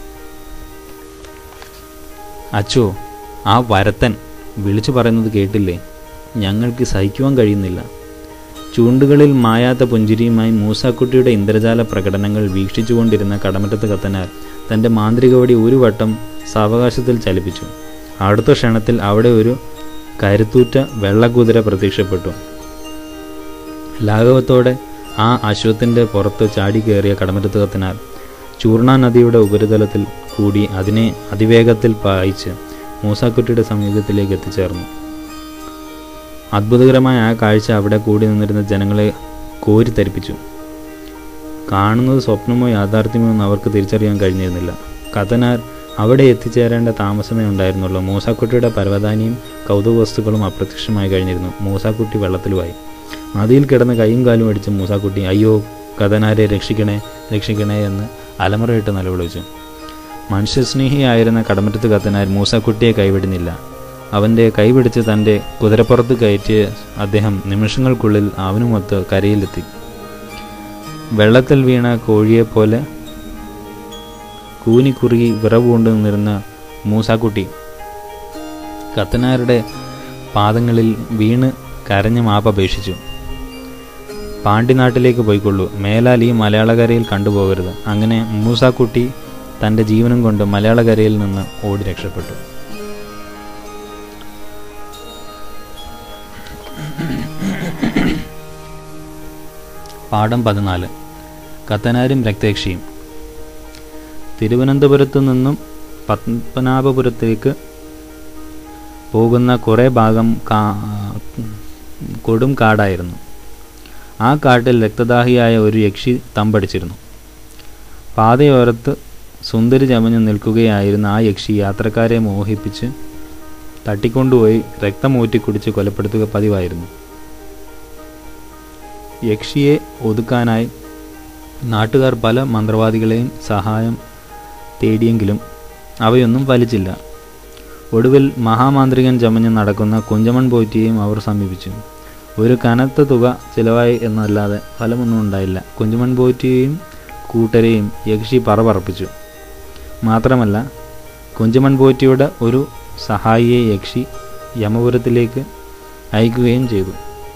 അച്ചോ ആ വരത്തൻ വിളിച്ചു പറയുന്നത് കേട്ടില്ലേ ഞങ്ങൾക്ക് സഹിക്കുവാൻ കഴിയുന്നില്ല ചൂണ്ടുകളിൽ മായാത്ത പുഞ്ചിരിയുമായി മൂസാക്കുട്ടിയുടെ ഇന്ദ്രജാല പ്രകടനങ്ങൾ വീക്ഷിച്ചുകൊണ്ടിരുന്ന കടമറ്റത്ത് കത്തനാർ തൻ്റെ മാന്ത്രികവടി ഒരു വട്ടം സാവകാശത്തിൽ ചലിപ്പിച്ചു അടുത്ത ക്ഷണത്തിൽ അവിടെ ഒരു കരുത്തൂറ്റ വെള്ളക്കുതിര പ്രത്യക്ഷപ്പെട്ടു ലാഘവത്തോടെ ആ അശ്വത്തിൻ്റെ പുറത്ത് ചാടിക്കയറിയ കടമറ്റത്ത് കത്തനാർ ചൂർണ നദിയുടെ ഉപരിതലത്തിൽ കൂടി അതിനെ അതിവേഗത്തിൽ പായിച്ച് മൂസാക്കുട്ടിയുടെ സമീപത്തിലേക്ക് എത്തിച്ചേർന്നു അത്ഭുതകരമായ ആ കാഴ്ച അവിടെ കൂടി നിന്നിരുന്ന ജനങ്ങളെ കോരിത്തരിപ്പിച്ചു കാണുന്നത് സ്വപ്നമോ യാഥാർത്ഥ്യമോ എന്ന് അവർക്ക് തിരിച്ചറിയാൻ കഴിഞ്ഞിരുന്നില്ല കഥനാർ അവിടെ എത്തിച്ചേരേണ്ട താമസമേ ഉണ്ടായിരുന്നുള്ളൂ മൂസാക്കുട്ടിയുടെ പരവതാനിയും കൗതുക വസ്തുക്കളും അപ്രത്യക്ഷമായി കഴിഞ്ഞിരുന്നു മൂസാക്കുട്ടി വെള്ളത്തിലുമായി നദിയിൽ കിടന്ന് കൈയും കാലും അടിച്ച മൂസാക്കുട്ടി അയ്യോ കഥനാരെ രക്ഷിക്കണേ രക്ഷിക്കണേ എന്ന് അലമുറയിട്ട് നിലവിളിച്ചു മനുഷ്യസ്നേഹിയായിരുന്ന കടമറ്റത്ത് കത്തനാർ മൂസാക്കുട്ടിയെ കൈവിടുന്നില്ല അവൻ്റെ കൈപിടിച്ച് തൻ്റെ കുതിരപ്പുറത്ത് കയറ്റിയ അദ്ദേഹം നിമിഷങ്ങൾക്കുള്ളിൽ അവനുമൊത്ത് കരയിലെത്തി വെള്ളത്തിൽ വീണ കോഴിയെപ്പോലെ കൂനിക്കുറുകി വിറവുകൊണ്ട് നിന്നിരുന്ന മൂസാക്കുട്ടി കത്തനാരുടെ പാദങ്ങളിൽ വീണ് കരഞ്ഞ് മാപ്പപേക്ഷിച്ചു പാണ്ടിനാട്ടിലേക്ക് പോയിക്കൊള്ളൂ മേലാൽ ഈ മലയാളകരയിൽ കണ്ടുപോകരുത് അങ്ങനെ മൂസാക്കുട്ടി തൻ്റെ ജീവനും കൊണ്ട് മലയാളകരയിൽ നിന്ന് ഓടി രക്ഷപ്പെട്ടു പാഠം പതിനാല് കത്തനാരും രക്തയക്ഷിയും തിരുവനന്തപുരത്തു നിന്നും പത്മനാഭപുരത്തേക്ക് പോകുന്ന കുറേ ഭാഗം കാ കൊടും കാടായിരുന്നു ആ കാട്ടിൽ രക്തദാഹിയായ ഒരു യക്ഷി തമ്പടിച്ചിരുന്നു പാതയോരത്ത് സുന്ദരി ചമഞ്ഞു നിൽക്കുകയായിരുന്ന ആ യക്ഷി യാത്രക്കാരെ മോഹിപ്പിച്ച് തട്ടിക്കൊണ്ടുപോയി രക്തമൂറ്റി കുടിച്ച് കൊലപ്പെടുത്തുക പതിവായിരുന്നു യക്ഷിയെ ഒതുക്കാനായി നാട്ടുകാർ പല മന്ത്രവാദികളെയും സഹായം തേടിയെങ്കിലും അവയൊന്നും ഫലിച്ചില്ല ഒടുവിൽ മഹാമാന്ത്രികൻ ചമഞ്ഞ് നടക്കുന്ന കുഞ്ചമൺ പോറ്റിയെയും അവർ സമീപിച്ചു ഒരു കനത്ത തുക ചിലവായി എന്നല്ലാതെ ഫലമൊന്നും ഉണ്ടായില്ല കുഞ്ചമൺ പോറ്റിയെയും കൂട്ടരെയും യക്ഷി പറപറപ്പിച്ചു മാത്രമല്ല കുഞ്ചമൺ പോറ്റിയുടെ ഒരു സഹായിയെ യക്ഷി യമപുരത്തിലേക്ക് അയക്കുകയും ചെയ്തു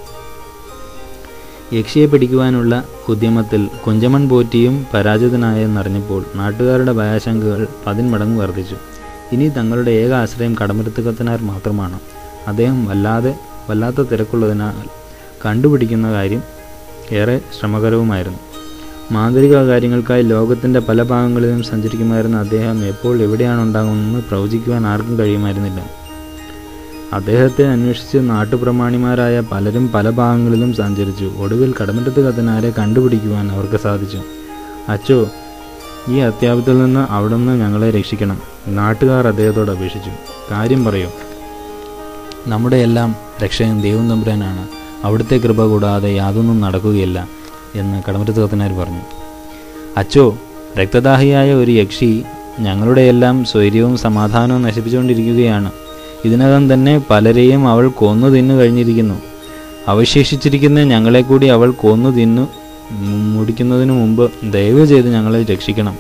യക്ഷിയെ പിടിക്കുവാനുള്ള ഉദ്യമത്തിൽ കുഞ്ചമൺ പോറ്റിയും പരാജിതനായെന്നറിഞ്ഞപ്പോൾ നാട്ടുകാരുടെ ഭയാശങ്കകൾ പതിന്മടങ്ങ് വർദ്ധിച്ചു ഇനി തങ്ങളുടെ ഏക ആശ്രയം കടമരുത്ത് കത്തനാർ മാത്രമാണ് അദ്ദേഹം വല്ലാതെ വല്ലാത്ത തിരക്കുള്ളതിനാൽ കണ്ടുപിടിക്കുന്ന കാര്യം ഏറെ ശ്രമകരവുമായിരുന്നു മാന്ത്രിക കാര്യങ്ങൾക്കായി ലോകത്തിൻ്റെ പല ഭാഗങ്ങളിലും സഞ്ചരിക്കുമായിരുന്ന അദ്ദേഹം എപ്പോൾ എവിടെയാണ് ഉണ്ടാകുന്നതെന്ന് പ്രവചിക്കുവാൻ ആർക്കും കഴിയുമായിരുന്നില്ല അദ്ദേഹത്തെ അന്വേഷിച്ച് നാട്ടുപ്രമാണിമാരായ പലരും പല ഭാഗങ്ങളിലും സഞ്ചരിച്ചു ഒടുവിൽ കടമറ്റത്ത് കത്തനാരെ കണ്ടുപിടിക്കുവാൻ അവർക്ക് സാധിച്ചു അച്ചോ ഈ അത്യാപത്തിൽ നിന്ന് അവിടുന്ന് ഞങ്ങളെ രക്ഷിക്കണം നാട്ടുകാർ അദ്ദേഹത്തോട് അപേക്ഷിച്ചു കാര്യം പറയൂ നമ്മുടെ എല്ലാം രക്ഷകൻ ദൈവം തമ്പുരാനാണ് അവിടുത്തെ കൃപ കൂടാതെ യാതൊന്നും നടക്കുകയില്ല എന്ന് കടമറ്റത്ത് കത്തനാർ പറഞ്ഞു അച്ചോ രക്തദാഹിയായ ഒരു യക്ഷി ഞങ്ങളുടെ എല്ലാം സ്വൈര്യവും സമാധാനവും നശിപ്പിച്ചുകൊണ്ടിരിക്കുകയാണ് ഇതിനകം തന്നെ പലരെയും അവൾ കൊന്നു തിന്നു കഴിഞ്ഞിരിക്കുന്നു അവശേഷിച്ചിരിക്കുന്ന ഞങ്ങളെ കൂടി അവൾ കൊന്നു തിന്നു മു- മുടിക്കുന്നതിനു മുമ്പ് ദയവ് ചെയ്ത് ഞങ്ങളെ രക്ഷിക്കണം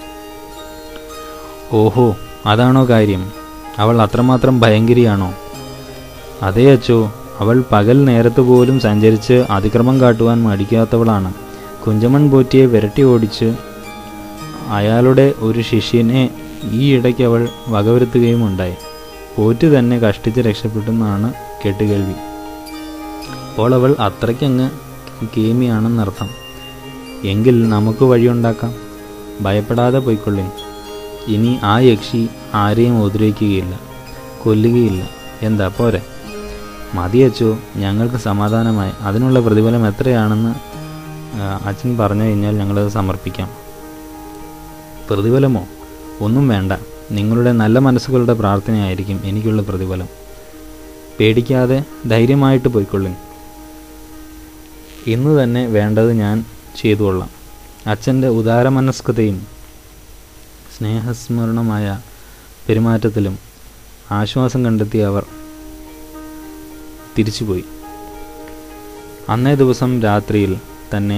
ഓഹോ അതാണോ കാര്യം അവൾ അത്രമാത്രം ഭയങ്കരിയാണോ അതേ അച്ചോ അവൾ പകൽ നേരത്ത് പോലും സഞ്ചരിച്ച് അതിക്രമം കാട്ടുവാൻ മടിക്കാത്തവളാണ് കുഞ്ചമൺ പോറ്റിയെ വിരട്ടി ഓടിച്ച് അയാളുടെ ഒരു ശിഷ്യനെ ഈ ഇടയ്ക്ക് അവൾ വകവരുത്തുകയും ഉണ്ടായി പോറ്റ് തന്നെ കഷ്ടിച്ച് രക്ഷപ്പെട്ടെന്നാണ് കേട്ടുകേൾവി അപ്പോൾ അവൾ അത്രയ്ക്കങ്ങ് കേമിയാണെന്നർത്ഥം എങ്കിൽ നമുക്ക് വഴിയുണ്ടാക്കാം ഭയപ്പെടാതെ പോയിക്കൊള്ളേ ഇനി ആ യക്ഷി ആരെയും ഉപദ്രവിക്കുകയില്ല കൊല്ലുകയില്ല എന്താ പോരെ മതിയച്ചോ ഞങ്ങൾക്ക് സമാധാനമായി അതിനുള്ള പ്രതിഫലം എത്രയാണെന്ന് ആ, അച്ഛൻ പറഞ്ഞു കഴിഞ്ഞാൽ ഞങ്ങളത് സമർപ്പിക്കാം പ്രതിഫലമോ ഒന്നും വേണ്ട നിങ്ങളുടെ നല്ല മനസ്സുകളുടെ പ്രാർത്ഥനയായിരിക്കും എനിക്കുള്ള പ്രതിഫലം പേടിക്കാതെ ധൈര്യമായിട്ട് പോയിക്കൊള്ളും ഇന്ന് തന്നെ വേണ്ടത് ഞാൻ ചെയ്തു കൊള്ളാം അച്ഛൻ്റെ ഉദാരമനസ്കതയും സ്നേഹസ്മരണമായ പെരുമാറ്റത്തിലും ആശ്വാസം കണ്ടെത്തിയ അവർ തിരിച്ചുപോയി അന്നേ ദിവസം രാത്രിയിൽ തന്നെ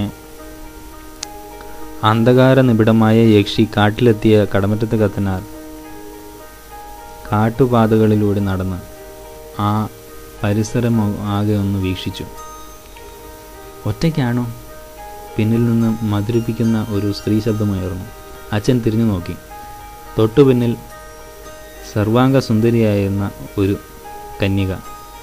അന്ധകാര നിബിഡമായ യക്ഷി കാട്ടിലെത്തിയ കടമറ്റത്ത് കത്തനാർ കാട്ടുപാതകളിലൂടെ നടന്ന് ആ പരിസരം ആകെ ഒന്ന് വീക്ഷിച്ചു ഒറ്റയ്ക്കാണോ പിന്നിൽ നിന്ന് മധുരിപ്പിക്കുന്ന ഒരു സ്ത്രീ ശബ്ദമുയർന്നു അച്ഛൻ തിരിഞ്ഞു നോക്കി തൊട്ടു പിന്നിൽ സർവാംഗ സുന്ദരിയായിരുന്ന ഒരു കന്യക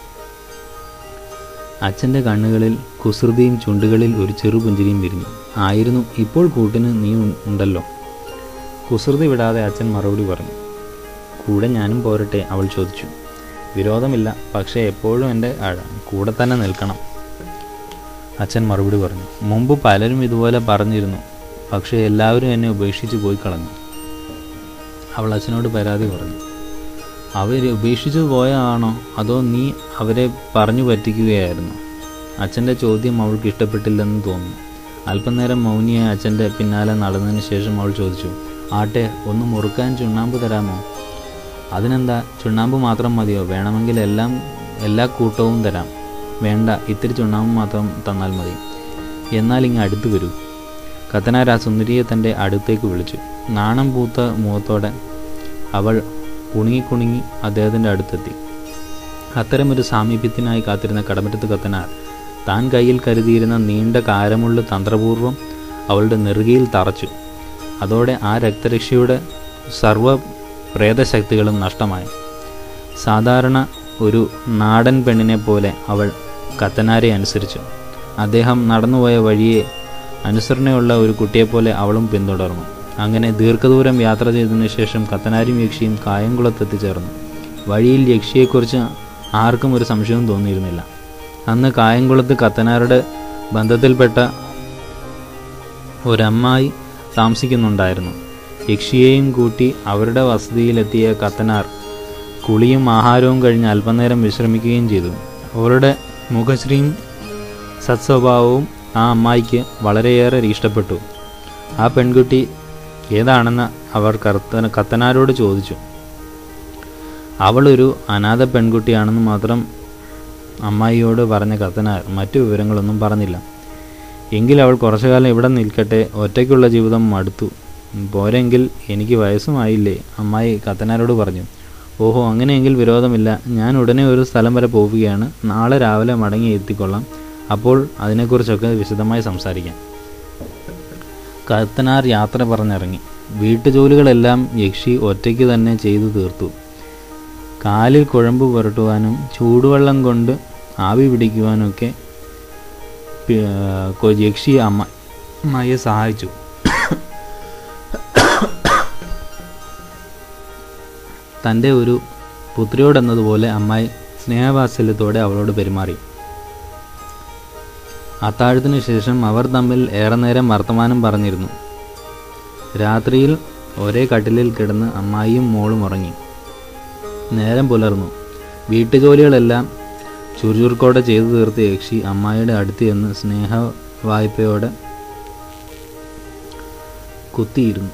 അച്ഛൻ്റെ കണ്ണുകളിൽ കുസൃതിയും ചുണ്ടുകളിൽ ഒരു ചെറു പുഞ്ചിരിയും വിരിഞ്ഞു ആയിരുന്നു ഇപ്പോൾ കൂട്ടിന് നീ ഉ- ഉണ്ടല്ലോ കുസൃതി വിടാതെ അച്ഛൻ മറുപടി പറഞ്ഞു കൂടെ ഞാനും പോരട്ടെ അവൾ ചോദിച്ചു വിരോധമില്ല പക്ഷേ എപ്പോഴും എൻ്റെ അഴ- കൂടെ തന്നെ നിൽക്കണം അച്ഛൻ മറുപടി പറഞ്ഞു മുമ്പ് പലരും ഇതുപോലെ പറഞ്ഞിരുന്നു പക്ഷേ എല്ലാവരും എന്നെ ഉപേക്ഷിച്ച് പോയി കളഞ്ഞു അവൾ അച്ഛനോട് പരാതി പറഞ്ഞു അവർ ഉപേക്ഷിച്ചു പോയതാണോ അതോ നീ അവരെ പറഞ്ഞു പറ്റിക്കുകയായിരുന്നു അച്ഛൻ്റെ ചോദ്യം അവൾക്ക് ഇഷ്ടപ്പെട്ടില്ലെന്ന് തോന്നുന്നു അല്പനേരം മൗനിയായ അച്ഛൻ്റെ പിന്നാലെ നടന്നതിന് ശേഷം അവൾ ചോദിച്ചു ആട്ടെ ഒന്ന് മുറുക്കാൻ ചുണ്ണാമ്പ് തരാമോ അതിനെന്താ ചുണ്ണാമ്പ് മാത്രം മതിയോ വേണമെങ്കിൽ എല്ലാം എല്ലാ കൂട്ടവും തരാം വേണ്ട ഇത്തിരി ചുണ്ണാമ്പ് മാത്രം തന്നാൽ മതി എന്നാൽ ഇങ്ങ് അടുത്ത് വരൂ കത്തനാർ ആ സുന്ദരിയെ തൻ്റെ അടുത്തേക്ക് വിളിച്ചു നാണം പൂത്ത മുഖത്തോടെ അവൾ കുണുങ്ങി കുണുങ്ങി അദ്ദേഹത്തിൻ്റെ അടുത്തെത്തി അത്തരമൊരു സാമീപ്യത്തിനായി കാത്തിരുന്ന കടമറ്റത്ത് കത്തനാർ താൻ കയ്യിൽ കരുതിയിരുന്ന നീണ്ട കാരമുള്ള തന്ത്രപൂർവം അവളുടെ നെറുകയിൽ തറച്ചു അതോടെ ആ രക്തരക്ഷയുടെ സർവ പ്രേതശക്തികളും നഷ്ടമായി സാധാരണ ഒരു നാടൻ പെണ്ണിനെ പോലെ അവൾ കത്തനാരെ അനുസരിച്ചു അദ്ദേഹം നടന്നുപോയ വഴിയെ അനുസരണയുള്ള ഒരു കുട്ടിയെപ്പോലെ അവളും പിന്തുടർന്നു അങ്ങനെ ദീർഘദൂരം യാത്ര ചെയ്തതിനു ശേഷം കത്തനാരും യക്ഷിയും കായംകുളത്തെത്തിച്ചേർന്നു വഴിയിൽ യക്ഷിയെക്കുറിച്ച് ആർക്കും ഒരു സംശയവും തോന്നിയിരുന്നില്ല അന്ന് കായംകുളത്ത് കത്തനാരുടെ ബന്ധത്തിൽപ്പെട്ട ഒരമ്മായി താമസിക്കുന്നുണ്ടായിരുന്നു യക്ഷിയെയും കൂട്ടി അവരുടെ വസതിയിലെത്തിയ കത്തനാർ കുളിയും ആഹാരവും കഴിഞ്ഞ് അല്പനേരം വിശ്രമിക്കുകയും ചെയ്തു അവരുടെ മുഖശ്രീയും സത്സ്വഭാവവും ആ അമ്മായിക്ക് വളരെയേറെ ഇഷ്ടപ്പെട്ടു ആ പെൺകുട്ടി ഏതാണെന്ന് അവർ കർത്തന കത്തനാരോട് ചോദിച്ചു അവളൊരു അനാഥ പെൺകുട്ടിയാണെന്ന് മാത്രം അമ്മായിയോട് പറഞ്ഞ കത്തനാർ മറ്റു വിവരങ്ങളൊന്നും പറഞ്ഞില്ല എങ്കിൽ അവൾ കുറച്ചുകാലം ഇവിടെ നിൽക്കട്ടെ ഒറ്റയ്ക്കുള്ള ജീവിതം മടുത്തു പോരെങ്കിൽ എനിക്ക് വയസ്സുമായില്ലേ അമ്മായി കത്തനാരോട് പറഞ്ഞു ഓഹോ അങ്ങനെയെങ്കിൽ വിരോധമില്ല ഞാൻ ഉടനെ ഒരു സ്ഥലം വരെ പോവുകയാണ് നാളെ രാവിലെ മടങ്ങി എത്തിക്കൊള്ളാം അപ്പോൾ അതിനെക്കുറിച്ചൊക്കെ വിശദമായി സംസാരിക്കാം കത്തനാർ യാത്ര പറഞ്ഞിറങ്ങി വീട്ടുജോലികളെല്ലാം യക്ഷി ഒറ്റയ്ക്ക് തന്നെ ചെയ്തു തീർത്തു കാലിൽ കുഴമ്പ് പുരട്ടുവാനും ചൂടുവെള്ളം കൊണ്ട് ആവി പിടിക്കുവാനൊക്കെ പി- കൊ- യക്ഷി അമ്മ അമ്മയെ സഹായിച്ചു തൻ്റെ ഒരു പുത്രിയോടെന്നതുപോലെ അമ്മായി സ്നേഹവാത്സല്യത്തോടെ അവളോട് പെരുമാറി അത്താഴത്തിനു ശേഷം അവർ തമ്മിൽ ഏറെ നേരം വർത്തമാനം പറഞ്ഞിരുന്നു രാത്രിയിൽ ഒരേ കട്ടിലിൽ കിടന്ന് അമ്മായിയും മോളും ഉറങ്ങി നേരം പുലർന്നു വീട്ടുജോലികളെല്ലാം ചുറുചുറുക്കോടെ ചെയ്തു തീർത്ത യക്ഷി അമ്മായിയുടെ അടുത്ത് ചെന്ന് സ്നേഹ വായ്പയോടെ കുത്തിയിരുന്നു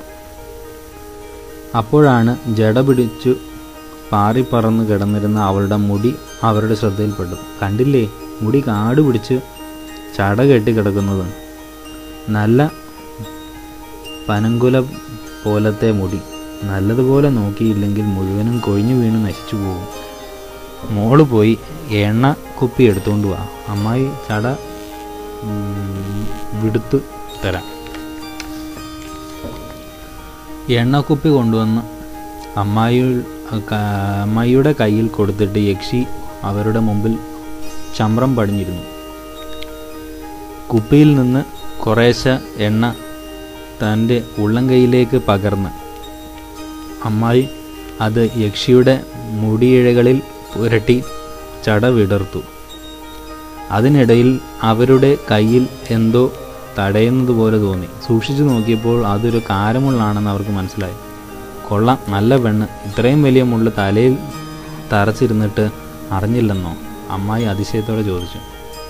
അപ്പോഴാണ് ജട പിടിച്ചു പാറിപ്പറന്ന് കിടന്നിരുന്ന അവളുടെ മുടി അവരുടെ ശ്രദ്ധയിൽപ്പെട്ടത് കണ്ടില്ലേ മുടി കാട് പിടിച്ച് ചട കെട്ടി കിടക്കുന്നത് നല്ല പനങ്കുല പോലത്തെ മുടി നല്ലതുപോലെ നോക്കിയില്ലെങ്കിൽ മുഴുവനും കൊഴിഞ്ഞു വീണ് നശിച്ചു പോകും മോള് പോയി എണ്ണ കുപ്പി എടുത്തുകൊണ്ട് വാ അമ്മായി ചട ഉം, വിടുത്ത് തരാം എണ്ണക്കുപ്പി കൊണ്ടുവന്ന് അമ്മായി ക- അമ്മായിയുടെ കയ്യിൽ കൊടുത്തിട്ട് യക്ഷി അവരുടെ മുമ്പിൽ ചമ്രം പടിഞ്ഞിരുന്നു കുപ്പിയിൽ നിന്ന് കുറേശ്ശെ എണ്ണ തൻ്റെ ഉള്ളംകൈയിലേക്ക് പകർന്ന് അമ്മായി അത് യക്ഷിയുടെ മുടിയിഴകളിൽ പുരട്ടി ചട വിടർത്തു അതിനിടയിൽ അവരുടെ കയ്യിൽ എന്തോ തടയുന്നത് പോലെ തോന്നി സൂക്ഷിച്ചു നോക്കിയപ്പോൾ അതൊരു കാരമുള്ളാണെന്ന് അവർക്ക് മനസ്സിലായി കൊള്ളാം നല്ല പെണ്ണ് ഇത്രയും വലിയ മുള്ള് തലയിൽ തറച്ചിരുന്നിട്ട് അറിഞ്ഞില്ലെന്നോ അമ്മായി അതിശയത്തോടെ ചോദിച്ചു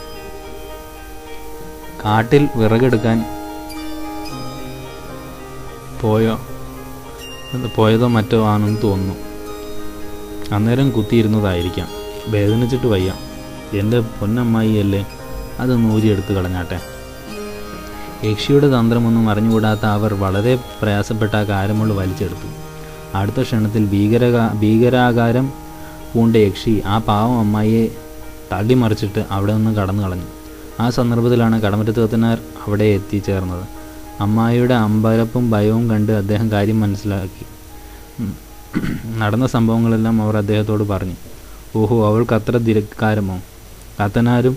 കാട്ടിൽ വിറകെടുക്കാൻ പോയോ പോയതോ മറ്റോ ആണെന്ന് തോന്നുന്നു അന്നേരം കുത്തിയിരുന്നതായിരിക്കാം വേദനിച്ചിട്ട് വയ്യ എൻ്റെ പൊന്നമ്മായിയല്ലേ അത് നൂരിയെടുത്ത് കളഞ്ഞാട്ടെ യക്ഷിയുടെ തന്ത്രമൊന്നും അറിഞ്ഞുകൂടാത്ത അവർ വളരെ പ്രയാസപ്പെട്ട ആ കാരമുള്ള വലിച്ചെടുത്തു അടുത്ത ക്ഷണത്തിൽ ഭീകര ഭീകരാകാരം പൂണ്ട യക്ഷി ആ പാവം അമ്മായിയെ തള്ളിമറിച്ചിട്ട് അവിടെ നിന്ന് കടന്നു കളഞ്ഞു ആ സന്ദർഭത്തിലാണ് കടമറ്റത്ത് കത്തനാർ അവിടെ എത്തിച്ചേർന്നത് അമ്മായിയുടെ അമ്പരപ്പും ഭയവും കണ്ട് അദ്ദേഹം കാര്യം മനസ്സിലാക്കി ഉം. നടന്ന സംഭവങ്ങളെല്ലാം അവർ അദ്ദേഹത്തോട് പറഞ്ഞു ഓഹോ അവൾക്ക് അത്ര ധിരക്കാരമോ കത്തനാരും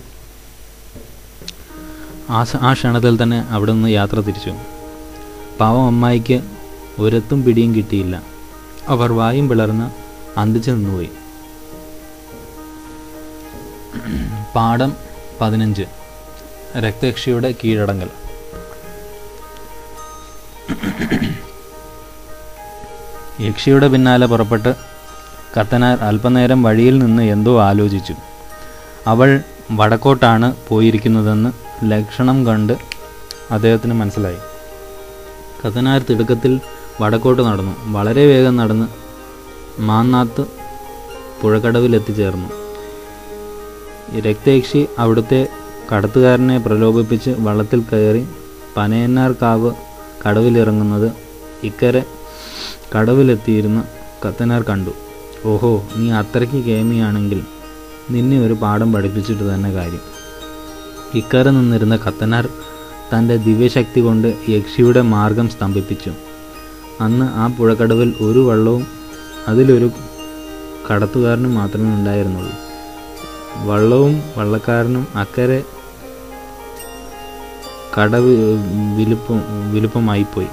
ആ സ- ആ ക്ഷണത്തിൽ തന്നെ അവിടെ നിന്ന് യാത്ര തിരിച്ചു പാവം അമ്മായിക്ക് ഒരെത്തും പിടിയും കിട്ടിയില്ല അവർ വായും പിളർന്ന് അന്തിച്ചു നിന്നുപോയി പാഠം പതിനഞ്ച് രക്തയക്ഷിയുടെ കീഴടങ്ങൽ യക്ഷിയുടെ പിന്നാലെ പുറപ്പെട്ട് കത്തനാർ അല്പനേരം വഴിയിൽ നിന്ന് എന്തോ ആലോചിച്ചു അവൾ വടക്കോട്ടാണ് പോയിരിക്കുന്നതെന്ന് ലക്ഷണം കണ്ട് അദ്ദേഹത്തിന് മനസ്സിലായി കത്തനാർ തിടുക്കത്തിൽ വടക്കോട്ട് നടന്നു വളരെ വേഗം നടന്ന് മാന്നാത്ത് പുഴക്കടവിൽ എത്തിച്ചേർന്നു ഈ രക്തയക്ഷി അവിടുത്തെ കടത്തുകാരനെ പ്രലോഭിപ്പിച്ച് വള്ളത്തിൽ കയറി പനയന്നാർ കാവ് കടവിലിറങ്ങുന്നത് ഇക്കരെ കടവിലെത്തിയിരുന്ന കത്തനാർ കണ്ടു ഓഹോ നീ അത്രയ്ക്ക് കേമിയാണെങ്കിൽ നിന്നെ ഒരു പാഠം പഠിപ്പിച്ചിട്ട് തന്നെ കാര്യം ഇക്കരെ നിന്നിരുന്ന കത്തനാർ തൻ്റെ ദിവ്യശക്തി കൊണ്ട് യക്ഷിയുടെ മാർഗം സ്തംഭിപ്പിച്ചു അന്ന് ആ പുഴക്കടവിൽ ഒരു വള്ളവും അതിലൊരു കടത്തുകാരനും മാത്രമേ ഉണ്ടായിരുന്നുള്ളൂ വള്ളവും വള്ളക്കാരനും അക്കരെ കടവ് വിലുപ്പം വിലുപ്പമായിപ്പോയി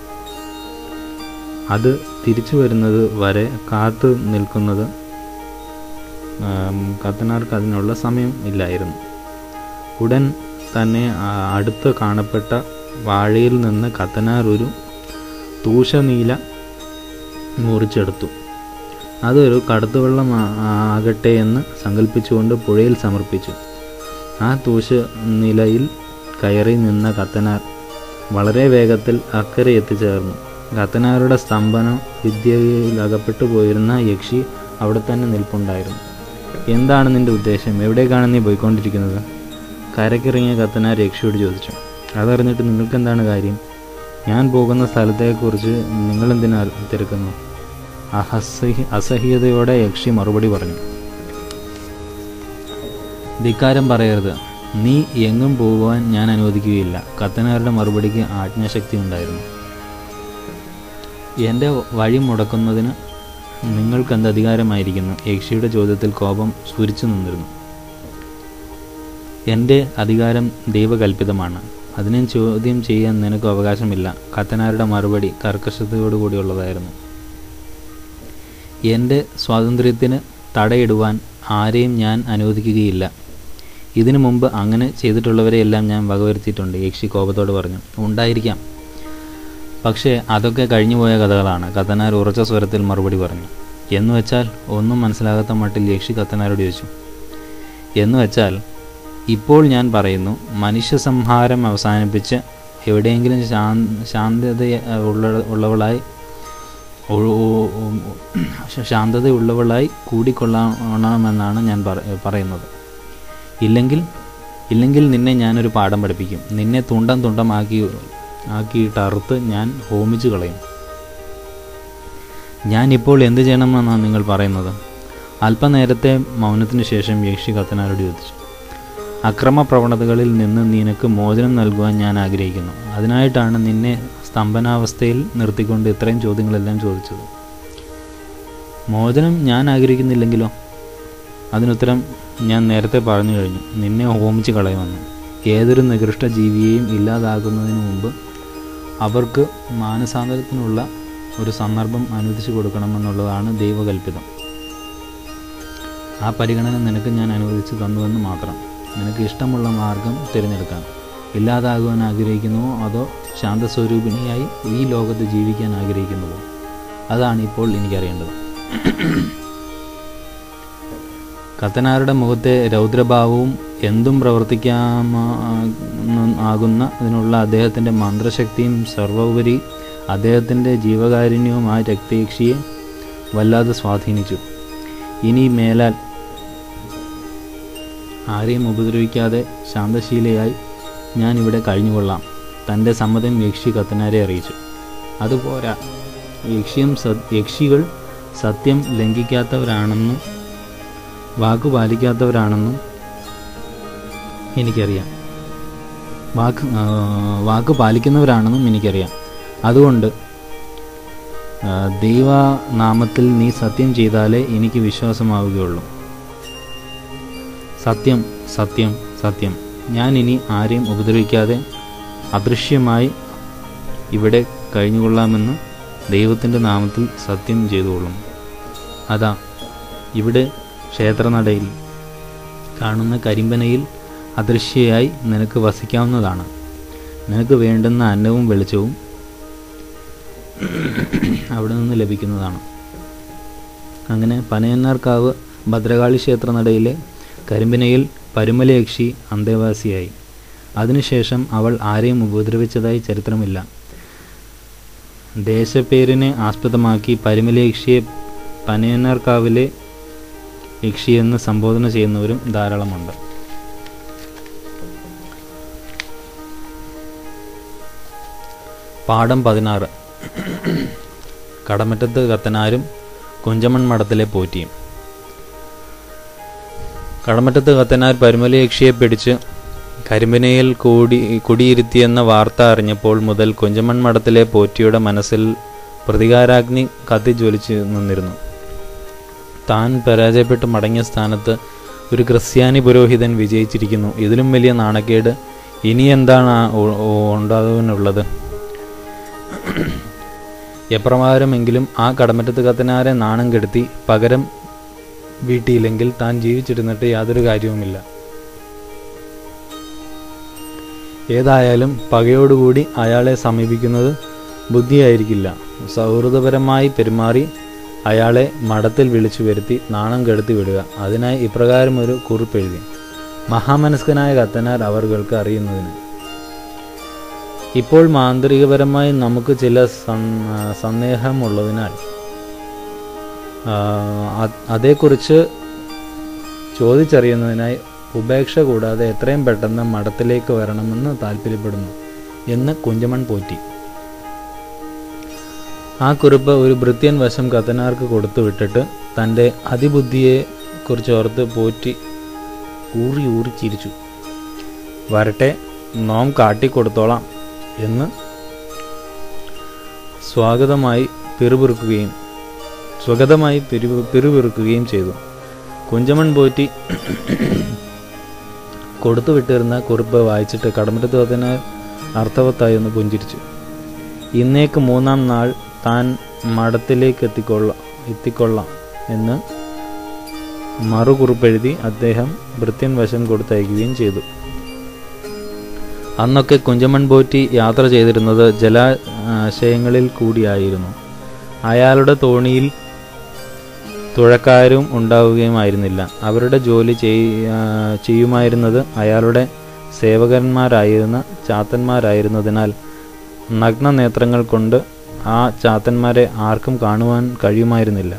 അത് തിരിച്ചു വരുന്നത് വരെ കാത്തു നിൽക്കുന്നത് ആം, കത്തനാർക്ക് അതിനുള്ള സമയം ഇല്ലായിരുന്നു ഉടൻ തന്നെ ആ അടുത്ത് കാണപ്പെട്ട വാഴയിൽ നിന്ന് കത്തനാർ ഒരു തൂഷനീല മുറിച്ചെടുത്തു അതൊരു കടത്തുവെള്ളം ആ- ആകട്ടെ എന്ന് സങ്കല്പിച്ചുകൊണ്ട് പുഴയിൽ സമർപ്പിച്ചു ആ തൂശ നിലയിൽ കയറി നിന്ന കത്തനാർ വളരെ വേഗത്തിൽ അക്കരെ എത്തിച്ചേർന്നു കത്തനാരുടെ സ്തംഭന വിദ്യയിൽ അകപ്പെട്ടു പോയിരുന്ന യക്ഷി അവിടെ തന്നെ നിൽപ്പുണ്ടായിരുന്നു എന്താണ് നിന്റെ ഉദ്ദേശം എവിടേക്കാണ് നീ പോയിക്കൊണ്ടിരിക്കുന്നത് കരക്കിറങ്ങിയ കത്തനാർ യക്ഷിയോട് ചോദിച്ചു അതറിഞ്ഞിട്ട് നിങ്ങൾക്കെന്താണ് കാര്യം ഞാൻ പോകുന്ന സ്ഥലത്തെക്കുറിച്ച് നിങ്ങളെന്തിനാ തിരക്കുന്നു അഹസഹി അസഹ്യതയോടെ യക്ഷി മറുപടി പറഞ്ഞു ധിക്കാരം പറയരുത് നീ എങ്ങും പോകുവാൻ ഞാൻ അനുവദിക്കുകയില്ല കത്തനാരുടെ മറുപടിക്ക് ആജ്ഞാശക്തി ഉണ്ടായിരുന്നു എൻ്റെ വഴി മുടക്കുന്നതിന് നിങ്ങൾക്ക് എന്ത് അധികാരമായിരിക്കുന്നു യക്ഷിയുടെ ചോദ്യത്തിൽ കോപം സ്ഫുരിച്ചു നിന്നിരുന്നു എൻ്റെ അധികാരം ദൈവകൽപിതമാണ് അതിനെ ചോദ്യം ചെയ്യാൻ നിനക്ക് അവകാശമില്ല കത്തനാരുടെ മറുപടി കർക്കശതയോടുകൂടിയുള്ളതായിരുന്നു എൻ്റെ സ്വാതന്ത്ര്യത്തിന് തടയിടുവാൻ ആരെയും ഞാൻ അനുവദിക്കുകയില്ല ഇതിനു മുമ്പ് അങ്ങനെ ചെയ്തിട്ടുള്ളവരെയെല്ലാം ഞാൻ വകവരുത്തിയിട്ടുണ്ട് യക്ഷി കോപത്തോട് പറഞ്ഞു ഉണ്ടായിരിക്കാം പക്ഷേ അതൊക്കെ കഴിഞ്ഞുപോയ കഥകളാണ് കത്തനാർ ഉറച്ച സ്വരത്തിൽ മറുപടി പറഞ്ഞു എന്ന് വെച്ചാൽ ഒന്നും മനസ്സിലാകാത്ത മട്ടിൽ യക്ഷി കത്തനാരോട് ചോദിച്ചു എന്ന് വെച്ചാൽ ഇപ്പോൾ ഞാൻ പറയുന്നു മനുഷ്യ സംഹാരം അവസാനിപ്പിച്ച് എവിടെയെങ്കിലും ശാന്തത ഉള്ള ഉള്ളവളായി ശാന്തതയുള്ളവളായി കൂടിക്കൊള്ളണമെന്നാണ് ഞാൻ പറയുന്നത് ഇല്ലെങ്കിൽ ഇല്ലെങ്കിൽ നിന്നെ ഞാനൊരു പാഠം പഠിപ്പിക്കും നിന്നെ തുണ്ടം തുണ്ടമാക്കി ആക്കിയിട്ട് അറുത്ത് ഞാൻ ഹോമിച്ചു കളയും ഞാൻ ഇപ്പോൾ എന്ത് ചെയ്യണമെന്നാണ് നിങ്ങൾ പറയുന്നത് അല്പനേരത്തെ മൗനത്തിന് ശേഷം യക്ഷി കത്തനാരോട് ചോദിച്ചു അക്രമ പ്രവണതകളിൽ നിന്ന് നിനക്ക് മോചനം നൽകുവാൻ ഞാൻ ആഗ്രഹിക്കുന്നു അതിനായിട്ടാണ് നിന്നെ സ്തംഭനാവസ്ഥയിൽ നിർത്തിക്കൊണ്ട് ഇത്രയും ചോദ്യങ്ങളെല്ലാം ചോദിച്ചത് മോചനം ഞാൻ ആഗ്രഹിക്കുന്നില്ലെങ്കിലോ അതിനുത്തരം ഞാൻ നേരത്തെ പറഞ്ഞു കഴിഞ്ഞു നിന്നെ ഹോമിച്ച് കളയുമെന്ന് ഏതൊരു നികൃഷ്ട ജീവിയെയും ഇല്ലാതാകുന്നതിന് മുമ്പ് അവർക്ക് മാനസാന്തരത്തിനുള്ള ഒരു സന്ദർഭം അനുവദിച്ചു കൊടുക്കണമെന്നുള്ളതാണ് ദൈവകൽപിതം ആ പരിഗണന നിനക്ക് ഞാൻ അനുവദിച്ചു തന്നുവെന്ന് മാത്രം നിനക്ക് ഇഷ്ടമുള്ള മാർഗം തിരഞ്ഞെടുക്കാം ഇല്ലാതാകുവാൻ ആഗ്രഹിക്കുന്നുവോ അതോ ശാന്തസ്വരൂപിണിയായി ഈ ലോകത്ത് ജീവിക്കാൻ ആഗ്രഹിക്കുന്നുവോ അതാണ് ഇപ്പോൾ എനിക്കറിയേണ്ടത് കത്തനാരുടെ മുഖത്തെ രൗദ്രഭാവവും എന്തും പ്രവർത്തിക്കാമാകുന്ന അതിനുള്ള അദ്ദേഹത്തിൻ്റെ മന്ത്രശക്തിയും സർവോപരി അദ്ദേഹത്തിൻ്റെ ജീവകാരുണ്യവുമായ രക്തയക്ഷിയെ വല്ലാതെ സ്വാധീനിച്ചു ഇനി മേലാൽ ആരെയും ഉപദ്രവിക്കാതെ ശാന്തശീലയായി ഞാൻ ഇവിടെ കഴിഞ്ഞുകൊള്ളാം തൻ്റെ സമ്മതം യക്ഷി കത്തനാരെ അറിയിച്ചു അതുപോരാ യക്ഷിയും യക്ഷികൾ സത്യം ലംഘിക്കാത്തവരാണെന്നും വാക്ക് പാലിക്കാത്തവരാണെന്നും എനിക്കറിയാം വാക്ക് വാക്ക് പാലിക്കുന്നവരാണെന്നും എനിക്കറിയാം അതുകൊണ്ട് ദൈവനാമത്തിൽ നീ സത്യം ചെയ്താലേ എനിക്ക് വിശ്വാസമാവുകയുള്ളൂ സത്യം സത്യം സത്യം ഞാൻ ഇനി ആരെയും ഉപദ്രവിക്കാതെ അദൃശ്യമായി ഇവിടെ കഴിഞ്ഞുകൊള്ളാമെന്ന് ദൈവത്തിൻ്റെ നാമത്തിൽ സത്യം ചെയ്തുകൊള്ളും അതാ ഇവിടെ ക്ഷേത്രനടയിൽ കാണുന്ന കരിമ്പനയിൽ അദൃശ്യയായി നിനക്ക് വസിക്കാവുന്നതാണ് നിനക്ക് വേണ്ടുന്ന അന്നവും വെളിച്ചവും അവിടെ നിന്ന് ലഭിക്കുന്നതാണ് അങ്ങനെ പനയന്നാർക്കാവ് ഭദ്രകാളി ക്ഷേത്രനടയിലെ കരിമ്പിനയിൽ പരുമലയക്ഷി അന്തേവാസിയായി അതിനുശേഷം അവൾ ആരെയും ഉപദ്രവിച്ചതായി ചരിത്രമില്ല ദേശപ്പേരിനെ ആസ്പദമാക്കി പരുമലയക്ഷിയെ പനയന്നാർക്കാവിലെ യക്ഷിയെന്ന് സംബോധന ചെയ്യുന്നവരും ധാരാളമുണ്ട് പാഠം പതിനാറ് കടമറ്റത്ത് കത്തനാരും കുഞ്ചമൺ മഠത്തിലെ പോറ്റിയും കടമറ്റത്ത് കത്തനാർ പരുമലയക്ഷിയെ പിടിച്ച് കരിമ്പനയിൽ കൂടി കുടിയിരുത്തിയെന്ന വാർത്ത അറിഞ്ഞപ്പോൾ മുതൽ കുഞ്ചമൺ മഠത്തിലെ പോറ്റിയുടെ മനസ്സിൽ പ്രതികാരാഗ്നി കത്തിജ്വലിച്ച് നിന്നിരുന്നു താൻ പരാജയപ്പെട്ട് മടങ്ങിയ സ്ഥാനത്ത് ഒരു ക്രിസ്ത്യാനി പുരോഹിതൻ വിജയിച്ചിരിക്കുന്നു ഇതിലും വലിയ നാണക്കേട് ഇനി എന്താണ് ഉണ്ടാകാനുള്ളത് എപ്രകാരമെങ്കിലും ആ കടമറ്റത്ത് കത്തനാരെ നാണം കെടുത്തി പകരം വീട്ടിയില്ലെങ്കിൽ താൻ ജീവിച്ചിരുന്നിട്ട് യാതൊരു കാര്യവുമില്ല ഏതായാലും പകയോടുകൂടി അയാളെ സമീപിക്കുന്നത് ബുദ്ധിയായിരിക്കില്ല സൗഹൃദപരമായി പെരുമാറി അയാളെ മഠത്തിൽ വിളിച്ചു വരുത്തി നാണം കെടുത്തി വിടുക അതിനായി ഇപ്രകാരം ഒരു കുറിപ്പ് എഴുതി മഹാമനസ്കനായ കത്തനാർ അവർക്ക് അറിയുന്നതിന് ഇപ്പോൾ മാന്ത്രികപരമായി നമുക്ക് ചില സന്- ആ, സന്ദേഹമുള്ളതിനാൽ ആ, അത് അതേക്കുറിച്ച് ചോദിച്ചറിയുന്നതിനായി ഉപേക്ഷ കൂടാതെ എത്രയും പെട്ടെന്ന് മഠത്തിലേക്ക് വരണമെന്ന് താല്പര്യപ്പെടുന്നു എന്ന് കുഞ്ചമൺ പോറ്റി ആ കുറിപ്പ് ഒരു ഭൃത്യൻ വശം കത്തനാർക്ക് കൊടുത്തു വിട്ടിട്ട് തൻ്റെ അതിബുദ്ധിയെ കുറിച്ചോർത്ത് പോറ്റി ഊറി ഊറി ചിരിച്ചു വരട്ടെ നോം കാട്ടിക്കൊടുത്തോളാം എന്ന് സ്വാഗതമായി പിറുപിറുക്കുകയും സ്വഗതമായി പിരിവ് പിറുപിറുക്കുകയും ചെയ്തു കുഞ്ചമൺ പോറ്റി കൊടുത്തു വിട്ടിരുന്ന കുറിപ്പ് വായിച്ചിട്ട് കടമറ്റത്ത് അതിന് അർത്ഥവത്തായി ഒന്ന് പുഞ്ചിരിച്ചു ഇന്നേക്ക് മൂന്നാം നാൾ താൻ മഠത്തിലേക്ക് എത്തിക്കൊള്ളാം എത്തിക്കൊള്ളാം എന്ന് മറുകുറിപ്പെഴുതി അദ്ദേഹം ഭൃത്യൻ വശം കൊടുത്തയക്കുകയും ചെയ്തു അന്നൊക്കെ കുഞ്ചമൺ പോറ്റി യാത്ര ചെയ്തിരുന്നത് ജലാശയങ്ങളിൽ കൂടിയായിരുന്നു അയാളുടെ തോണിയിൽ തുഴക്കാരും ഉണ്ടാവുകയുമായിരുന്നില്ല അവരുടെ ജോലി ചെയ്യ- ആ, ചെയ്യുമായിരുന്നത് അയാളുടെ സേവകന്മാരായിരുന്ന ചാത്തന്മാരായിരുന്നതിനാൽ നഗ്ന നേത്രങ്ങൾ കൊണ്ട് ആ ചാത്തന്മാരെ ആർക്കും കാണുവാൻ കഴിയുമായിരുന്നില്ല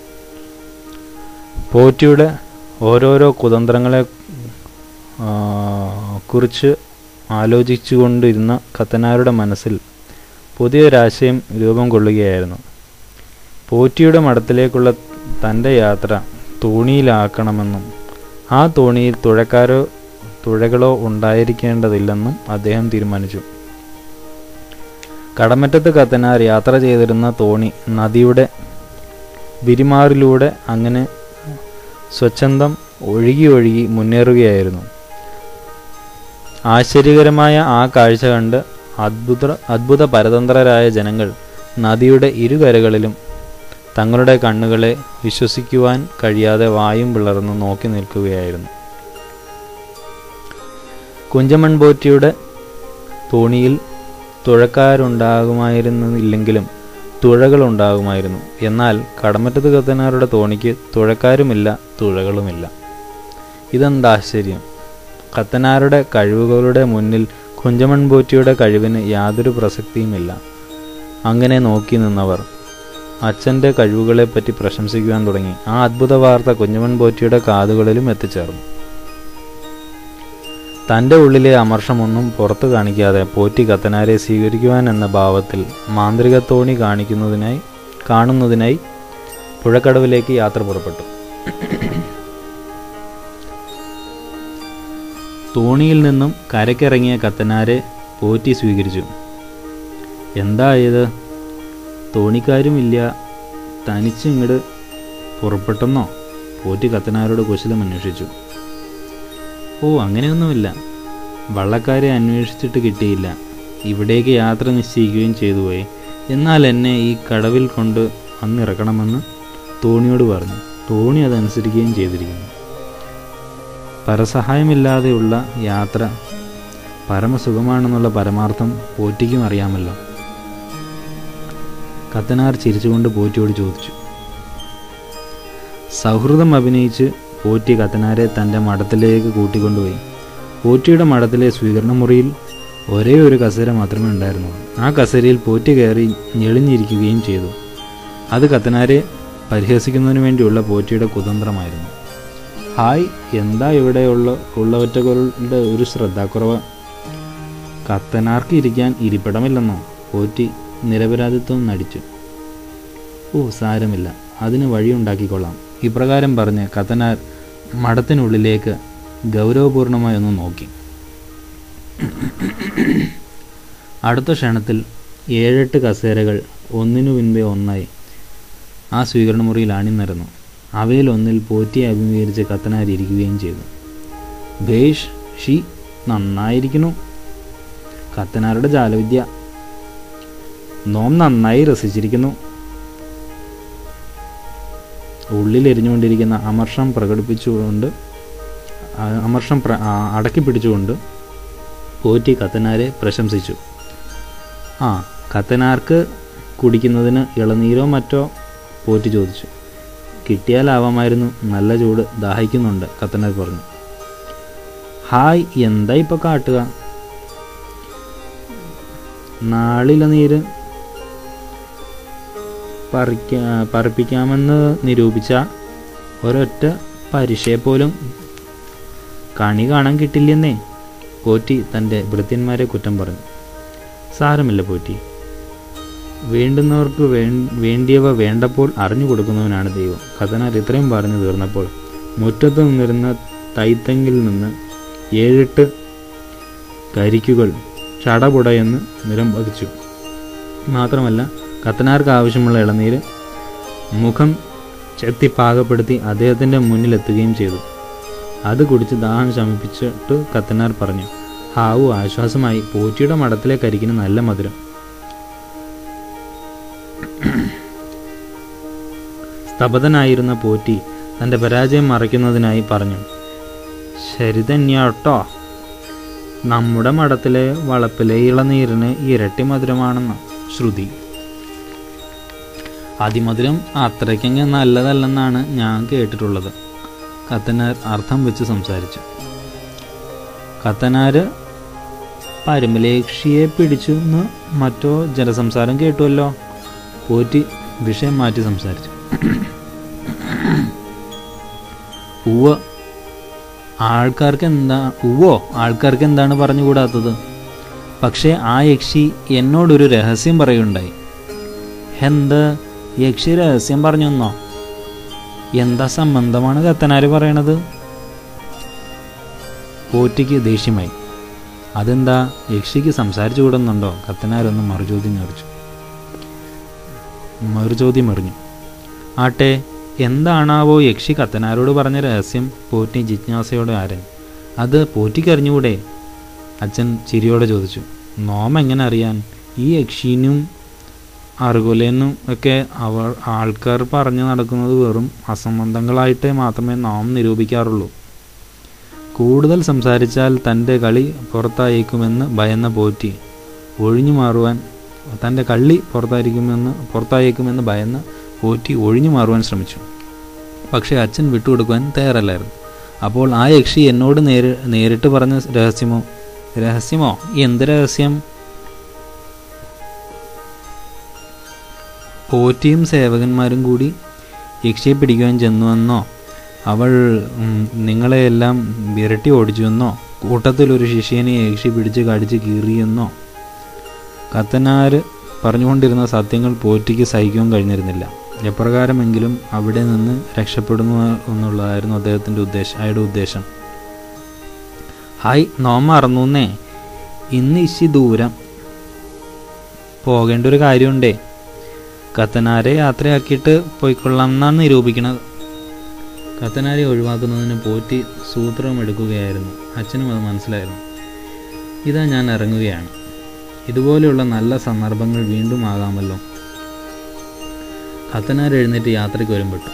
പോറ്റിയുടെ ഓരോരോ കുതന്ത്രങ്ങളെ ആ, കുറിച്ച് ആലോചിച്ചുകൊണ്ടിരുന്ന കത്തനാരുടെ മനസ്സിൽ പുതിയൊരാശയം രൂപം കൊള്ളുകയായിരുന്നു പോറ്റിയുടെ മഠത്തിലേക്കുള്ള തൻ്റെ യാത്ര തോണിയിലാക്കണമെന്നും ആ തോണിയിൽ തുഴക്കാരോ തുഴകളോ ഉണ്ടായിരിക്കേണ്ടതില്ലെന്നും അദ്ദേഹം തീരുമാനിച്ചു കടമറ്റത്ത് കത്തനാർ യാത്ര ചെയ്തിരുന്ന തോണി നദിയുടെ വിരിമാറിലൂടെ അങ്ങനെ സ്വച്ഛന്തം ഒഴുകി ഒഴുകി മുന്നേറുകയായിരുന്നു ആശ്ചര്യകരമായ ആ കാഴ്ച കണ്ട് അദ്ഭുത അദ്ഭുത പരതന്ത്രരായ ജനങ്ങൾ നദിയുടെ ഇരുകരകളിലും തങ്ങളുടെ കണ്ണുകളെ വിശ്വസിക്കുവാൻ കഴിയാതെ വായും പിളർന്നു നോക്കി നിൽക്കുകയായിരുന്നു കുഞ്ചമൺ പോറ്റിയുടെ തോണിയിൽ തുഴക്കാരുണ്ടാകുമായിരുന്നില്ലെങ്കിലും തുഴകളുണ്ടാകുമായിരുന്നു എന്നാൽ കടമറ്റത്ത് കത്തനാരുടെ തോണിക്ക് തുഴക്കാരുമില്ല തുഴകളുമില്ല ഇതെന്താ ആശ്ചര്യം കത്തനാരുടെ കഴിവുകളുടെ മുന്നിൽ കുഞ്ചമൺ പോറ്റിയുടെ കഴിവിന് യാതൊരു പ്രസക്തിയുമില്ല അങ്ങനെ നോക്കി നിന്നവർ അച്ഛൻ്റെ കഴിവുകളെപ്പറ്റി പ്രശംസിക്കുവാൻ തുടങ്ങി ആ അദ്ഭുത വാർത്ത കുഞ്ഞമൻ പോറ്റിയുടെ കാതുകളിലും എത്തിച്ചേർന്നു തൻ്റെ ഉള്ളിലെ അമർഷമൊന്നും പുറത്തു കാണിക്കാതെ പോറ്റി കത്തനാരെ സ്വീകരിക്കുവാൻ എന്ന ഭാവത്തിൽ മാന്ത്രിക തോണി കാണിക്കുന്നതിനായി കാണുന്നതിനായി പുഴക്കടവിലേക്ക് യാത്ര പുറപ്പെട്ടു തോണിയിൽ നിന്നും കരക്കിറങ്ങിയ കത്തനാരെ പോറ്റി സ്വീകരിച്ചു എന്താ ഇത് തോണിക്കാരുമില്ല തനിച്ച് ഇങ്ങോട്ട് പുറപ്പെട്ടെന്നോ പോറ്റി കത്തനാരോട് കുശലം അന്വേഷിച്ചു ഓ അങ്ങനെയൊന്നുമില്ല വള്ളക്കാരെ അന്വേഷിച്ചിട്ട് കിട്ടിയില്ല ഇവിടേക്ക് യാത്ര നിശ്ചയിക്കുകയും ചെയ്തു പോയി എന്നാൽ എന്നെ ഈ കടവിൽ കൊണ്ട് അന്നിറക്കണമെന്ന് തോണിയോട് പറഞ്ഞു തോണി അതനുസരിക്കുകയും ചെയ്തിരിക്കുന്നു പരസഹായമില്ലാതെയുള്ള യാത്ര പരമസുഖമാണെന്നുള്ള പരമാർത്ഥം പോറ്റിക്കും അറിയാമല്ലോ കത്തനാർ ചിരിച്ചുകൊണ്ട് പോറ്റിയോട് ചോദിച്ചു സൗഹൃദം അഭിനയിച്ച് പോറ്റി കത്തനാരെ തൻ്റെ മഠത്തിലേക്ക് കൂട്ടിക്കൊണ്ടുപോയി പോറ്റിയുടെ മഠത്തിലെ സ്വീകരണ മുറിയിൽ ഒരേ ഒരു കസേര മാത്രമേ ഉണ്ടായിരുന്നുള്ളൂ ആ കസേരയിൽ പോറ്റി കയറി ഞെളിഞ്ഞിരിക്കുകയും ചെയ്തു അത് കത്തനാരെ പരിഹസിക്കുന്നതിന് വേണ്ടിയുള്ള പോറ്റിയുടെ കുതന്ത്രമായിരുന്നു ഹായ് എന്താ ഇവിടെയുള്ള ഉള്ളവറ്റകളുടെ ഒരു ശ്രദ്ധാക്കുറവ് കത്തനാർക്ക് ഇരിക്കാൻ ഇരിപ്പിടമില്ലെന്നോ പോറ്റി നിരപരാധിത്വം നടിച്ചു ഓ സാരമില്ല അതിന് വഴിയുണ്ടാക്കിക്കൊള്ളാം ഇപ്രകാരം പറഞ്ഞ് കത്തനാർ മഠത്തിനുള്ളിലേക്ക് ഗൗരവപൂർണമായി ഒന്ന് നോക്കി അടുത്ത ക്ഷണത്തിൽ ഏഴെട്ട് കസേരകൾ ഒന്നിനു പിൻപേ ഒന്നായി ആ സ്വീകരണമുറിയിൽ അണിനിരന്നു അവയിൽ ഒന്നിൽ പോറ്റിയെ അഭിമുഖീകരിച്ച് കത്തനാർ ഇരിക്കുകയും ചെയ്തു ഭേഷ് ഷി നന്നായിരിക്കുന്നു കത്തനാരുടെ ജാലവിദ്യ നോം നന്നായി രസിച്ചിരിക്കുന്നു ഉള്ളിൽ എരിഞ്ഞുകൊണ്ടിരിക്കുന്ന അമർഷം പ്രകടിപ്പിച്ചുകൊണ്ട് ആ അമർഷം പ്ര ആ, അടക്കി പിടിച്ചുകൊണ്ട് പോറ്റി കത്തനാരെ പ്രശംസിച്ചു ആ കത്തനാർക്ക് കുടിക്കുന്നതിന് ഇളനീരോ മറ്റോ പോറ്റി ചോദിച്ചു കിട്ടിയാലാവാമായിരുന്നു നല്ല ചൂട് ദാഹിക്കുന്നുണ്ട് കത്തനാർ പറഞ്ഞു ഹായ് എന്താ ഇപ്പോൾ കാട്ടുക നാളില നീര് പറിക്കാ പറിപ്പിക്കാമെന്ന് നിരൂപിച്ച ഒരൊറ്റ പരീക്ഷയെ പോലും കണി കാണാൻ കിട്ടില്ലെന്നേ പോറ്റി തൻ്റെ ഭൃത്യന്മാരെ കുറ്റം പറഞ്ഞു സാരമില്ല പോറ്റി വേണ്ടുന്നവർക്ക് വേ വേണ്ടിയവ വേണ്ടപ്പോൾ അറിഞ്ഞു കൊടുക്കുന്നവനാണ് ദൈവം കഥനാൽ ഇത്രയും പറഞ്ഞു തീർന്നപ്പോൾ മുറ്റത്ത് നിന്നിരുന്ന തൈത്തെങ്കിൽ നിന്ന് ഏഴെട്ട് കരിക്കുകൾ ചടപുടയെന്ന് നിലം പതിച്ചു മാത്രമല്ല കത്തനാർക്ക് ആവശ്യമുള്ള ഇളനീര് മുഖം ചെത്തി പാകപ്പെടുത്തി അദ്ദേഹത്തിൻ്റെ മുന്നിലെത്തുകയും ചെയ്തു അത് കുടിച്ച് ദാഹം ശമിപ്പിച്ചിട്ട് കത്തനാർ പറഞ്ഞു ഹാവു ആശ്വാസമായി പോറ്റിയുടെ മഠത്തിലെ കരിക്കിന് നല്ല മധുരം സ്തബതനായിരുന്ന പോറ്റി തൻ്റെ പരാജയം മറയ്ക്കുന്നതിനായി പറഞ്ഞു ശരി തന്നെയാട്ടോ നമ്മുടെ മഠത്തിലെ വളപ്പിലെ ഇളനീരിന് ഇരട്ടി മധുരമാണെന്ന് ശ്രുതി അതിമധുരം അത്രയ്ക്കങ്ങ് നല്ലതല്ലെന്നാണ് ഞാൻ കേട്ടിട്ടുള്ളത് കത്തനാർ അർത്ഥം വെച്ച് സംസാരിച്ചു കത്തനാര് പരമലേക്ഷിയെ പിടിച്ചു എന്ന് മറ്റോ ജനസംസാരം കേട്ടുവല്ലോ പോറ്റി വിഷയം മാറ്റി സംസാരിച്ചു ഉവ്വ ആൾക്കാർക്ക് എന്താ ഉവ്വോ ആൾക്കാർക്ക് എന്താണ് പറഞ്ഞുകൂടാത്തത് പക്ഷേ ആ യക്ഷി എന്നോടൊരു രഹസ്യം പറയുണ്ടായി എന്ത് യക്ഷി രഹസ്യം പറഞ്ഞെന്നോ എന്താ സംബന്ധമാണ് കത്തനാര് പറയണത് പോറ്റിക്ക് ദേഷ്യമായി അതെന്താ യക്ഷിക്ക് സംസാരിച്ചു കൂടുന്നുണ്ടോ കത്തനാരൊന്ന് മറുചോദ്യം ചോദിച്ചു മറുചോദ്യം എറിഞ്ഞു ആട്ടെ എന്താണാവോ യക്ഷി കത്തനാരോട് പറഞ്ഞ രഹസ്യം പോറ്റി ജിജ്ഞാസയോടെ ആരൻ അത് പോറ്റിക്കറിഞ്ഞുകൂടെ അച്ഛൻ ചിരിയോടെ ചോദിച്ചു നോം എങ്ങനെ അറിയാൻ ഈ യക്ഷീനും അറുകൊലേനും ഒക്കെ അവർ ആൾക്കാർ പറഞ്ഞു നടക്കുന്നത് വെറും അസംബന്ധങ്ങളായിട്ട് മാത്രമേ നാം നിരൂപിക്കാറുള്ളൂ കൂടുതൽ സംസാരിച്ചാൽ തൻ്റെ കളി പുറത്തായേക്കുമെന്ന് ഭയന്ന പോറ്റി ഒഴിഞ്ഞു മാറുവാൻ തൻ്റെ കള്ളി പുറത്തായിരിക്കുമെന്ന് പുറത്തായേക്കുമെന്ന് ഭയന്ന് പോറ്റി ഒഴിഞ്ഞു മാറുവാൻ ശ്രമിച്ചു പക്ഷേ അച്ഛൻ വിട്ടുകൊടുക്കുവാൻ തയ്യാറല്ലായിരുന്നു അപ്പോൾ ആ യക്ഷി എന്നോട് നേരി നേരിട്ട് പറഞ്ഞ രഹസ്യമോ രഹസ്യമോ എന്ത് രഹസ്യം പോറ്റിയും സേവകന്മാരും കൂടി യക്ഷിയെ പിടിക്കുവാൻ ചെന്നുവെന്നോ അവൾ ഉം, നിങ്ങളെയെല്ലാം വിരട്ടി ഓടിച്ചുവെന്നോ കൂട്ടത്തിൽ ഒരു ശിഷ്യനെ യക്ഷി പിടിച്ച് കടിച്ച് കീറിയെന്നോ കത്തനാര് പറഞ്ഞുകൊണ്ടിരുന്ന സത്യങ്ങൾ പോറ്റിക്ക് സഹിക്കുവാൻ കഴിഞ്ഞിരുന്നില്ല എപ്രകാരമെങ്കിലും അവിടെ നിന്ന് രക്ഷപ്പെടുന്നു എന്നുള്ളതായിരുന്നു അദ്ദേഹത്തിൻ്റെ ഉദ്ദേശം അയാളുടെ ഉദ്ദേശം ഹായ് നോം മറന്നൂന്നേ ഇന്ന് ഇശി ദൂരം പോകേണ്ട ഒരു കാര്യമുണ്ടേ കത്തനാരെ യാത്രയാക്കിയിട്ട് പോയിക്കൊള്ളാം എന്നാണ് നിരൂപിക്കുന്നത് കത്തനാരെ ഒഴിവാക്കുന്നതിന് പോറ്റി സൂത്രം എടുക്കുകയായിരുന്നു അച്ഛനും അത് മനസ്സിലായിരുന്നു ഇതാ ഞാൻ ഇറങ്ങുകയാണ് ഇതുപോലെയുള്ള നല്ല സന്ദർഭങ്ങൾ വീണ്ടും ആകാമല്ലോ കത്തനാർ എഴുന്നേറ്റ് യാത്രയ്ക്ക് വരുമ്പെട്ടു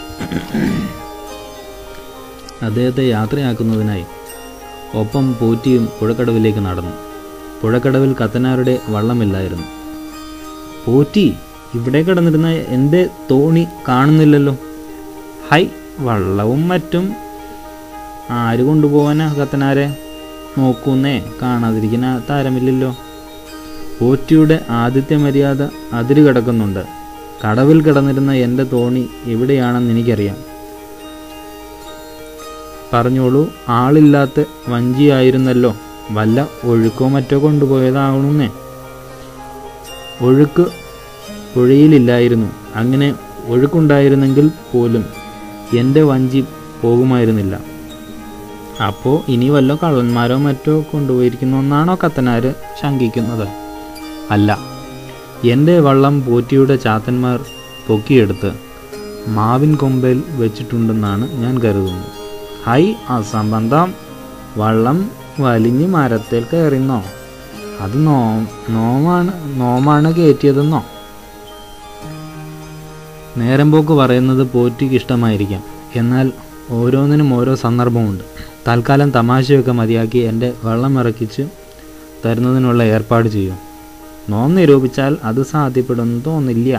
അദ്ദേഹത്തെ യാത്രയാക്കുന്നതിനായി ഒപ്പം പോറ്റിയും പുഴക്കടവിലേക്ക് നടന്നു പുഴക്കടവിൽ കത്തനാരുടെ വള്ളമില്ലായിരുന്നു പോറ്റി ഇവിടെ കിടന്നിരുന്ന എൻ്റെ തോണി കാണുന്നില്ലല്ലോ ഹൈ വള്ളവും മറ്റും ആര് കൊണ്ടുപോകാനാ കത്തനാരെ നോക്കുന്നേ കാണാതിരിക്കുന്ന താരമില്ലല്ലോ പോറ്റിയുടെ ആദിത്യ മര്യാദ അതിര് കിടക്കുന്നുണ്ട് കടവിൽ കിടന്നിരുന്ന എൻ്റെ തോണി എവിടെയാണെന്ന് എനിക്കറിയാം പറഞ്ഞോളൂ ആളില്ലാത്ത വഞ്ചിയായിരുന്നല്ലോ വല്ല ഒഴുക്കോ മറ്റോ കൊണ്ടുപോയതാവണമെന്നേ ഒഴുക്ക് പുഴയിലില്ലായിരുന്നു അങ്ങനെ ഒഴുക്കുണ്ടായിരുന്നെങ്കിൽ പോലും എൻ്റെ വഞ്ചി പോകുമായിരുന്നില്ല അപ്പോൾ ഇനി വല്ല കള്ളന്മാരോ മറ്റോ കൊണ്ടുപോയിരിക്കുന്നു എന്നാണോ കത്തനാര് ശങ്കിക്കുന്നത് അല്ല എൻ്റെ വള്ളം പോറ്റിയുടെ ചാത്തന്മാർ പൊക്കിയെടുത്ത് മാവിൻ കൊമ്പയിൽ വെച്ചിട്ടുണ്ടെന്നാണ് ഞാൻ കരുതുന്നത് ഹൈ അസംബന്ധം വള്ളം വലിഞ്ഞ് മരത്തിൽ കയറിന്നോ അത് നോ നോമാണ് നോമാണ് കയറ്റിയതെന്നോ നേരം പോക്ക് പറയുന്നത് പോറ്റിക്ക് ഇഷ്ടമായിരിക്കാം എന്നാൽ ഓരോന്നിനും ഓരോ സന്ദർഭമുണ്ട് തൽക്കാലം തമാശയൊക്കെ മതിയാക്കി എൻ്റെ വെള്ളം ഇറക്കിച്ച് തരുന്നതിനുള്ള ഏർപ്പാട് ചെയ്യും നോം നിരൂപിച്ചാൽ അത് സാധ്യപ്പെടുമെന്ന് തോന്നില്ല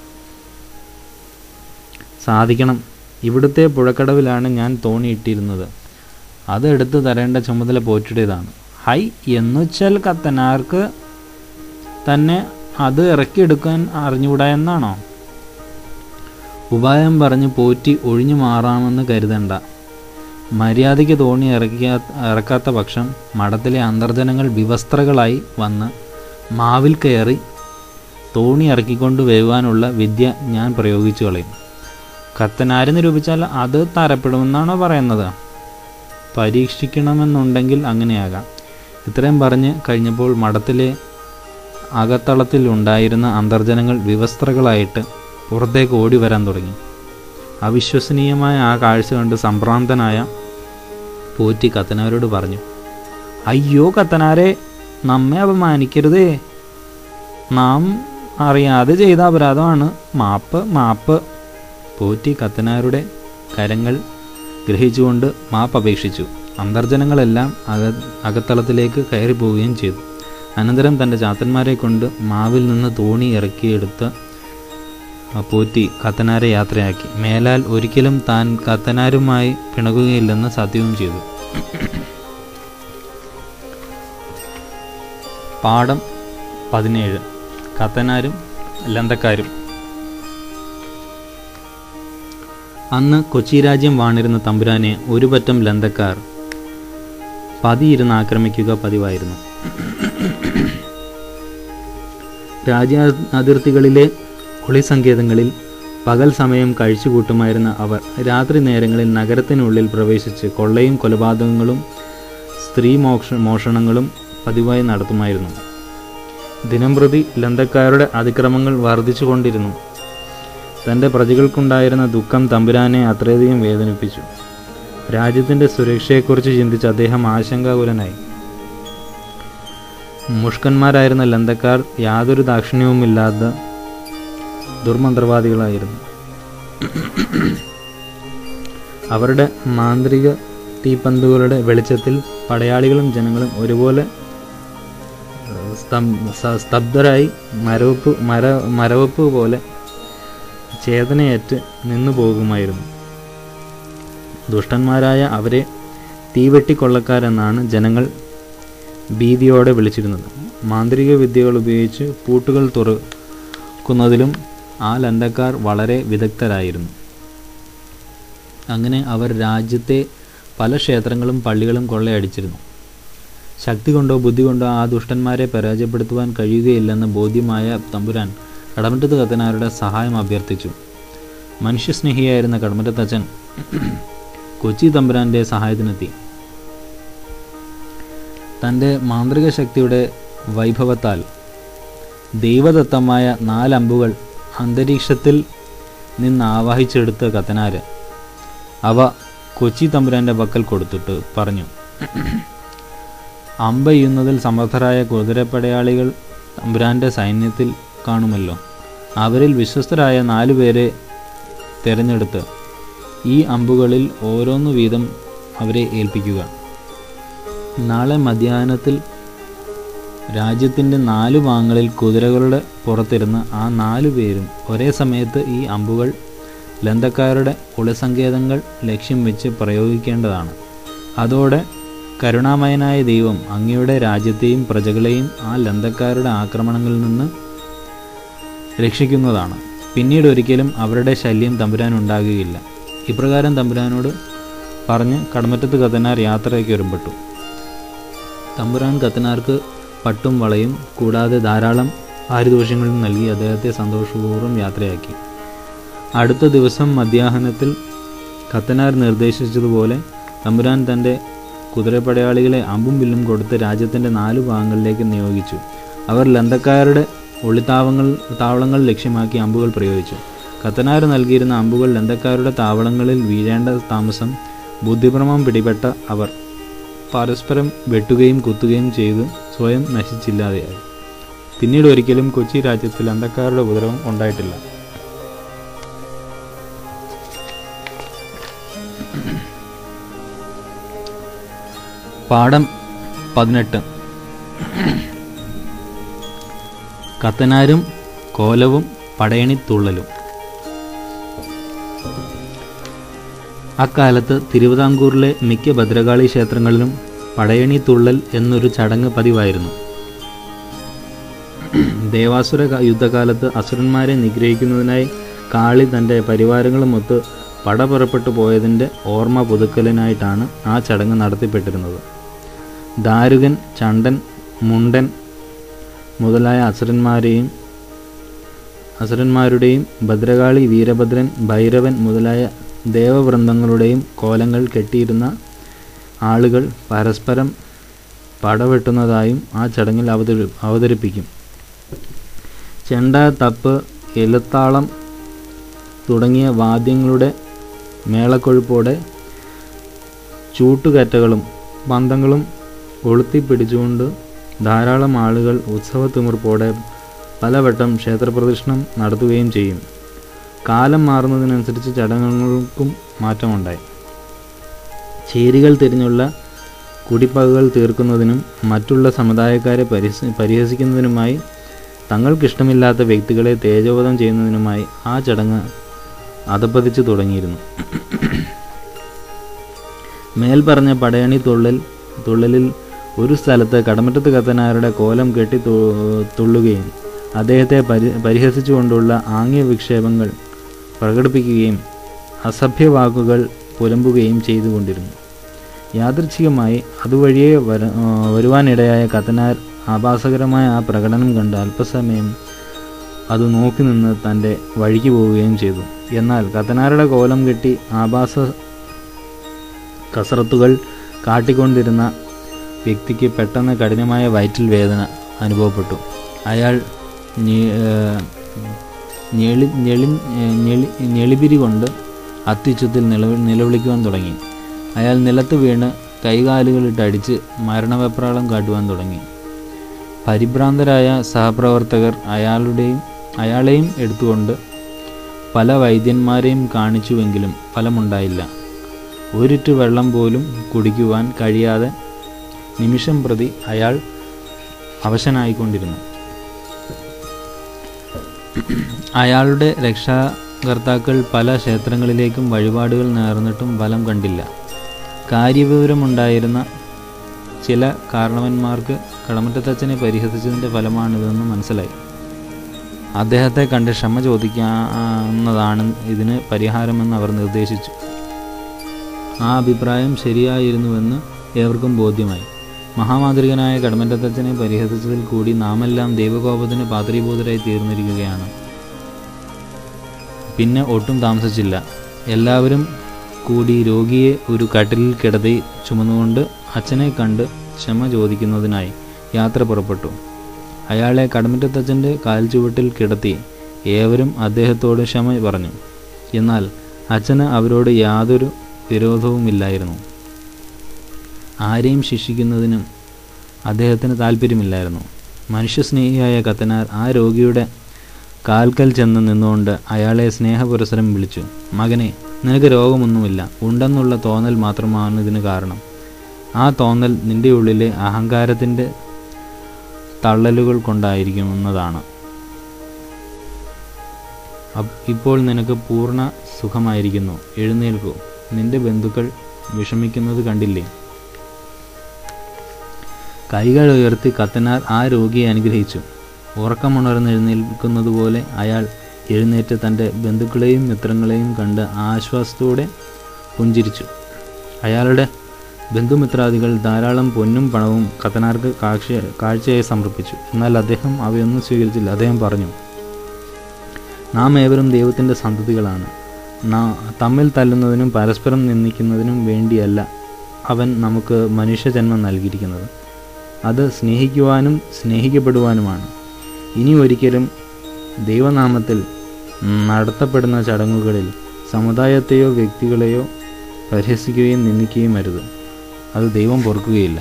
സാധിക്കണം ഇവിടുത്തെ പുഴക്കടവിലാണ് ഞാൻ തോണിയിട്ടിരുന്നത് അത് എടുത്തു തരേണ്ട ചുമതല പോറ്റിയുടേതാണ് ഹൈ എന്നുവെച്ചാൽ കത്തനാർക്ക് തന്നെ അത് ഇറക്കിയെടുക്കാൻ അറിഞ്ഞുകൂടാ എന്നാണോ ഉപായം പറഞ്ഞ് പോറ്റി ഒഴിഞ്ഞു മാറാമെന്ന് കരുതണ്ട മര്യാദയ്ക്ക് തോണി ഇറക്കിയാ ഇറക്കാത്ത പക്ഷം മഠത്തിലെ അന്തർജനങ്ങൾ വിവസ്ത്രകളായി വന്ന് മാവിൽ കയറി തോണി ഇറക്കിക്കൊണ്ട് വരുവാനുള്ള വിദ്യ ഞാൻ പ്രയോഗിച്ചു കളയും കത്തനാര് നിരൂപിച്ചാൽ അത് തരപ്പെടുമെന്നാണോ പറയുന്നത് പരീക്ഷിക്കണമെന്നുണ്ടെങ്കിൽ അങ്ങനെയാകാം ഇത്രയും പറഞ്ഞ് കഴിഞ്ഞപ്പോൾ മഠത്തിലെ അകത്തളത്തിൽ ഉണ്ടായിരുന്ന അന്തർജനങ്ങൾ വിവസ്ത്രകളായിട്ട് പുറത്തേക്ക് ഓടി വരാൻ തുടങ്ങി അവിശ്വസനീയമായ ആ കാഴ്ച കണ്ട് സംഭ്രാന്തനായ പോറ്റി കത്തനാരോട് പറഞ്ഞു അയ്യോ കത്തനാരെ നമ്മെ അപമാനിക്കരുതേ നാം അറിയാതെ ചെയ്ത അപരാധമാണ് മാപ്പ് മാപ്പ് പോറ്റി കത്തനാരുടെ കരങ്ങൾ ഗ്രഹിച്ചുകൊണ്ട് മാപ്പ് അപേക്ഷിച്ചു അന്തർജനങ്ങളെല്ലാം അക അകത്തളത്തിലേക്ക് കയറി പോവുകയും ചെയ്തു അനന്തരം തൻ്റെ ചാത്തന്മാരെ കൊണ്ട് മാവിൽ നിന്ന് തോണി ഇറക്കിയെടുത്ത് ആ പോറ്റി കത്തനാരെ യാത്രയാക്കി മേലാൽ ഒരിക്കലും താൻ കത്തനാരുമായി പിണകുകയില്ലെന്ന് സത്യവും ചെയ്തു പാഠം പതിനേഴ് കത്തനാരും ലന്തക്കാരും അന്ന് കൊച്ചി രാജ്യം വാണിരുന്ന തമ്പുരാനെ ഒരു പറ്റം ലന്തക്കാർ പതിയിരുന്ന് ആക്രമിക്കുക പതിവായിരുന്നു രാജ്യ അതിർത്തികളിലെ ഒളിസങ്കേതങ്ങളിൽ പകൽ സമയം കഴിച്ചുകൂട്ടുമായിരുന്ന അവർ രാത്രി നേരങ്ങളിൽ നഗരത്തിനുള്ളിൽ പ്രവേശിച്ച് കൊള്ളയും കൊലപാതകങ്ങളും സ്ത്രീ മോക്ഷ മോഷണങ്ങളും പതിവായി നടത്തുമായിരുന്നു ദിനംപ്രതി ലന്തക്കാരുടെ അതിക്രമങ്ങൾ വർദ്ധിച്ചുകൊണ്ടിരുന്നു തൻ്റെ പ്രജകൾക്കുണ്ടായിരുന്ന ദുഃഖം തമ്പുരാനെ അത്രയധികം വേദനിപ്പിച്ചു രാജ്യത്തിൻ്റെ സുരക്ഷയെക്കുറിച്ച് ചിന്തിച്ച് അദ്ദേഹം ആശങ്കാകുലനായി മുഷ്കന്മാരായിരുന്ന ലന്തക്കാർ യാതൊരു ദാക്ഷിണ്യവുമില്ലാത്ത ദുർമന്ത്രവാദികളായിരുന്നു അവരുടെ മാന്ത്രിക തീപ്പന്തുകളുടെ വെളിച്ചത്തിൽ പടയാളികളും ജനങ്ങളും ഒരുപോലെ സ്തം- സ- സ്തബ്ധരായി മരവപ്പ് മര മരവപ്പ് പോലെ ചേതനയേറ്റ് നിന്നു പോകുമായിരുന്നു ദുഷ്ടന്മാരായ അവരെ തീവെട്ടിക്കൊള്ളക്കാരെന്നാണ് ജനങ്ങൾ ഭീതിയോടെ വിളിച്ചിരുന്നത് മാന്ത്രിക വിദ്യകൾ ഉപയോഗിച്ച് പൂട്ടുകൾ തുറക്കുന്നതിലും ആ ലണ്ടക്കാർ വളരെ വിദഗ്ധരായിരുന്നു അങ്ങനെ അവർ രാജ്യത്തെ പല ക്ഷേത്രങ്ങളും പള്ളികളും കൊള്ളയടിച്ചിരുന്നു ശക്തി കൊണ്ടോ ബുദ്ധി കൊണ്ടോ ആ ദുഷ്ടന്മാരെ പരാജയപ്പെടുത്തുവാൻ കഴിയുകയില്ലെന്ന് ബോധ്യമായ തമ്പുരാൻ കടമറ്റത്ത് കത്തനാരുടെ സഹായം അഭ്യർത്ഥിച്ചു മനുഷ്യസ്നേഹിയായിരുന്ന കടമറ്റത്തച്ഛൻ കൊച്ചി തമ്പുരാൻ്റെ സഹായത്തിനെത്തി തൻ്റെ മാന്ത്രിക ശക്തിയുടെ വൈഭവത്താൽ ദൈവദത്തമായ നാലമ്പുകൾ അന്തരീക്ഷത്തിൽ നിന്ന് ആവാഹിച്ചെടുത്ത കത്തനാര് അവ കൊച്ചി തമ്പുരാൻ്റെ പക്കൽ കൊടുത്തിട്ട് പറഞ്ഞു അമ്പെയ്യുന്നതിൽ സമർത്ഥരായ കുതിരപ്പടയാളികൾ തമ്പുരാൻ്റെ സൈന്യത്തിൽ കാണുമല്ലോ അവരിൽ വിശ്വസ്തരായ നാലുപേരെ തിരഞ്ഞെടുത്ത് ഈ അമ്പുകളിൽ ഓരോന്നു വീതം അവരെ ഏൽപ്പിക്കുക നാളെ മധ്യാഹ്നത്തിൽ രാജ്യത്തിൻ്റെ നാലു ഭാഗങ്ങളിൽ കുതിരകളുടെ പുറത്തിരുന്ന് ആ നാലു പേരും ഒരേ സമയത്ത് ഈ അമ്പുകൾ ലന്തക്കാരുടെ ഒളിസങ്കേതങ്ങൾ ലക്ഷ്യം വെച്ച് പ്രയോഗിക്കേണ്ടതാണ് അതോടെ കരുണാമയനായ ദൈവം അങ്ങയുടെ രാജ്യത്തെയും പ്രജകളെയും ആ ലന്തക്കാരുടെ ആക്രമണങ്ങളിൽ നിന്ന് രക്ഷിക്കുന്നതാണ് പിന്നീട് ഒരിക്കലും അവരുടെ ശല്യം തമ്പുരാൻ ഉണ്ടാകുകയില്ല ഇപ്രകാരം തമ്പുരാനോട് പറഞ്ഞ് കടമറ്റത്ത് കത്തനാർ യാത്രയ്ക്ക് ഒരുമ്പെട്ടു തമ്പുരാൻ കത്തനാർക്ക് പട്ടും വളയും കൂടാതെ ധാരാളം പാരിതോഷ്യങ്ങളും നൽകി അദ്ദേഹത്തെ സന്തോഷപൂർവ്വം യാത്രയാക്കി അടുത്ത ദിവസം മധ്യാഹ്നത്തിൽ കത്തനാർ നിർദ്ദേശിച്ചതുപോലെ തമ്പുരാൻ തൻ്റെ കുതിരപ്പടയാളികളെ അമ്പും വില്ലും കൊടുത്ത് രാജ്യത്തിൻ്റെ നാലു ഭാഗങ്ങളിലേക്ക് നിയോഗിച്ചു അവർ ലന്തക്കാരുടെ ഒളിത്താവങ്ങൾ താവളങ്ങൾ ലക്ഷ്യമാക്കി അമ്പുകൾ പ്രയോഗിച്ചു കത്തനാർ നൽകിയിരുന്ന അമ്പുകൾ ലന്തക്കാരുടെ താവളങ്ങളിൽ വീഴേണ്ട താമസം ബുദ്ധിഭ്രമം പിടിപെട്ട അവർ പരസ്പരം വെട്ടുകയും കുത്തുകയും ചെയ്ത് സ്വയം നശിച്ചില്ലാതെയായി പിന്നീട് ഒരിക്കലും കൊച്ചി രാജ്യത്തിൽ അന്തക്കാരുടെ ഉപദ്രവം ഉണ്ടായിട്ടില്ല പാഠം പതിനെട്ട് കത്തനാരും കോലവും പടയണിത്തുള്ളലും അക്കാലത്ത് തിരുവിതാംകൂറിലെ മിക്ക ഭദ്രകാളി ക്ഷേത്രങ്ങളിലും പടയണി തുള്ളൽ എന്നൊരു ചടങ്ങ് പതിവായിരുന്നു ദേവാസുര ക- യുദ്ധകാലത്ത് അസുരന്മാരെ നിഗ്രഹിക്കുന്നതിനായി കാളി തൻ്റെ പരിവാരങ്ങളുമൊത്ത് പട പുറപ്പെട്ടു പോയതിൻ്റെ ഓർമ്മ പുതുക്കലിനായിട്ടാണ് ആ ചടങ്ങ് നടത്തിപ്പെട്ടിരുന്നത് ദാരുകൻ ചണ്ടൻ മുണ്ടൻ മുതലായ അസുരന്മാരെയും അസുരന്മാരുടെയും ഭദ്രകാളി വീരഭദ്രൻ ഭൈരവൻ മുതലായ ദേവവൃന്ദങ്ങളുടെയും കോലങ്ങൾ കെട്ടിയിരുന്ന ആളുകൾ പരസ്പരം പടവെട്ടുന്നതായും ആ ചടങ്ങിൽ അവതരി അവതരിപ്പിക്കും ചെണ്ട തപ്പ് എലത്താളം തുടങ്ങിയ വാദ്യങ്ങളുടെ മേളക്കൊഴുപ്പോടെ ചൂട്ടുകറ്റകളും പന്തങ്ങളും കൊളുത്തിപ്പിടിച്ചുകൊണ്ട് ധാരാളം ആളുകൾ ഉത്സവത്തിമിർപ്പോടെ പലവട്ടം ക്ഷേത്രപ്രദക്ഷിണം നടത്തുകയും ചെയ്യും കാലം മാറുന്നതിനനുസരിച്ച് ചടങ്ങുകൾക്കും മാറ്റമുണ്ടായി ചേരികൾ തിരിഞ്ഞുള്ള കുടിപ്പകകൾ തീർക്കുന്നതിനും മറ്റുള്ള സമുദായക്കാരെ പരിഹസ പരിഹസിക്കുന്നതിനുമായി തങ്ങൾക്കിഷ്ടമില്ലാത്ത വ്യക്തികളെ തേജോവധം ചെയ്യുന്നതിനുമായി ആ ചടങ്ങ് അധപ്പതിച്ചു തുടങ്ങിയിരുന്നു മേൽപ്പറഞ്ഞ പടയണി തുള്ളൽ തുള്ളലിൽ ഒരു സ്ഥലത്ത് കടമറ്റത്ത് കത്തനാരുടെ കോലം കെട്ടി തു- തുള്ളുകയും അദ്ദേഹത്തെ പരി പരിഹസിച്ചുകൊണ്ടുള്ള ആംഗ്യ വിക്ഷേപങ്ങൾ പ്രകടിപ്പിക്കുകയും അസഭ്യവാക്കുകൾ പുലമ്പുകയും ചെയ്തുകൊണ്ടിരുന്നു യാദൃച്ഛികമായി അതുവഴിയെ വര ആ, വരുവാനിടയായ കത്തനാർ ആഭാസകരമായ ആ പ്രകടനം കണ്ട് അല്പസമയം അത് നോക്കി നിന്ന് തൻ്റെ വഴിക്ക് പോവുകയും ചെയ്തു എന്നാൽ കത്തനാരുടെ കോലം കെട്ടി ആഭാസ കസറത്തുകൾ കാട്ടിക്കൊണ്ടിരുന്ന വ്യക്തിക്ക് പെട്ടെന്ന് കഠിനമായ വയറ്റിൽ വേദന അനുഭവപ്പെട്ടു അയാൾ ഞെ- ഏഹ് ഞെളി ഞെളി ഏഹ് ഞെളി ഞെളിപിരി കൊണ്ട് അത്യുച്ചത്തിൽ നിലവി നിലവിളിക്കുവാൻ തുടങ്ങി അയാൾ നിലത്ത് വീണ് കൈകാലുകളിട്ടടിച്ച് മരണവെപ്രാളം കാട്ടുവാൻ തുടങ്ങി പരിഭ്രാന്തരായ സഹപ്രവർത്തകർ അയാളുടെയും അയാളെയും എടുത്തുകൊണ്ട് പല വൈദ്യന്മാരെയും കാണിച്ചുവെങ്കിലും ഫലമുണ്ടായില്ല ഒരിറ്റു വെള്ളം പോലും കുടിക്കുവാൻ കഴിയാതെ നിമിഷം പ്രതി അയാൾ അവശനായിക്കൊണ്ടിരുന്നു അയാളുടെ രക്ഷാകർത്താക്കൾ പല ക്ഷേത്രങ്ങളിലേക്കും വഴിപാടുകൾ നേർന്നിട്ടും ഫലം കണ്ടില്ല കാര്യവിവരമുണ്ടായിരുന്ന ചില കാരണവന്മാർക്ക് കടമറ്റത്തച്ഛനെ പരിഹസിച്ചതിൻ്റെ ഫലമാണിതെന്ന് മനസ്സിലായി അദ്ദേഹത്തെ കണ്ട് ക്ഷമ ചോദിക്കാവുന്നതാണ് ഇതിന് പരിഹാരമെന്ന് അവർ നിർദ്ദേശിച്ചു ആ അഭിപ്രായം ശരിയായിരുന്നുവെന്ന് ഏവർക്കും ബോധ്യമായി മഹാമാതൃകനായ കടമറ്റത്തച്ഛനെ പരിഹസിച്ചതിൽ കൂടി നാമെല്ലാം ദൈവകോപത്തിന് പാത്രീഭൂതരായി തീർന്നിരിക്കുകയാണ് പിന്നെ ഒട്ടും താമസിച്ചില്ല എല്ലാവരും കൂടി രോഗിയെ ഒരു കട്ടിലിൽ കിടത്തി ചുമന്നുകൊണ്ട് അച്ഛനെ കണ്ട് ക്ഷമ ചോദിക്കുന്നതിനായി യാത്ര പുറപ്പെട്ടു അയാളെ കടമറ്റത്തച്ഛൻ്റെ കാൽ ചുവട്ടിൽ കിടത്തി ഏവരും അദ്ദേഹത്തോട് ക്ഷമ പറഞ്ഞു എന്നാൽ അച്ഛന് അവരോട് യാതൊരു വിരോധവുമില്ലായിരുന്നു ആരെയും ശിക്ഷിക്കുന്നതിനും അദ്ദേഹത്തിന് താല്പര്യമില്ലായിരുന്നു മനുഷ്യസ്നേഹിയായ കത്തനാർ ആ രോഗിയുടെ കാൽക്കൽ ചെന്ന് നിന്നുകൊണ്ട് അയാളെ സ്നേഹപുരസരം വിളിച്ചു മകനെ നിനക്ക് രോഗമൊന്നുമില്ല ഉണ്ടെന്നുള്ള തോന്നൽ മാത്രമാണ് ഇതിന് കാരണം ആ തോന്നൽ നിന്റെ ഉള്ളിലെ അഹങ്കാരത്തിൻ്റെ തള്ളലുകൾ കൊണ്ടായിരിക്കുമെന്നതാണ് അപ്- ഇപ്പോൾ നിനക്ക് പൂർണ്ണ സുഖമായിരിക്കുന്നു എഴുന്നേൽക്കൂ നിന്റെ ബന്ധുക്കൾ വിഷമിക്കുന്നത് കണ്ടില്ലേ കൈകൾ ഉയർത്തി കത്തനാർ ആ രോഗിയെ അനുഗ്രഹിച്ചു ഉറക്കമുണർന്ന് എഴുന്നേൽക്കുന്നത് പോലെ അയാൾ എഴുന്നേറ്റ് തൻ്റെ ബന്ധുക്കളെയും മിത്രങ്ങളെയും കണ്ട് ആശ്വാസത്തോടെ പുഞ്ചിരിച്ചു അയാളുടെ ബന്ധുമിത്രാദികൾ ധാരാളം പൊന്നും പണവും കത്തനാർക്ക് കാഴ്ച കാഴ്ചയായി സമർപ്പിച്ചു എന്നാൽ അദ്ദേഹം അവയൊന്നും സ്വീകരിച്ചില്ല അദ്ദേഹം പറഞ്ഞു നാം ഏവരും ദൈവത്തിൻ്റെ സന്തതികളാണ് നാ- തമ്മിൽ തല്ലുന്നതിനും പരസ്പരം നിന്ദിക്കുന്നതിനും വേണ്ടിയല്ല അവൻ നമുക്ക് മനുഷ്യജന്മം നൽകിയിരിക്കുന്നത് അത് സ്നേഹിക്കുവാനും സ്നേഹിക്കപ്പെടുവാനുമാണ് ഇനി ഒരിക്കലും ദൈവനാമത്തിൽ നടത്തപ്പെടുന്ന ചടങ്ങുകളിൽ സമുദായത്തെയോ വ്യക്തികളെയോ പരിഹസിക്കുകയും നിന്ദിക്കുകയും അരുത് അത് ദൈവം പൊറുക്കുകയില്ല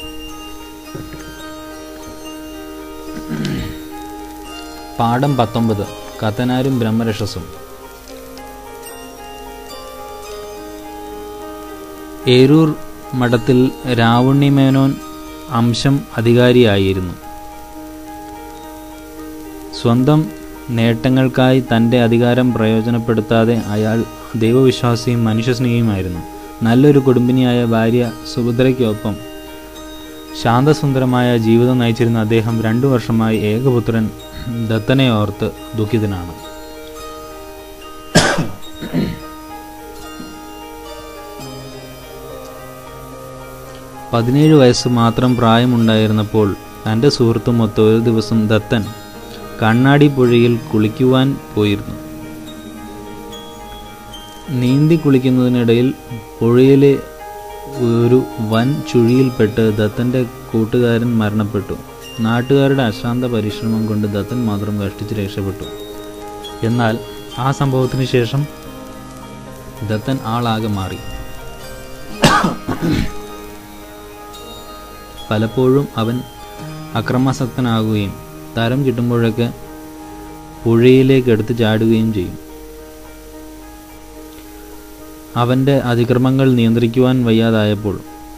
പാഠം പത്തൊമ്പത് കത്തനാരും ബ്രഹ്മരക്ഷസും ഏരൂർ മഠത്തിൽ രാവുണ്ണിമേനോൻ അംശം അധികാരിയായിരുന്നു സ്വന്തം നേട്ടങ്ങൾക്കായി തൻ്റെ അധികാരം പ്രയോജനപ്പെടുത്താതെ അയാൾ ദൈവവിശ്വാസിയും മനുഷ്യസ്നേഹിയുമായിരുന്നു നല്ലൊരു കുടുംബിനിയായ ഭാര്യ സുഭദ്രയ്ക്കൊപ്പം ശാന്തസുന്ദരമായ ജീവിതം നയിച്ചിരുന്ന അദ്ദേഹം രണ്ടു വർഷമായി ഏകപുത്രൻ ദത്തനെ ഓർത്ത് ദുഃഖിതനാണ് പതിനേഴ് വയസ്സ് മാത്രം പ്രായമുണ്ടായിരുന്നപ്പോൾ തൻ്റെ സുഹൃത്തുമൊത്ത് ഒരു ദിവസം ദത്തൻ കണ്ണാടി പുഴയിൽ കുളിക്കുവാൻ പോയിരുന്നു നീന്തി കുളിക്കുന്നതിനിടയിൽ പുഴയിലെ ഒരു വൻ ചുഴിയിൽപ്പെട്ട് ദത്തൻ്റെ കൂട്ടുകാരൻ മരണപ്പെട്ടു നാട്ടുകാരുടെ അശ്രാന്ത പരിശ്രമം കൊണ്ട് ദത്തൻ മാത്രം കഷ്ടിച്ച് രക്ഷപ്പെട്ടു എന്നാൽ ആ സംഭവത്തിന് ശേഷം ദത്തൻ ആളാകെ മാറി പലപ്പോഴും അവൻ അക്രമാസക്തനാകുകയും തരം കിട്ടുമ്പോഴൊക്കെ പുഴയിലേക്ക് എടുത്ത് ചാടുകയും ചെയ്യും അവൻ്റെ അതിക്രമങ്ങൾ നിയന്ത്രിക്കുവാൻ വയ്യാതായപ്പോൾ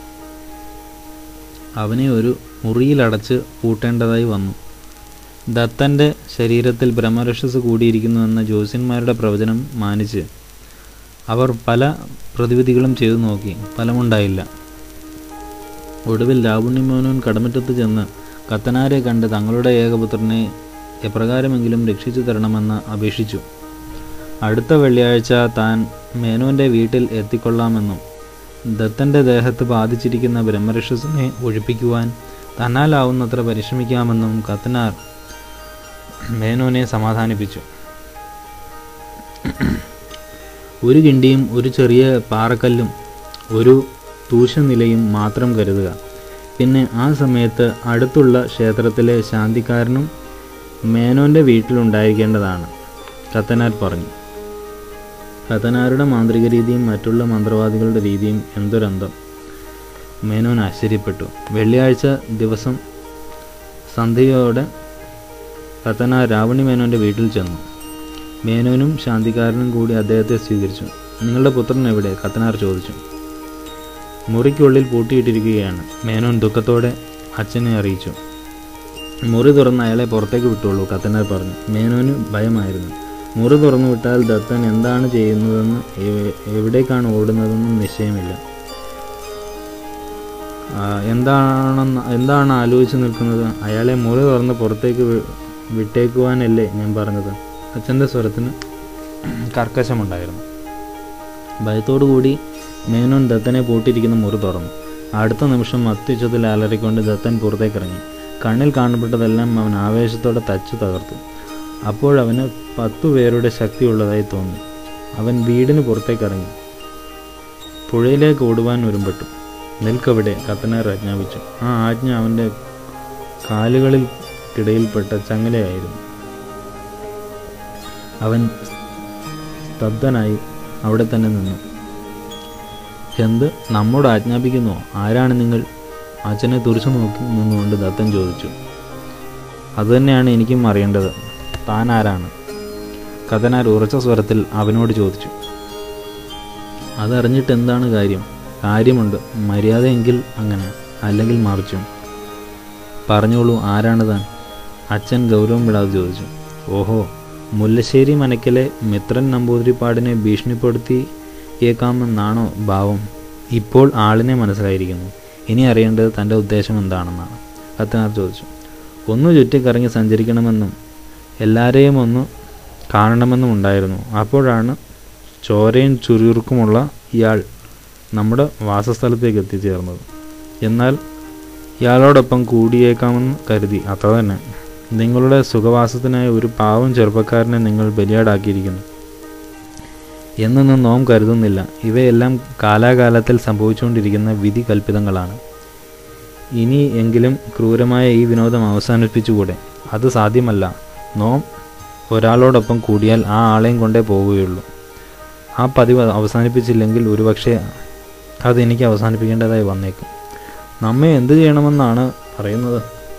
അവനെ ഒരു മുറിയിലടച്ച് പൂട്ടേണ്ടതായി വന്നു ദത്തൻ്റെ ശരീരത്തിൽ ബ്രഹ്മരക്ഷസ് കൂടിയിരിക്കുന്നുവെന്ന ജ്യോത്സ്യന്മാരുടെ പ്രവചനം മാനിച്ച് അവർ പല പ്രതിവിധികളും ചെയ്തു നോക്കി ഫലമുണ്ടായില്ല ഒടുവിൽ ലാവുണ്യമോനോൻ കടമറ്റത്ത് ചെന്ന് കത്തനാരെ കണ്ട് തങ്ങളുടെ ഏകപുത്രനെ എപ്രകാരമെങ്കിലും രക്ഷിച്ചു തരണമെന്ന് അപേക്ഷിച്ചു അടുത്ത വെള്ളിയാഴ്ച താൻ മേനോൻ്റെ വീട്ടിൽ എത്തിക്കൊള്ളാമെന്നും ദത്തൻ്റെ ദേഹത്ത് ബാധിച്ചിരിക്കുന്ന ബ്രഹ്മരക്ഷസിനെ ഒഴിപ്പിക്കുവാൻ തന്നാലാവുന്നത്ര പരിശ്രമിക്കാമെന്നും കത്തനാർ മേനോനെ സമാധാനിപ്പിച്ചു ഒരു കിണ്ടിയും ഒരു ചെറിയ പാറക്കല്ലും ഒരു തൂശനിലയും മാത്രം കരുതുക പിന്നെ ആ സമയത്ത് അടുത്തുള്ള ക്ഷേത്രത്തിലെ ശാന്തിക്കാരനും മേനോൻ്റെ വീട്ടിലുണ്ടായിരിക്കേണ്ടതാണ് കത്തനാർ പറഞ്ഞു കത്തനാരുടെ മാന്ത്രിക രീതിയും മറ്റുള്ള മന്ത്രവാദികളുടെ രീതിയും എന്തൊരന്തം മേനോൻ ആശ്ചര്യപ്പെട്ടു വെള്ളിയാഴ്ച ദിവസം സന്ധ്യയോടെ കത്തനാർ രാവണി മേനോൻ്റെ വീട്ടിൽ ചെന്നു മേനോനും ശാന്തിക്കാരനും കൂടി അദ്ദേഹത്തെ സ്വീകരിച്ചു നിങ്ങളുടെ പുത്രൻ എവിടെ കത്തനാർ ചോദിച്ചു മുറിക്കുള്ളിൽ പൂട്ടിയിട്ടിരിക്കുകയാണ് മേനോൻ ദുഃഖത്തോടെ അച്ഛനെ അറിയിച്ചു മുറി തുറന്ന് അയാളെ പുറത്തേക്ക് വിട്ടുള്ളൂ കത്തനാർ പറഞ്ഞു മേനോന് ഭയമായിരുന്നു മുറി തുറന്നു വിട്ടാൽ ദത്തൻ എന്താണ് ചെയ്യുന്നതെന്ന് എവ- എവിടേക്കാണ് ഓടുന്നതെന്നും നിശ്ചയമില്ല ആ, എന്താണെന്ന് എന്താണ് ആലോചിച്ച് നിൽക്കുന്നത് അയാളെ മുറി തുറന്ന് പുറത്തേക്ക് വി- വിട്ടേക്കുവാനല്ലേ ഞാൻ പറഞ്ഞത് അച്ഛൻ്റെ സ്വരത്തിന് കർക്കശമുണ്ടായിരുന്നു ഭയത്തോടു കൂടി മേനോൻ ദത്തനെ പൂട്ടിയിരിക്കുന്ന മുറി തുറന്നു അടുത്ത നിമിഷം അത്യുച്ചത്തിൽ അലറിക്കൊണ്ട് ദത്തൻ പുറത്തേക്കിറങ്ങി കണ്ണിൽ കാണപ്പെട്ടതെല്ലാം അവൻ ആവേശത്തോടെ തച്ചു തകർത്തു അപ്പോഴവന് പത്തു പേരുടെ ശക്തിയുള്ളതായി തോന്നി അവൻ വീടിന് പുറത്തേക്കിറങ്ങി പുഴയിലേക്ക് ഓടുവാൻ ഒരുമ്പെട്ടു നിൽക്കവിടെ കത്തനാർ ആജ്ഞാപിച്ചു ആ ആജ്ഞ അവൻ്റെ കാലുകളിൽ കിടയിൽപ്പെട്ട ചങ്ങലയായിരുന്നു അവൻ സ്തബ്ധനായി അവിടെ തന്നെ നിന്നു എന്ത് നമ്മോട് ആജ്ഞാപിക്കുന്നു ആരാണ് നിങ്ങൾ അച്ഛനെ തുറച്ചു നോക്കി നിന്നുകൊണ്ട് ദത്തൻ ചോദിച്ചു അതുതന്നെയാണ് എനിക്കും അറിയേണ്ടത് താൻ ആരാണ് കഥനാർ ഉറച്ച സ്വരത്തിൽ അവനോട് ചോദിച്ചു അതറിഞ്ഞിട്ട് എന്താണ് കാര്യം കാര്യമുണ്ട് മര്യാദയെങ്കിൽ അങ്ങനെ അല്ലെങ്കിൽ മറിച്ചും പറഞ്ഞോളൂ ആരാണ് താൻ അച്ഛൻ ഗൗരവം വിടാതെ ചോദിച്ചു ഓഹോ മുല്ലശ്ശേരി മനക്കലെ മിത്രൻ നമ്പൂതിരിപ്പാടിനെ ഭീഷണിപ്പെടുത്തിയേക്കാമെന്നാണോ ഭാവം ഇപ്പോൾ ആളിനെ മനസ്സിലായിരിക്കുന്നു ഇനി അറിയേണ്ടത് തൻ്റെ ഉദ്ദേശം എന്താണെന്നാണ് കത്തനാർ ചോദിച്ചു ഒന്ന് ചുറ്റിക്കറങ്ങി സഞ്ചരിക്കണമെന്നും എല്ലാവരെയും ഒന്ന് കാണണമെന്നും ഉണ്ടായിരുന്നു അപ്പോഴാണ് ചോരയും ചുരുക്കുമുള്ള ഇയാൾ നമ്മുടെ വാസസ്ഥലത്തേക്ക് എത്തിച്ചേർന്നത് എന്നാൽ ഇയാളോടൊപ്പം കൂടിയേക്കാമെന്ന് കരുതി അത്ര തന്നെ നിങ്ങളുടെ സുഖവാസത്തിനായി ഒരു പാവം ചെറുപ്പക്കാരനെ നിങ്ങൾ ബലിയാടാക്കിയിരിക്കുന്നു എന്നൊന്നും നോം കരുതുന്നില്ല ഇവയെല്ലാം കാലാകാലത്തിൽ സംഭവിച്ചുകൊണ്ടിരിക്കുന്ന വിധി കൽപ്പിതങ്ങളാണ് ഇനി എങ്കിലും ക്രൂരമായ ഈ വിനോദം അവസാനിപ്പിച്ചുകൂടെ അത് സാധ്യമല്ല നോം ഒരാളോടൊപ്പം കൂടിയാൽ ആ ആളെയും കൊണ്ടേ പോവുകയുള്ളൂ ആ പതിവ് അവസാനിപ്പിച്ചില്ലെങ്കിൽ ഒരുപക്ഷെ അതെനിക്ക് അവസാനിപ്പിക്കേണ്ടതായി വന്നേക്കും നമ്മെ എന്ത് ചെയ്യണമെന്നാണ് പറയുന്നത്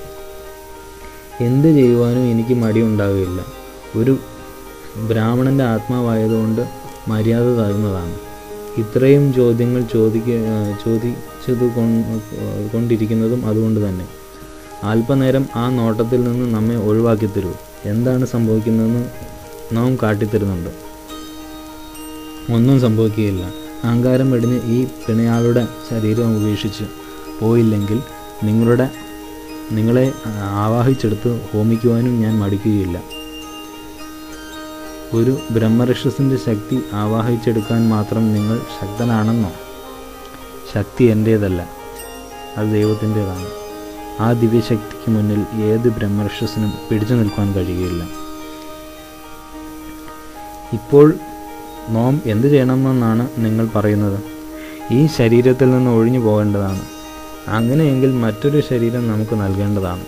എന്ത് ചെയ്യുവാനും എനിക്ക് മടിയുണ്ടാവുകയില്ല ഒരു ബ്രാഹ്മണൻ്റെ ആത്മാവായതുകൊണ്ട് മര്യാദ തരുന്നതാണ് ഇത്രയും ചോദ്യങ്ങൾ ചോദിക്ക ചോദിച്ചത് കൊ- കൊണ്ടിരിക്കുന്നതും അതുകൊണ്ട് തന്നെ അല്പനേരം ആ നോട്ടത്തിൽ നിന്ന് നമ്മെ ഒഴിവാക്കി തരൂ എന്താണ് സംഭവിക്കുന്നതെന്ന് നാം കാട്ടിത്തരുന്നുണ്ട് ഒന്നും സംഭവിക്കുകയില്ല അഹങ്കാരം വെടിഞ്ഞ് ഈ പിണയാളുടെ ശരീരം ഉപേക്ഷിച്ച് പോയില്ലെങ്കിൽ നിങ്ങളുടെ നിങ്ങളെ ആവാഹിച്ചെടുത്ത് ഹോമിക്കുവാനും ഞാൻ മടിക്കുകയില്ല ഒരു ബ്രഹ്മരക്ഷസിൻ്റെ ശക്തി ആവാഹിച്ചെടുക്കാൻ മാത്രം നിങ്ങൾ ശക്തനാണെന്നോ ശക്തി എൻ്റേതല്ല അത് ദൈവത്തിൻ്റേതാണ് ആ ദിവ്യശക്തിക്ക് മുന്നിൽ ഏത് ബ്രഹ്മരക്ഷസിനും പിടിച്ചു നിൽക്കാൻ കഴിയുകയില്ല ഇപ്പോൾ നോം എന്ത് ചെയ്യണമെന്നാണ് നിങ്ങൾ പറയുന്നത് ഈ ശരീരത്തിൽ നിന്ന് ഒഴിഞ്ഞു പോകേണ്ടതാണ് അങ്ങനെയെങ്കിൽ മറ്റൊരു ശരീരം നമുക്ക് നൽകേണ്ടതാണ്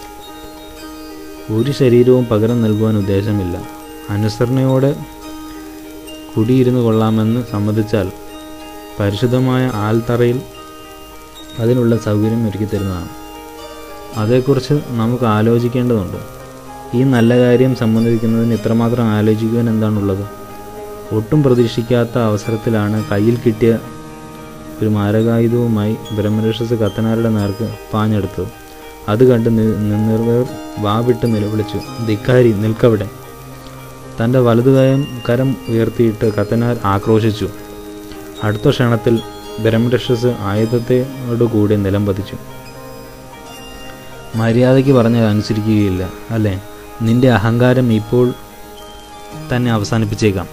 ഒരു ശരീരവും പകരം നൽകുവാൻ ഉദ്ദേശമില്ല അനുസരണയോടെ കുടിയിരുന്നു കൊള്ളാമെന്ന് സമ്മതിച്ചാൽ പരിശുദ്ധമായ ആൽത്തറയിൽ അതിനുള്ള സൗകര്യം ഒരുക്കി തരുന്നതാണ് അതേക്കുറിച്ച് നമുക്ക് ആലോചിക്കേണ്ടതുണ്ട് ഈ നല്ല കാര്യം സംബന്ധിക്കുന്നതിന് ഇത്രമാത്രം ആലോചിക്കുവാൻ എന്താണുള്ളത് ഒട്ടും പ്രതീക്ഷിക്കാത്ത അവസരത്തിലാണ് കയ്യിൽ കിട്ടിയ ഒരു മാരകായുധവുമായി ബ്രഹ്മരക്ഷസ് കത്തനാരുടെ നേർക്ക് പാഞ്ഞെടുത്തത് അത് കണ്ട് നി- നിന്നിർവർ വാവിട്ട് നിലവിളിച്ചു ധിക്കാരി നിൽക്കവിടെ തൻ്റെ വലതുകയം കരം ഉയർത്തിയിട്ട് കത്തനാർ ആക്രോശിച്ചു അടുത്ത ക്ഷണത്തിൽ ബ്രഹ്മരക്ഷസ് ആയുധത്തോടുകൂടി നിലം പതിച്ചു മര്യാദയ്ക്ക് പറഞ്ഞത് അനുസരിക്കുകയില്ല അല്ലേ നിന്റെ അഹങ്കാരം ഇപ്പോൾ തന്നെ അവസാനിപ്പിച്ചേക്കാം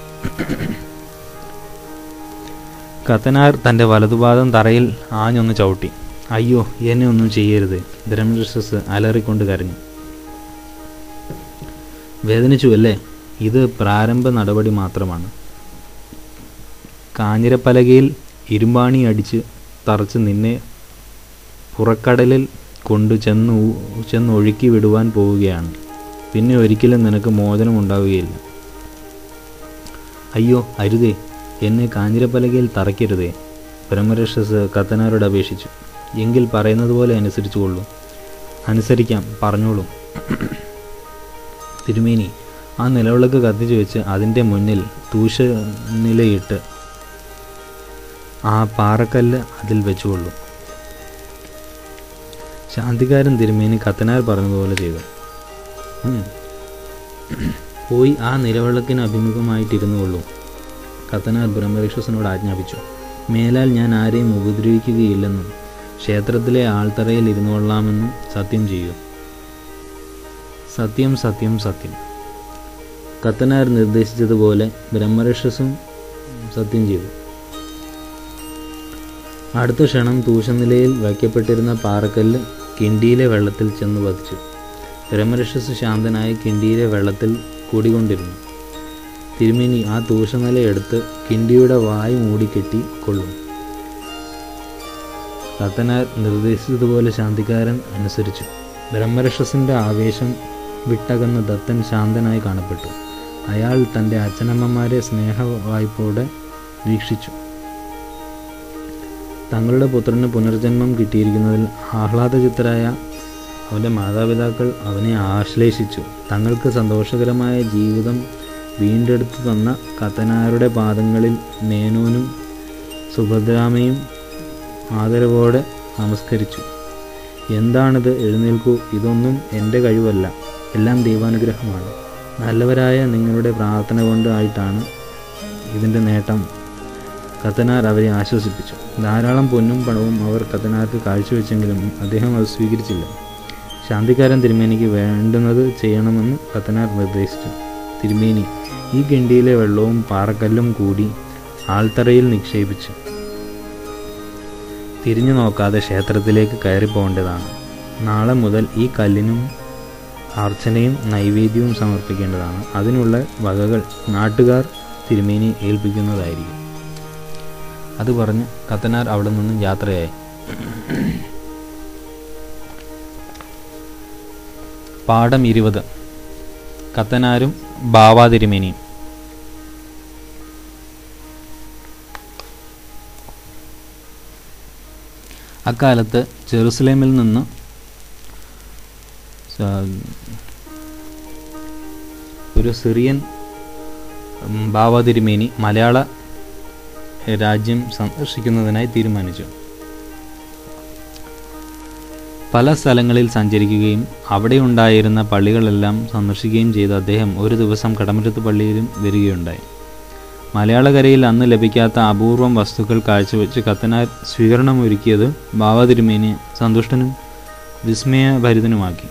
കത്തനാർ തൻ്റെ വലതുപാദം തറയിൽ ആഞ്ഞൊന്ന് ചവിട്ടി അയ്യോ എന്നെ ഒന്നും ചെയ്യരുത് ബ്രഹ്മരക്ഷസ് അലറിക്കൊണ്ട് കരഞ്ഞു വേദനിച്ചു അല്ലേ ഇത് പ്രാരംഭ നടപടി മാത്രമാണ് കാഞ്ഞിരപ്പലകയിൽ ഇരുമ്പാണി അടിച്ച് തറച്ച് നിന്നെ പുറക്കടലിൽ കൊണ്ട് ചെന്ന് ഊ- ചെന്ന് ഒഴുക്കി വിടുവാൻ പോവുകയാണ് പിന്നെ ഒരിക്കലും നിനക്ക് മോചനം ഉണ്ടാവുകയില്ല അയ്യോ അരുതേ എന്നെ കാഞ്ഞിരപ്പലകയിൽ തറയ്ക്കരുതേ ബ്രഹ്മരക്ഷസ് കത്തനാരോട് അപേക്ഷിച്ചു എങ്കിൽ പറയുന്നത് പോലെ അനുസരിച്ചു കൊള്ളൂ അനുസരിക്കാം പറഞ്ഞോളൂ തിരുമേനി ആ നിലവിളക്ക് കത്തിച്ചു വെച്ച് അതിൻ്റെ മുന്നിൽ തൂശ നിലയിട്ട് ആ പാറക്കല്ല് അതിൽ വെച്ചുകൊള്ളൂ ശാന്തികാരൻ തിരുമേനി കത്തനാർ പറഞ്ഞതുപോലെ ചെയ്തു ഉം. പോയി ആ നിലവിളക്കിന് അഭിമുഖമായിട്ടിരുന്നു കൊള്ളൂ കത്തനാർ ബ്രഹ്മരക്ഷസനോട് ആജ്ഞാപിച്ചു മേലാൽ ഞാൻ ആരെയും ഉപദ്രവിക്കുകയില്ലെന്നും ക്ഷേത്രത്തിലെ ആൾത്തറയിൽ ഇരുന്നു കൊള്ളാമെന്നും സത്യം ചെയ്യൂ സത്യം സത്യം സത്യം കത്തനാർ നിർദ്ദേശിച്ചതുപോലെ ബ്രഹ്മരക്ഷസും സത്യം ചെയ്തു അടുത്ത ക്ഷണം തൂഷനിലയിൽ വയ്ക്കപ്പെട്ടിരുന്ന പാറക്കല്ല് കിണ്ടിയിലെ വെള്ളത്തിൽ ചെന്ന് പതിച്ചു ബ്രഹ്മരക്ഷസ് ശാന്തനായി കിണ്ടിയിലെ വെള്ളത്തിൽ കൂടിക്കൊണ്ടിരുന്നു തിരുമേനി ആ തൂഷനില എടുത്ത് കിണ്ടിയുടെ വായ് മൂടിക്കെട്ടി കൊള്ളും കത്തനാർ നിർദ്ദേശിച്ചതുപോലെ ശാന്തിക്കാരൻ അനുസരിച്ചു ബ്രഹ്മരക്ഷസിൻ്റെ ആവേശം വിട്ടകന്ന ദത്തൻ ശാന്തനായി കാണപ്പെട്ടു അയാൾ തൻ്റെ അച്ഛനമ്മമാരെ സ്നേഹവായ്പോടെ വീക്ഷിച്ചു തങ്ങളുടെ പുത്രന് പുനർജന്മം കിട്ടിയിരിക്കുന്നതിൽ ആഹ്ലാദചിത്തരായ അവൻ്റെ മാതാപിതാക്കൾ അവനെ ആശ്ലേഷിച്ചു തങ്ങൾക്ക് സന്തോഷകരമായ ജീവിതം വീണ്ടെടുത്തു തന്ന കത്തനാരുടെ പാദങ്ങളിൽ മേനോനും സുഭദ്രാമയും ആദരവോടെ നമസ്കരിച്ചു എന്താണിത് എഴുന്നേൽക്കൂ ഇതൊന്നും എൻ്റെ കഴിവല്ല എല്ലാം ദൈവാനുഗ്രഹമാണ് നല്ലവരായ നിങ്ങളുടെ പ്രാർത്ഥന കൊണ്ട് ആയിട്ടാണ് ഇതിൻ്റെ നേട്ടം കത്തനാർ അവരെ ആശ്വസിപ്പിച്ചു ധാരാളം പൊന്നും പണവും അവർ കത്തനാർക്ക് കാഴ്ചവെച്ചെങ്കിലും അദ്ദേഹം അത് സ്വീകരിച്ചില്ല ശാന്തിക്കാരൻ തിരുമേനിക്ക് വേണ്ടുന്നത് ചെയ്യണമെന്ന് കത്തനാർ നിർദ്ദേശിച്ചു തിരുമേനി ഈ കിണ്ടിയിലെ വെള്ളവും പാറക്കല്ലും കൂടി ആൾത്തറയിൽ നിക്ഷേപിച്ചു തിരിഞ്ഞു നോക്കാതെ ക്ഷേത്രത്തിലേക്ക് കയറിപ്പോകേണ്ടതാണ് നാളെ മുതൽ ഈ കല്ലിനും അർച്ചനയും നൈവേദ്യവും സമർപ്പിക്കേണ്ടതാണ് അതിനുള്ള വകകൾ നാട്ടുകാർ തിരുമേനി ഏൽപ്പിക്കുന്നതായിരിക്കും അത് പറഞ്ഞ് കത്തനാർ അവിടെ നിന്നും യാത്രയായി പാഠം ഇരുപത് കത്തനാരും ബാവാ തിരുമേനിയും അക്കാലത്ത് ജെറുസലേമിൽ നിന്ന് സ- ഒരു സിറിയൻ ഉം, ബാവ തിരുമേനി മലയാള രാജ്യം സന്ദർശിക്കുന്നതിനായി തീരുമാനിച്ചു പല സ്ഥലങ്ങളിൽ സഞ്ചരിക്കുകയും അവിടെ ഉണ്ടായിരുന്ന പള്ളികളെല്ലാം സന്ദർശിക്കുകയും ചെയ്ത അദ്ദേഹം ഒരു ദിവസം കടമറ്റത്ത് പള്ളിയിലും വരികയുണ്ടായി മലയാളകരയിൽ അന്ന് ലഭിക്കാത്ത അപൂർവം വസ്തുക്കൾ കാഴ്ചവെച്ച് കത്തനാർ സ്വീകരണമൊരുക്കിയത് ബാവ തിരുമേനി സന്തുഷ്ടനും വിസ്മയഭരിതനുമാക്കി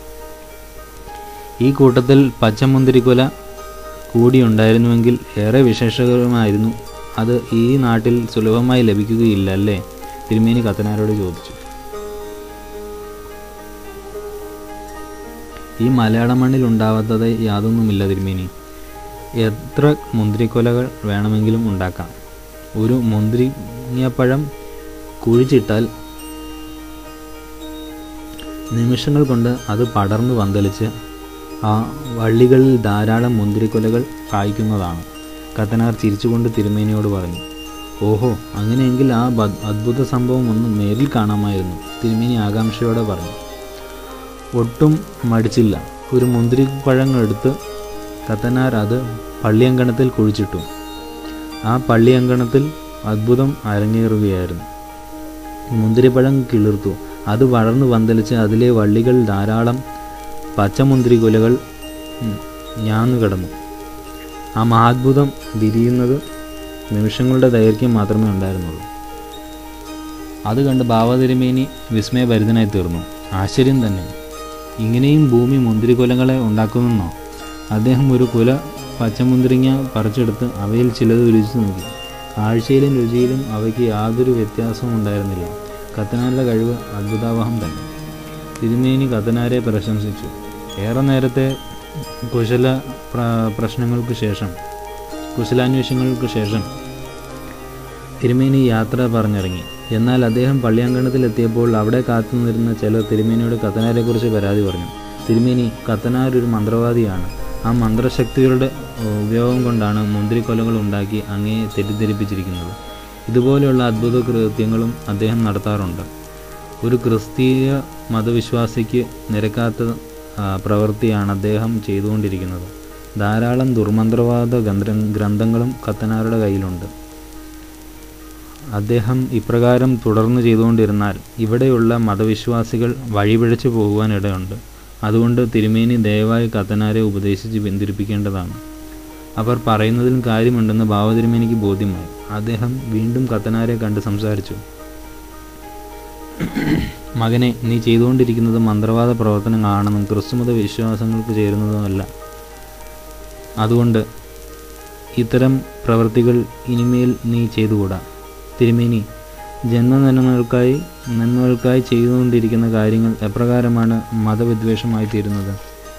ഈ കൂട്ടത്തിൽ പച്ചമുന്തിരിക്കുല കൂടി ഉണ്ടായിരുന്നുവെങ്കിൽ ഏറെ വിശേഷകരമായിരുന്നു അത് ഈ നാട്ടിൽ സുലഭമായി ലഭിക്കുകയില്ല അല്ലേ തിരുമേനി കത്തനാരോട് ചോദിച്ചു ഈ മലയാള മണ്ണിൽ ഉണ്ടാവാത്തത് യാതൊന്നുമില്ല തിരുമേനി എത്ര മുന്തിരിക്കൊലകൾ വേണമെങ്കിലും ഉണ്ടാക്കാം ഒരു മുന്തിരിങ്ങപ്പഴം കുഴിച്ചിട്ടാൽ നിമിഷങ്ങൾ കൊണ്ട് അത് പടർന്നു പന്തലിച്ച് ആ വള്ളികളിൽ ധാരാളം മുന്തിരിക്കൊലകൾ കായ്ക്കുന്നതാണ് കത്തനാർ ചിരിച്ചുകൊണ്ട് തിരുമേനിയോട് പറഞ്ഞു ഓഹോ അങ്ങനെയെങ്കിൽ ആ ബ- അദ്ഭുത സംഭവം ഒന്ന് നേരിൽ കാണാമായിരുന്നു തിരുമേനി ആകാംക്ഷയോടെ പറഞ്ഞു ഒട്ടും മടിച്ചില്ല ഒരു മുന്തിരിപ്പഴങ്ങളെടുത്ത് കത്തനാർ അത് പള്ളിയങ്കണത്തിൽ കുഴിച്ചിട്ടു ആ പള്ളിയങ്കണത്തിൽ അദ്ഭുതം അരങ്ങേറുകയായിരുന്നു മുന്തിരിപ്പഴം കിളിർത്തു അത് വളർന്നു പന്തലിച്ച് അതിലെ വള്ളികൾ ധാരാളം പച്ചമുന്തിരി കുലകൾ ഉം, ഞാന്നു കിടന്നു ആ മഹാത്ഭുതം വിരിയുന്നത് നിമിഷങ്ങളുടെ ദൈർഘ്യം മാത്രമേ ഉണ്ടായിരുന്നുള്ളൂ അത് കണ്ട് ഭാവതിരുമേനി വിസ്മയഭരിതനായി തീർന്നു ആശ്ചര്യം തന്നെ ഇങ്ങനെയും ഭൂമി മുന്തിരിക്കുലകളെ ഉണ്ടാക്കുമെന്നോ അദ്ദേഹം ഒരു കുല പച്ചമുന്തിരിങ്ങ പറിച്ചെടുത്ത് അവയിൽ ചിലത് രുചിച്ചു നോക്കി കാഴ്ചയിലും രുചിയിലും അവയ്ക്ക് യാതൊരു വ്യത്യാസവും ഉണ്ടായിരുന്നില്ല കത്തനാരുടെ കഴിവ് അത്ഭുതാവഹം തന്നെ തിരുമേനി കത്തനാരെ പ്രശംസിച്ചു ഏറെ നേരത്തെ കുശല പ്ര- പ്രശ്നങ്ങൾക്ക് ശേഷം കുശലാന്വേഷണങ്ങൾക്ക് ശേഷം തിരുമേനി യാത്ര പറഞ്ഞിറങ്ങി എന്നാൽ അദ്ദേഹം പള്ളിയങ്കണത്തിലെത്തിയപ്പോൾ അവിടെ കാത്തു നിന്നിരുന്ന ചിലർ തിരുമേനിയോട് കത്തനാരെക്കുറിച്ച് പരാതി പറഞ്ഞു തിരുമേനി കത്തനാർ ഒരു മന്ത്രവാദിയാണ് ആ മന്ത്രശക്തികളുടെ ഉപയോഗം കൊണ്ടാണ് മുന്തിരിക്കൊലകൾ ഉണ്ടാക്കി അങ്ങയെ തെറ്റിദ്ധരിപ്പിച്ചിരിക്കുന്നത് ഇതുപോലെയുള്ള അദ്ഭുത കൃത്യങ്ങളും അദ്ദേഹം നടത്താറുണ്ട് ഒരു ക്രിസ്തീയ മതവിശ്വാസിക്ക് നിരക്കാത്ത ആ, പ്രവൃത്തിയാണ് അദ്ദേഹം ചെയ്തുകൊണ്ടിരിക്കുന്നത് ധാരാളം ദുർമന്ത്രവാദ ഗ്രന്ഥ ഗ്രന്ഥങ്ങളും കത്തനാരുടെ കയ്യിലുണ്ട് അദ്ദേഹം ഇപ്രകാരം തുടർന്ന് ചെയ്തുകൊണ്ടിരുന്നാൽ ഇവിടെയുള്ള മതവിശ്വാസികൾ വഴിപിഴച്ചു പോകുവാനിടയുണ്ട് അതുകൊണ്ട് തിരുമേനി ദയവായി കത്തനാരെ ഉപദേശിച്ച് പിന്തിരിപ്പിക്കേണ്ടതാണ് അവർ പറയുന്നതിൽ കാര്യമുണ്ടെന്ന് ഭാവതിരുമേനിക്ക് ബോധ്യമായി അദ്ദേഹം വീണ്ടും കത്തനാരെ കണ്ട് സംസാരിച്ചു മകനെ നീ ചെയ്തുകൊണ്ടിരിക്കുന്നത് മന്ത്രവാദ പ്രവർത്തനങ്ങളാണെന്നും ക്രിസ്തുമത വിശ്വാസങ്ങൾക്ക് ചേരുന്നതുമല്ല അതുകൊണ്ട് ഇത്തരം പ്രവൃത്തികൾ ഇനിമേൽ നീ ചെയ്തുകൂടാ തിരുമേനി ജന്മനന്മകൾക്കായി നന്മകൾക്കായി ചെയ്തുകൊണ്ടിരിക്കുന്ന കാര്യങ്ങൾ എപ്രകാരമാണ് മതവിദ്വേഷമായി തീരുന്നത്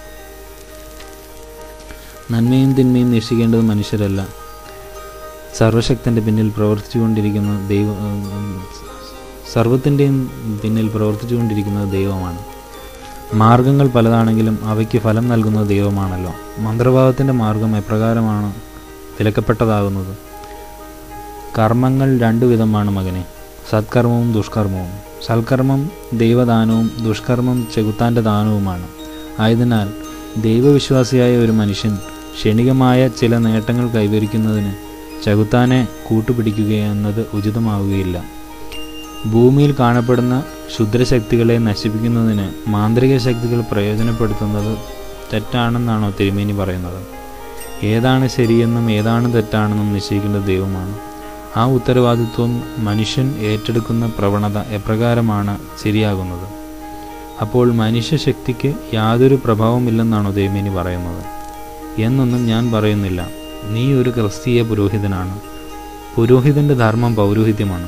നന്മയും തിന്മയും നിശ്ചയിക്കേണ്ടത് മനുഷ്യരല്ല സർവശക്തൻ്റെ പിന്നിൽ പ്രവർത്തിച്ചുകൊണ്ടിരിക്കുന്ന ദൈവ സർവത്തിൻ്റെയും പിന്നിൽ പ്രവർത്തിച്ചുകൊണ്ടിരിക്കുന്നത് ദൈവമാണ് മാർഗങ്ങൾ പലതാണെങ്കിലും അവയ്ക്ക് ഫലം നൽകുന്നത് ദൈവമാണല്ലോ മന്ത്രവാദത്തിൻ്റെ മാർഗം എപ്രകാരമാണ് വിലക്കപ്പെട്ടതാകുന്നത് കർമ്മങ്ങൾ രണ്ടു വിധമാണ് മകനെ സത്കർമ്മവും ദുഷ്കർമ്മവും സൽക്കർമ്മം ദൈവദാനവും ദുഷ്കർമ്മം ചെകുത്താൻ്റെ ദാനവുമാണ് ആയതിനാൽ ദൈവവിശ്വാസിയായ ഒരു മനുഷ്യൻ ക്ഷണികമായ ചില നേട്ടങ്ങൾ കൈവരിക്കുന്നതിന് ചകുത്താനെ കൂട്ടുപിടിക്കുകയെന്നത് ഉചിതമാവുകയില്ല ഭൂമിയിൽ കാണപ്പെടുന്ന ക്ഷുദ്രശക്തികളെ നശിപ്പിക്കുന്നതിന് മാന്ത്രിക ശക്തികൾ പ്രയോജനപ്പെടുത്തുന്നത് തെറ്റാണെന്നാണോ തിരുമേനി പറയുന്നത് ഏതാണ് ശരിയെന്നും ഏതാണ് തെറ്റാണെന്നും നിശ്ചയിക്കേണ്ടത് ദൈവമാണ് ആ ഉത്തരവാദിത്വം മനുഷ്യൻ ഏറ്റെടുക്കുന്ന പ്രവണത എപ്രകാരമാണ് ശരിയാകുന്നത് അപ്പോൾ മനുഷ്യശക്തിക്ക് യാതൊരു പ്രഭാവമില്ലെന്നാണോ ദേവമേനി പറയുന്നത് എന്നൊന്നും ഞാൻ പറയുന്നില്ല നീ ഒരു ക്രിസ്തീയ പുരോഹിതനാണ് പുരോഹിതന്റെ ധർമ്മം പൗരോഹിത്യമാണ്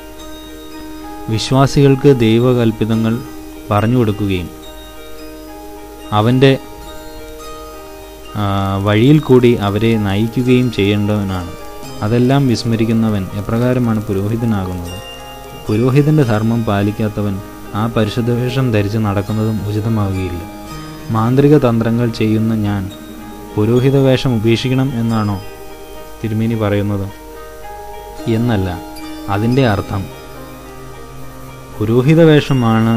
വിശ്വാസികൾക്ക് ദൈവകൽപിതങ്ങൾ പറഞ്ഞു കൊടുക്കുകയും അവൻ്റെ ആ, വഴിയിൽ കൂടി അവരെ നയിക്കുകയും ചെയ്യേണ്ടവനാണ് അതെല്ലാം വിസ്മരിക്കുന്നവൻ എപ്രകാരമാണ് പുരോഹിതനാകുന്നത് പുരോഹിതന്റെ ധർമ്മം പാലിക്കാത്തവൻ ആ പരിശുദ്ധവേഷം ധരിച്ച് നടക്കുന്നതും ഉചിതമാവുകയില്ല മാന്ത്രിക തന്ത്രങ്ങൾ ചെയ്യുന്ന ഞാൻ പുരോഹിത വേഷം ഉപേക്ഷിക്കണം എന്നാണോ തിരുമേനി പറയുന്നത് എന്നല്ല അതിൻ്റെ അർത്ഥം പുരോഹിത വേഷമാണ്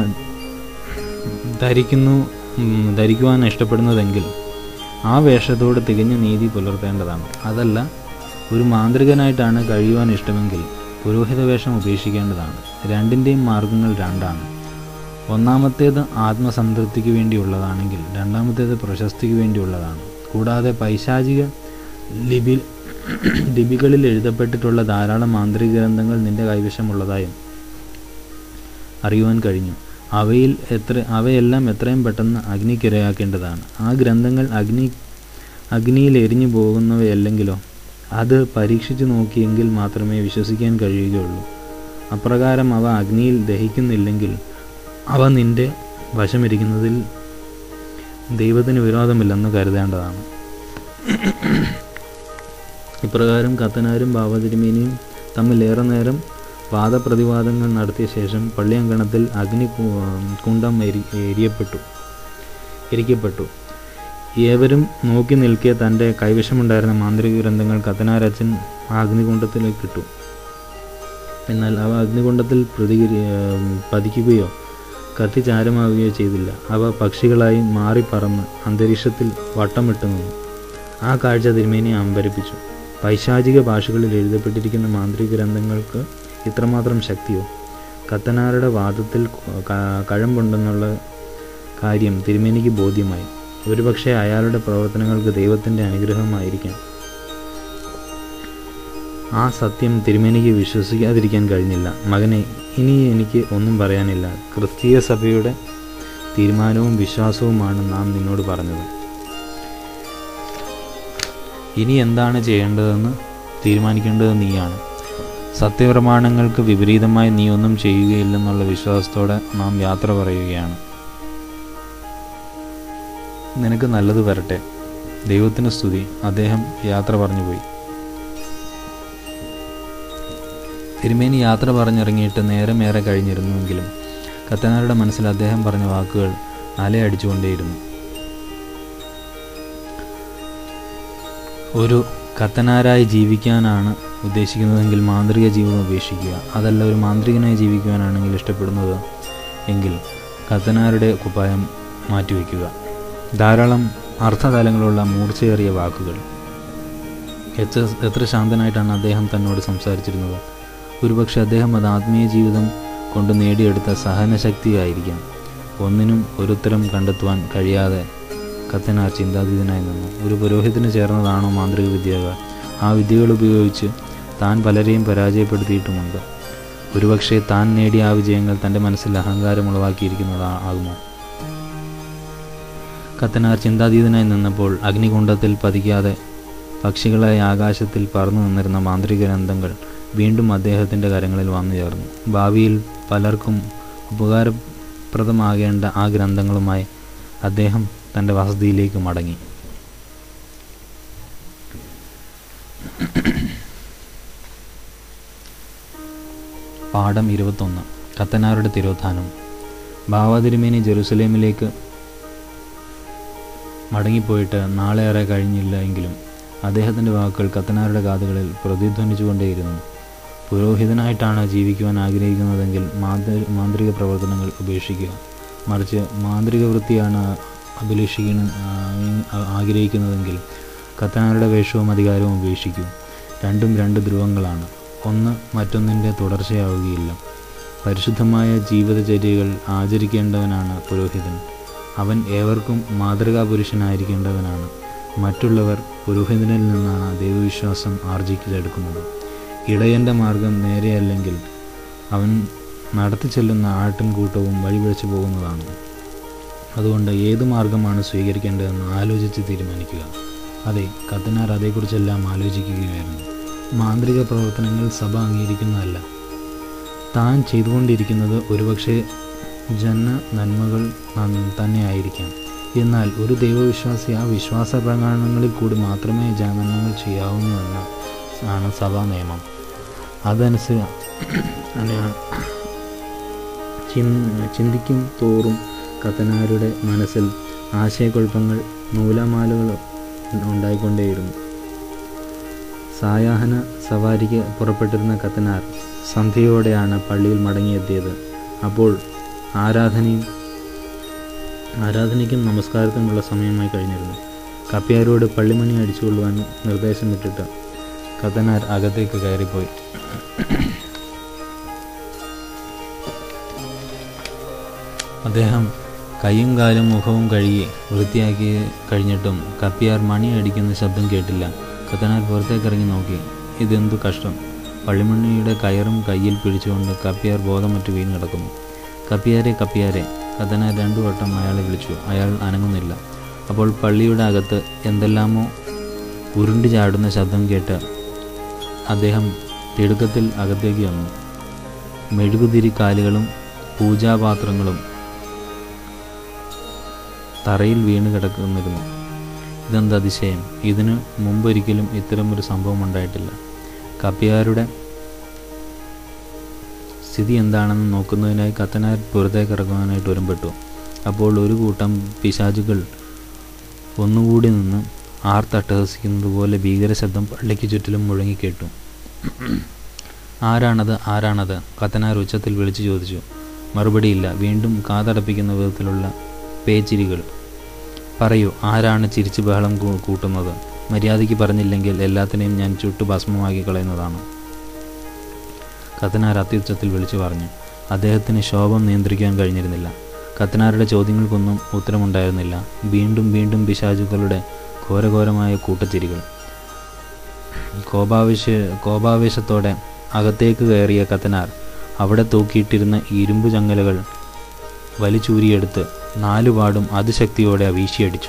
ധരിക്കുന്നു ഉം, ധരിക്കുവാൻ ഇഷ്ടപ്പെടുന്നതെങ്കിൽ ആ വേഷത്തോട് തികഞ്ഞ നീതി പുലർത്തേണ്ടതാണ് അതല്ല ഒരു മാന്ത്രികനായിട്ടാണ് കഴിയുവാൻ ഇഷ്ടമെങ്കിൽ പുരോഹിത വേഷം ഉപേക്ഷിക്കേണ്ടതാണ് രണ്ടിൻ്റെയും മാർഗങ്ങൾ രണ്ടാണ് ഒന്നാമത്തേത് ആത്മസംതൃപ്തിക്ക് വേണ്ടിയുള്ളതാണെങ്കിൽ രണ്ടാമത്തേത് പ്രശസ്തിക്ക് വേണ്ടിയുള്ളതാണ് കൂടാതെ പൈശാചിക ലിപി ലിപികളിൽ എഴുതപ്പെട്ടിട്ടുള്ള ധാരാളം മാന്ത്രിക ഗ്രന്ഥങ്ങൾ നിന്റെ കൈവശമുള്ളതായും അറിയുവാൻ കഴിഞ്ഞു അവയിൽ എത്ര അവയെല്ലാം എത്രയും പെട്ടെന്ന് അഗ്നിക്കിരയാക്കേണ്ടതാണ് ആ ഗ്രന്ഥങ്ങൾ അഗ്നി അഗ്നിയിൽ എരിഞ്ഞു പോകുന്നവയല്ലെങ്കിലോ അത് പരീക്ഷിച്ചു നോക്കിയെങ്കിൽ മാത്രമേ വിശ്വസിക്കാൻ കഴിയുകയുള്ളൂ അപ്രകാരം അവ അഗ്നിയിൽ ദഹിക്കുന്നില്ലെങ്കിൽ അവ നിന്റെ വശമിരിക്കുന്നതിൽ ദൈവത്തിന് വിരോധമില്ലെന്ന് കരുതേണ്ടതാണ് ഇപ്രകാരം കത്തനാരും ഭാവതിരുമേനിയും തമ്മിൽ ഏറെ നേരം വാദപ്രതിവാദങ്ങൾ നടത്തിയ ശേഷം പള്ളിയങ്കണത്തിൽ അഗ്നി കു- കുണ്ടം എരി എരിയപ്പെട്ടു എരിക്കപ്പെട്ടു ഏവരും നോക്കി നിൽക്കെ തൻ്റെ കൈവശമുണ്ടായിരുന്ന മാന്ത്രിക ഗ്രന്ഥങ്ങൾ കത്തനാരച്ചൻ ആ അഗ്നികുണ്ടത്തിലേക്ക് ഇട്ടു എന്നാൽ അവ അഗ്നികുണ്ടത്തിൽ പ്രതികരി ഏം, പതിക്കുകയോ കത്തിച്ചാരമാവുകയോ ചെയ്തില്ല അവ പക്ഷികളായി മാറിപ്പറന്ന് അന്തരീക്ഷത്തിൽ വട്ടമിട്ട് നിന്നു ആ കാഴ്ച തിരുമേനിയെ അമ്പരപ്പിച്ചു പൈശാചിക ഭാഷകളിൽ എഴുതപ്പെട്ടിരിക്കുന്ന മാന്ത്രിക ഗ്രന്ഥങ്ങൾക്ക് ഇത്രമാത്രം ശക്തിയോ കത്തനാരുടെ വാദത്തിൽ ക- കഴമ്പുണ്ടെന്നുള്ള കാര്യം തിരുമേനിക്ക് ബോധ്യമായി ഒരുപക്ഷെ അയാളുടെ പ്രവർത്തനങ്ങൾക്ക് ദൈവത്തിൻ്റെ അനുഗ്രഹമായിരിക്കാം ആ സത്യം തിരുമേനിക്ക് വിശ്വസിക്കാതിരിക്കാൻ കഴിഞ്ഞില്ല മകനെ ഇനി എനിക്ക് ഒന്നും പറയാനില്ല ക്രിസ്തീയ സഭയുടെ തീരുമാനവും വിശ്വാസവുമാണ് നാം നിന്നോട് പറഞ്ഞത് ഇനി എന്താണ് ചെയ്യേണ്ടതെന്ന് തീരുമാനിക്കേണ്ടത് നീയാണ് സത്യപ്രമാണങ്ങൾക്ക് വിപരീതമായി നീ ഒന്നും ചെയ്യുകയില്ലെന്നുള്ള വിശ്വാസത്തോടെ നാം യാത്ര പറയുകയാണ് നിനക്ക് നല്ലത് വരട്ടെ ദൈവത്തിന് സ്തുതി അദ്ദേഹം യാത്ര പറഞ്ഞുപോയി തിരുമേനി യാത്ര പറഞ്ഞിറങ്ങിയിട്ട് നേരമേറെ കഴിഞ്ഞിരുന്നുവെങ്കിലും കത്തനാരുടെ മനസ്സിൽ അദ്ദേഹം പറഞ്ഞ വാക്കുകൾ അലയടിച്ചുകൊണ്ടേയിരുന്നു ഒരു കത്തനാരായി ജീവിക്കാനാണ് ഉദ്ദേശിക്കുന്നതെങ്കിൽ മാന്ത്രിക ജീവിതം ഉപേക്ഷിക്കുക അതല്ല ഒരു മാന്ത്രികനായി ജീവിക്കുവാനാണെങ്കിൽ ഇഷ്ടപ്പെടുന്നത് എങ്കിൽ കത്തനാരുടെ കുപ്പായം മാറ്റിവെക്കുക ധാരാളം അർത്ഥതലങ്ങളുള്ള മൂർച്ചയേറിയ വാക്കുകൾ എത്ര എത്ര ശാന്തനായിട്ടാണ് അദ്ദേഹം തന്നോട് സംസാരിച്ചിരുന്നത് ഒരുപക്ഷെ അദ്ദേഹം അത് ആത്മീയ ജീവിതം കൊണ്ട് നേടിയെടുത്ത സഹനശക്തിയായിരിക്കാം ഒന്നിനും ഒരുത്തരം കണ്ടെത്തുവാൻ കഴിയാതെ കത്തനാർ ചിന്താതീതനായി നിന്നു ഒരു പുരോഹിതന് ചേർന്നതാണോ മാന്ത്രിക വിദ്യകൾ ആ വിദ്യകൾ ഉപയോഗിച്ച് താൻ പലരെയും പരാജയപ്പെടുത്തിയിട്ടുമുണ്ട് ഒരുപക്ഷെ താൻ നേടിയ ആ വിജയങ്ങൾ തൻ്റെ മനസ്സിൽ അഹങ്കാരം ഉളവാക്കിയിരിക്കുന്നതാ ആകുമോ കത്തനാർ ചിന്താതീതനായി നിന്നപ്പോൾ അഗ്നികുണ്ഡത്തിൽ പതിക്കാതെ പക്ഷികളായി ആകാശത്തിൽ പറന്നു നിന്നിരുന്ന മാന്ത്രിക ഗ്രന്ഥങ്ങൾ വീണ്ടും അദ്ദേഹത്തിൻ്റെ കരങ്ങളിൽ വന്നു ചേർന്നു ഭാവിയിൽ പലർക്കും ഉപകാരപ്രദമാകേണ്ട ആ ഗ്രന്ഥങ്ങളുമായി അദ്ദേഹം തൻ്റെ വസതിയിലേക്ക് മടങ്ങി പാഠം ഇരുപത്തൊന്ന് കത്തനാരുടെ തിരോധാനം ബാവാതിരുമേനി ജെറുസലേമിലേക്ക് മടങ്ങിപ്പോയിട്ട് നാളെയേറെ കഴിഞ്ഞില്ല എങ്കിലും അദ്ദേഹത്തിൻ്റെ വാക്കുകൾ കത്തനാരുടെ കാതുകളിൽ പ്രതിധ്വനിച്ചുകൊണ്ടേയിരുന്നു പുരോഹിതനായിട്ടാണ് ജീവിക്കുവാൻ ആഗ്രഹിക്കുന്നതെങ്കിൽ മാന്ത്രി മാന്ത്രിക പ്രവർത്തനങ്ങൾ ഉപേക്ഷിക്കുക മറിച്ച് മാന്ത്രിക വൃത്തിയാണ് അഭിലേഷിക്കുന്ന ആ- ആഗ്രഹിക്കുന്നതെങ്കിൽ കത്തനാരുടെ വേഷവും അധികാരവും ഉപേക്ഷിക്കൂ രണ്ടും രണ്ട് ധ്രുവങ്ങളാണ് ഒന്ന് മറ്റൊന്നിൻ്റെ തുടർച്ചയാവുകയില്ല പരിശുദ്ധമായ ജീവിതചര്യകൾ ആചരിക്കേണ്ടവനാണ് പുരോഹിതൻ അവൻ ഏവർക്കും മാതൃകാ പുരുഷനായിരിക്കേണ്ടവനാണ് മറ്റുള്ളവർ പുരോഹിതനിൽ നിന്നാണ് ദൈവവിശ്വാസം ആർജിച്ചെടുക്കുന്നത് ഇടയൻ്റെ മാർഗം നേരെയല്ലെങ്കിൽ അവൻ നടത്തി ചെല്ലുന്ന ആട്ടിൻകൂട്ടവും വഴിപിഴച്ചു പോകുന്നതാണ് അതുകൊണ്ട് ഏത് മാർഗമാണ് സ്വീകരിക്കേണ്ടതെന്ന് ആലോചിച്ച് തീരുമാനിക്കുക അതെ കത്തനാർ അതേക്കുറിച്ചെല്ലാം ആലോചിക്കുകയായിരുന്നു മാന്ത്രിക പ്രവർത്തനങ്ങൾ സഭ അംഗീകരിക്കുന്നതല്ല താൻ ചെയ്തുകൊണ്ടിരിക്കുന്നത് ഒരുപക്ഷെ ജന നന്മകൾ നൻ- തന്നെയായിരിക്കാം എന്നാൽ ഒരു ദൈവവിശ്വാസി ആ വിശ്വാസ പ്രമാണങ്ങളിൽ കൂടി മാത്രമേ ജനനന്മകൾ ചെയ്യാവുന്നുവെന്ന് ആണ് സഭാ നിയമം അതനുസരിച്ച് ചിന്തിക്കും തോറും കത്തനാരുടെ മനസ്സിൽ ആശയക്കുഴപ്പങ്ങൾ നൂലാമാലകൾ ഉണ്ടായിക്കൊണ്ടേയിരുന്നു സായാഹ്ന സവാരിക്ക് പുറപ്പെട്ടിരുന്ന കത്തനാർ സന്ധ്യയോടെയാണ് പള്ളിയിൽ മടങ്ങിയെത്തിയത് അപ്പോൾ ആരാധനയും ആരാധനയ്ക്കും നമസ്കാരത്തിനുമുള്ള സമയമായി കഴിഞ്ഞിരുന്നു കപ്പ്യാരോട് പള്ളിമണി അടിച്ചുകൊള്ളുവാൻ നിർദ്ദേശമിട്ടിട്ട് കത്തനാർ അകത്തേക്ക് കയറിപ്പോയി അദ്ദേഹം കൈയും കാലും മുഖവും കഴുകി വൃത്തിയാക്കി കഴിഞ്ഞിട്ടും കപ്പിയാർ മണി അടിക്കുന്ന ശബ്ദം കേട്ടില്ല കത്തനാർ പുറത്തേക്ക് ഇറങ്ങി നോക്കി ഇതെന്തു കഷ്ടം പള്ളിമണിയുടെ കയറും കയ്യിൽ പിടിച്ചുകൊണ്ട് കപ്പിയാർ ബോധമറ്റ് വീണ് കിടക്കുന്നു കപ്പിയാരെ കപ്പിയാരെ കഥന രണ്ടു വട്ടം അയാളെ വിളിച്ചു അയാൾ അനങ്ങുന്നില്ല അപ്പോൾ പള്ളിയുടെ അകത്ത് എന്തെല്ലാമോ ഉരുണ്ടു ചാടുന്ന ശബ്ദം കേട്ട് അദ്ദേഹം തിടുക്കത്തിൽ അകത്തേക്ക് വന്നു മെഴുകുതിരി കാലുകളും പൂജാപാത്രങ്ങളും തറയിൽ വീണ് കിടക്കുന്നിരുന്നു ഇതെന്ത് അതിശയം ഇതിനു മുമ്പൊരിക്കലും ഇത്തരമൊരു സംഭവം ഉണ്ടായിട്ടില്ല കപ്പിയാരുടെ സ്ഥിതി എന്താണെന്ന് നോക്കുന്നതിനായി കത്തനാർ പുറത്തേക്ക് ഇറങ്ങുവാനായിട്ട് ഒരുമ്പെട്ടു അപ്പോൾ ഒരു കൂട്ടം പിശാചുകൾ ഒന്നുകൂടി നിന്ന് ആർത്തട്ടഹസിക്കുന്നത് പോലെ ഭീകരശബ്ദം പള്ളിക്ക് ചുറ്റിലും മുഴങ്ങിക്കേട്ടു ആരാണത് ആരാണത് കത്തനാർ ഉച്ചത്തിൽ വിളിച്ചു ചോദിച്ചു മറുപടിയില്ല വീണ്ടും കാതടപ്പിക്കുന്ന വിധത്തിലുള്ള പേച്ചിരികൾ പറയൂ ആരാണ് ചിരിച്ചു ബഹളം കൂ- കൂട്ടുന്നത് മര്യാദയ്ക്ക് പറഞ്ഞില്ലെങ്കിൽ എല്ലാത്തിനെയും ഞാൻ ചുട്ടു ഭസ്മമാക്കി കളയുന്നതാണ് കത്തനാർ അത്യുച്ചത്തിൽ വിളിച്ചു പറഞ്ഞു അദ്ദേഹത്തിന് ശോഭം നിയന്ത്രിക്കാൻ കഴിഞ്ഞിരുന്നില്ല കത്തനാരുടെ ചോദ്യങ്ങൾക്കൊന്നും ഉത്തരമുണ്ടായിരുന്നില്ല വീണ്ടും വീണ്ടും പിശാചുക്കളുടെ ഘോരഘോരമായ കൂട്ടച്ചിരികൾ കോപാവേശ കോപാവേശത്തോടെ അകത്തേക്ക് കയറിയ കത്തനാർ അവിടെ തൂക്കിയിട്ടിരുന്ന ഇരുമ്പ് ചങ്ങലകൾ വലിച്ചൂരിയെടുത്ത് നാലുപാടും അതിശക്തിയോടെ വീശിയടിച്ചു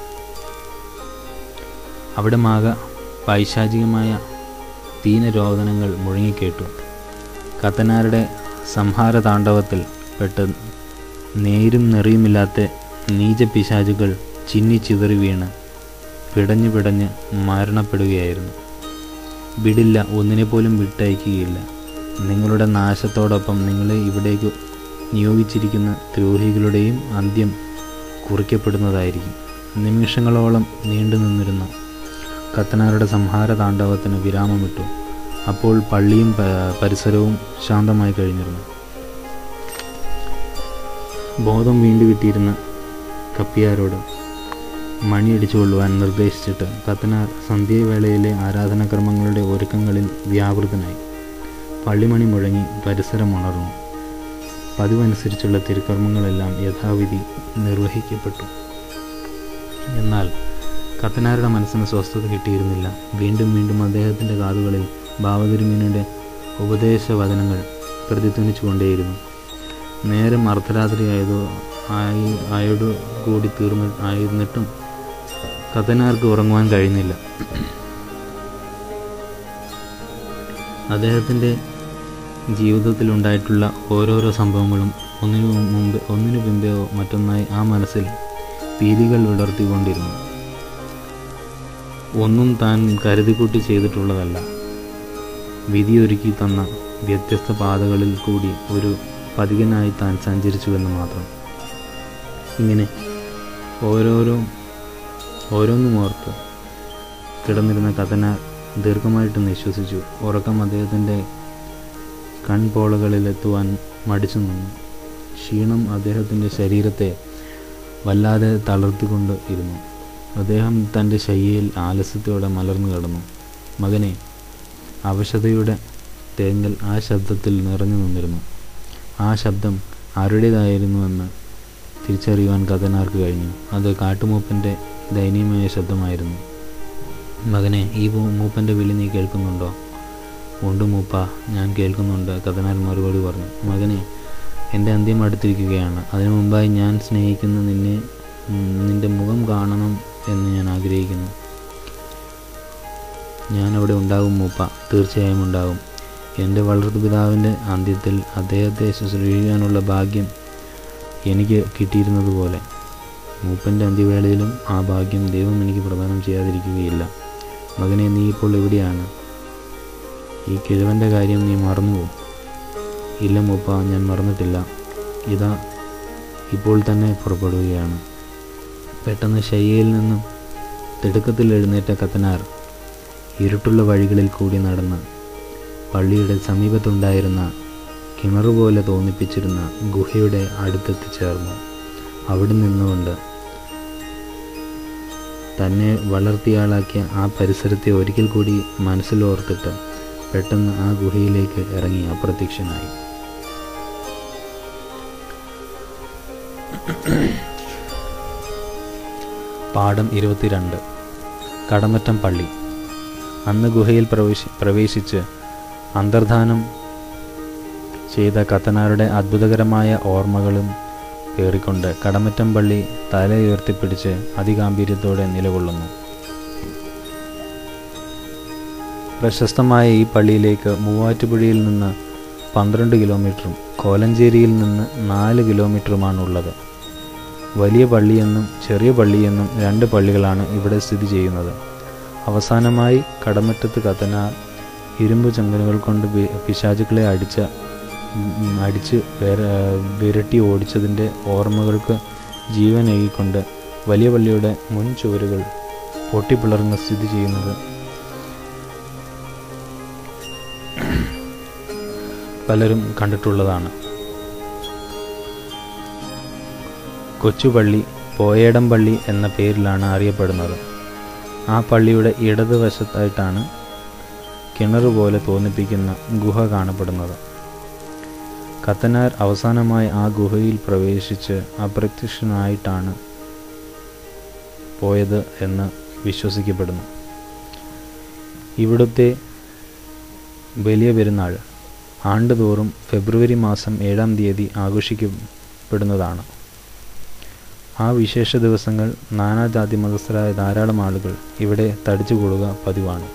അവിടെ മാക പൈശാചികമായ ദീനരോധനങ്ങൾ മുഴങ്ങിക്കേട്ടു കത്തനാരുടെ സംഹാര താണ്ഡവത്തിൽ പെട്ട് നേരും നെറിയുമില്ലാത്ത നീച പിശാചുകൾ ചിന്നി ചിതറി വീണ് പിടഞ്ഞു പിടഞ്ഞ് മരണപ്പെടുകയായിരുന്നു വിടില്ല ഒന്നിനെപ്പോലും വിട്ടയക്കുകയില്ല നിങ്ങളുടെ നാശത്തോടൊപ്പം നിങ്ങളെ ഇവിടേക്ക് നിയോഗിച്ചിരിക്കുന്ന ദ്രോഹികളുടെയും അന്ത്യം കുറിക്കപ്പെടുന്നതായിരിക്കും നിമിഷങ്ങളോളം നീണ്ടു നിന്നിരുന്ന കത്തനാരുടെ സംഹാര താണ്ഡവത്തിന് വിരാമമിട്ടു അപ്പോൾ പള്ളിയും പ- പരിസരവും ശാന്തമായി കഴിഞ്ഞിരുന്നു ബോധം വീണ്ടു കിട്ടിയിരുന്ന കപ്പിയാരോട് മണിയടിച്ചു കൊള്ളുവാൻ നിർദ്ദേശിച്ചിട്ട് കത്തനാർ സന്ധ്യവേളയിലെ ആരാധനാക്രമങ്ങളുടെ ഒരുക്കങ്ങളിൽ വ്യാപൃതനായി പള്ളിമണി മുഴങ്ങി പരിസരം ഉണർന്നു പതിവനുസരിച്ചുള്ള തിരുക്കർമ്മങ്ങളെല്ലാം യഥാവിധി നിർവഹിക്കപ്പെട്ടു എന്നാൽ കത്തനാരുടെ മനസ്സിന് സ്വസ്ഥത കിട്ടിയിരുന്നില്ല വീണ്ടും വീണ്ടും അദ്ദേഹത്തിൻ്റെ കാതുകളിൽ ഭാവതിരുമീനയുടെ ഉപദേശവചനങ്ങൾ പ്രതിധ്വനിച്ചുകൊണ്ടേയിരുന്നു നേരം അർദ്ധരാത്രിയായതോ ആയി ആയോട് കൂടി തീർന്ന് ആയിരുന്നിട്ടും കത്തനാർക്ക് ഉറങ്ങുവാൻ കഴിയുന്നില്ല അദ്ദേഹത്തിൻ്റെ ജീവിതത്തിലുണ്ടായിട്ടുള്ള ഓരോരോ സംഭവങ്ങളും ഒന്നിനു മുമ്പ് ഒന്നിനു മുമ്പേ മറ്റൊന്നായി ആ മനസ്സിൽ പീലികൾ വിടർത്തിക്കൊണ്ടിരുന്നു ഒന്നും താൻ കരുതിക്കൂട്ടി ചെയ്തിട്ടുള്ളതല്ല വിധിയൊരുക്കി തന്ന വ്യത്യസ്ത പാതകളിൽ കൂടി ഒരു പതികനായി താൻ സഞ്ചരിച്ചുവെന്ന് മാത്രം ഇങ്ങനെ ഓരോരോ ഓരോന്നും ഓർത്ത് കിടന്നിരുന്ന കഥന ദീർഘമായിട്ട് നിശ്വസിച്ചു ഉറക്കം അദ്ദേഹത്തിൻ്റെ കൺപോളകളിലെത്തുവാൻ മടിച്ചു നിന്നു ക്ഷീണം അദ്ദേഹത്തിൻ്റെ ശരീരത്തെ വല്ലാതെ തളർത്തിക്കൊണ്ട് ഇരുന്നു അദ്ദേഹം തൻ്റെ ശയ്യയിൽ ആലസ്യത്തോടെ മലർന്നു കിടന്നു മകനെ അവശതയുടെ തേങ്ങൽ ആ ശബ്ദത്തിൽ നിറഞ്ഞു നിന്നിരുന്നു ആ ശബ്ദം ആരുടേതായിരുന്നുവെന്ന് തിരിച്ചറിയുവാൻ കഥനാർക്ക് കഴിഞ്ഞു അത് കാട്ടുമൂപ്പൻ്റെ ദയനീയമായ ശബ്ദമായിരുന്നു മകനെ ഈ മൂ- മൂപ്പൻ്റെ വിളി നീ കേൾക്കുന്നുണ്ടോ ഉണ്ട് മൂപ്പ ഞാൻ കേൾക്കുന്നുണ്ട് കഥനാർ മറുപടി പറഞ്ഞു മകനെ എൻ്റെ അന്ത്യം അടുത്തിരിക്കുകയാണ് അതിനു മുമ്പായി ഞാൻ സ്നേഹിക്കുന്ന നിന്നെ ഉം, നിന്റെ മുഖം കാണണം എന്ന് ഞാൻ ആഗ്രഹിക്കുന്നു ഞാൻ അവിടെ ഉണ്ടാകും മൂപ്പ തീർച്ചയായും ഉണ്ടാകും എൻ്റെ വളർത്തുപിതാവിൻ്റെ അന്ത്യത്തിൽ അദ്ദേഹത്തെ ശുശ്രൂഷിക്കാനുള്ള ഭാഗ്യം എനിക്ക് കിട്ടിയിരുന്നതുപോലെ മൂപ്പൻ്റെ അന്ത്യവേളയിലും ആ ഭാഗ്യം ദൈവം എനിക്ക് പ്രദാനം ചെയ്യാതിരിക്കുകയില്ല മകനെ നീ ഇപ്പോൾ എവിടെയാണ് ഈ കിഴവൻ്റെ കാര്യം നീ മറന്നുപോകും ഇല്ല മൂപ്പ ഞാൻ മറന്നിട്ടില്ല ഇതാ ഇപ്പോൾ തന്നെ പുറപ്പെടുകയാണ് പെട്ടെന്ന് ശയ്യയിൽ നിന്നും തിടുക്കത്തിൽ എഴുന്നേറ്റ കത്തനാർ ഇരുട്ടുള്ള വഴികളിൽ കൂടി നടന്ന് പള്ളിയുടെ സമീപത്തുണ്ടായിരുന്ന കിണറുപോലെ തോന്നിപ്പിച്ചിരുന്ന ഗുഹയുടെ അടുത്തെത്തിച്ചേർന്നു അവിടെ നിന്നുകൊണ്ട് തന്നെ വളർത്തിയാളാക്കിയ ആ പരിസരത്തെ ഒരിക്കൽ കൂടി മനസ്സിലോർത്തിട്ട് പെട്ടെന്ന് ആ ഗുഹയിലേക്ക് ഇറങ്ങി അപ്രത്യക്ഷനായി പാഠം ഇരുപത്തിരണ്ട് കടമറ്റം പള്ളി അന്ന് ഗുഹയിൽ പ്രവേശി പ്രവേശിച്ച് അന്തർധാനം ചെയ്ത കത്തനാരുടെ അത്ഭുതകരമായ ഓർമ്മകളും പേറിക്കൊണ്ട് കടമറ്റം പള്ളി തല ഉയർത്തിപ്പിടിച്ച് അതിഗാംഭീര്യത്തോടെ നിലകൊള്ളുന്നു പ്രശസ്തമായ ഈ പള്ളിയിലേക്ക് മൂവാറ്റുപുഴയിൽ നിന്ന് പന്ത്രണ്ട് കിലോമീറ്ററും കോലഞ്ചേരിയിൽ നിന്ന് നാല് കിലോമീറ്ററുമാണുള്ളത് വലിയ പള്ളിയെന്നും ചെറിയ പള്ളിയെന്നും രണ്ട് പള്ളികളാണ് ഇവിടെ സ്ഥിതി ചെയ്യുന്നത് അവസാനമായി കടമറ്റത്ത് കത്തനാർ ഇരുമ്പ് ചങ്ങലുകൾ കൊണ്ട് പി- പിശാചുക്കളെ അടിച്ച ഉം, അടിച്ച് വിര- വിരട്ടി ഓടിച്ചതിൻ്റെ ഓർമ്മകൾക്ക് ജീവനേകിക്കൊണ്ട് വലിയ പള്ളിയുടെ മുൻ ചുവരുകൾ പൊട്ടിപ്പിളർന്ന് സ്ഥിതി ചെയ്യുന്നത് പലരും കണ്ടിട്ടുള്ളതാണ് കൊച്ചുപള്ളി പോയേടം പള്ളി എന്ന പേരിലാണ് അറിയപ്പെടുന്നത് ആ പള്ളിയുടെ ഇടതുവശത്തായിട്ടാണ് കിണർ പോലെ തോന്നിപ്പിക്കുന്ന ഗുഹ കാണപ്പെടുന്നത് കത്തനാർ അവസാനമായി ആ ഗുഹയിൽ പ്രവേശിച്ച് അപ്രത്യക്ഷനായിട്ടാണ് പോയത് എന്ന് വിശ്വസിക്കപ്പെടുന്നു ഇവിടുത്തെ വലിയ പെരുന്നാൾ ആണ്ടുതോറും ഫെബ്രുവരി മാസം ഏഴാം തീയതി ആഘോഷിക്കപ്പെടുന്നതാണ് ആ വിശേഷ ദിവസങ്ങൾ നാനാജാതി മതസ്ഥരായ ധാരാളം ആളുകൾ ഇവിടെ തടിച്ചുകൂടുക പതിവാണ്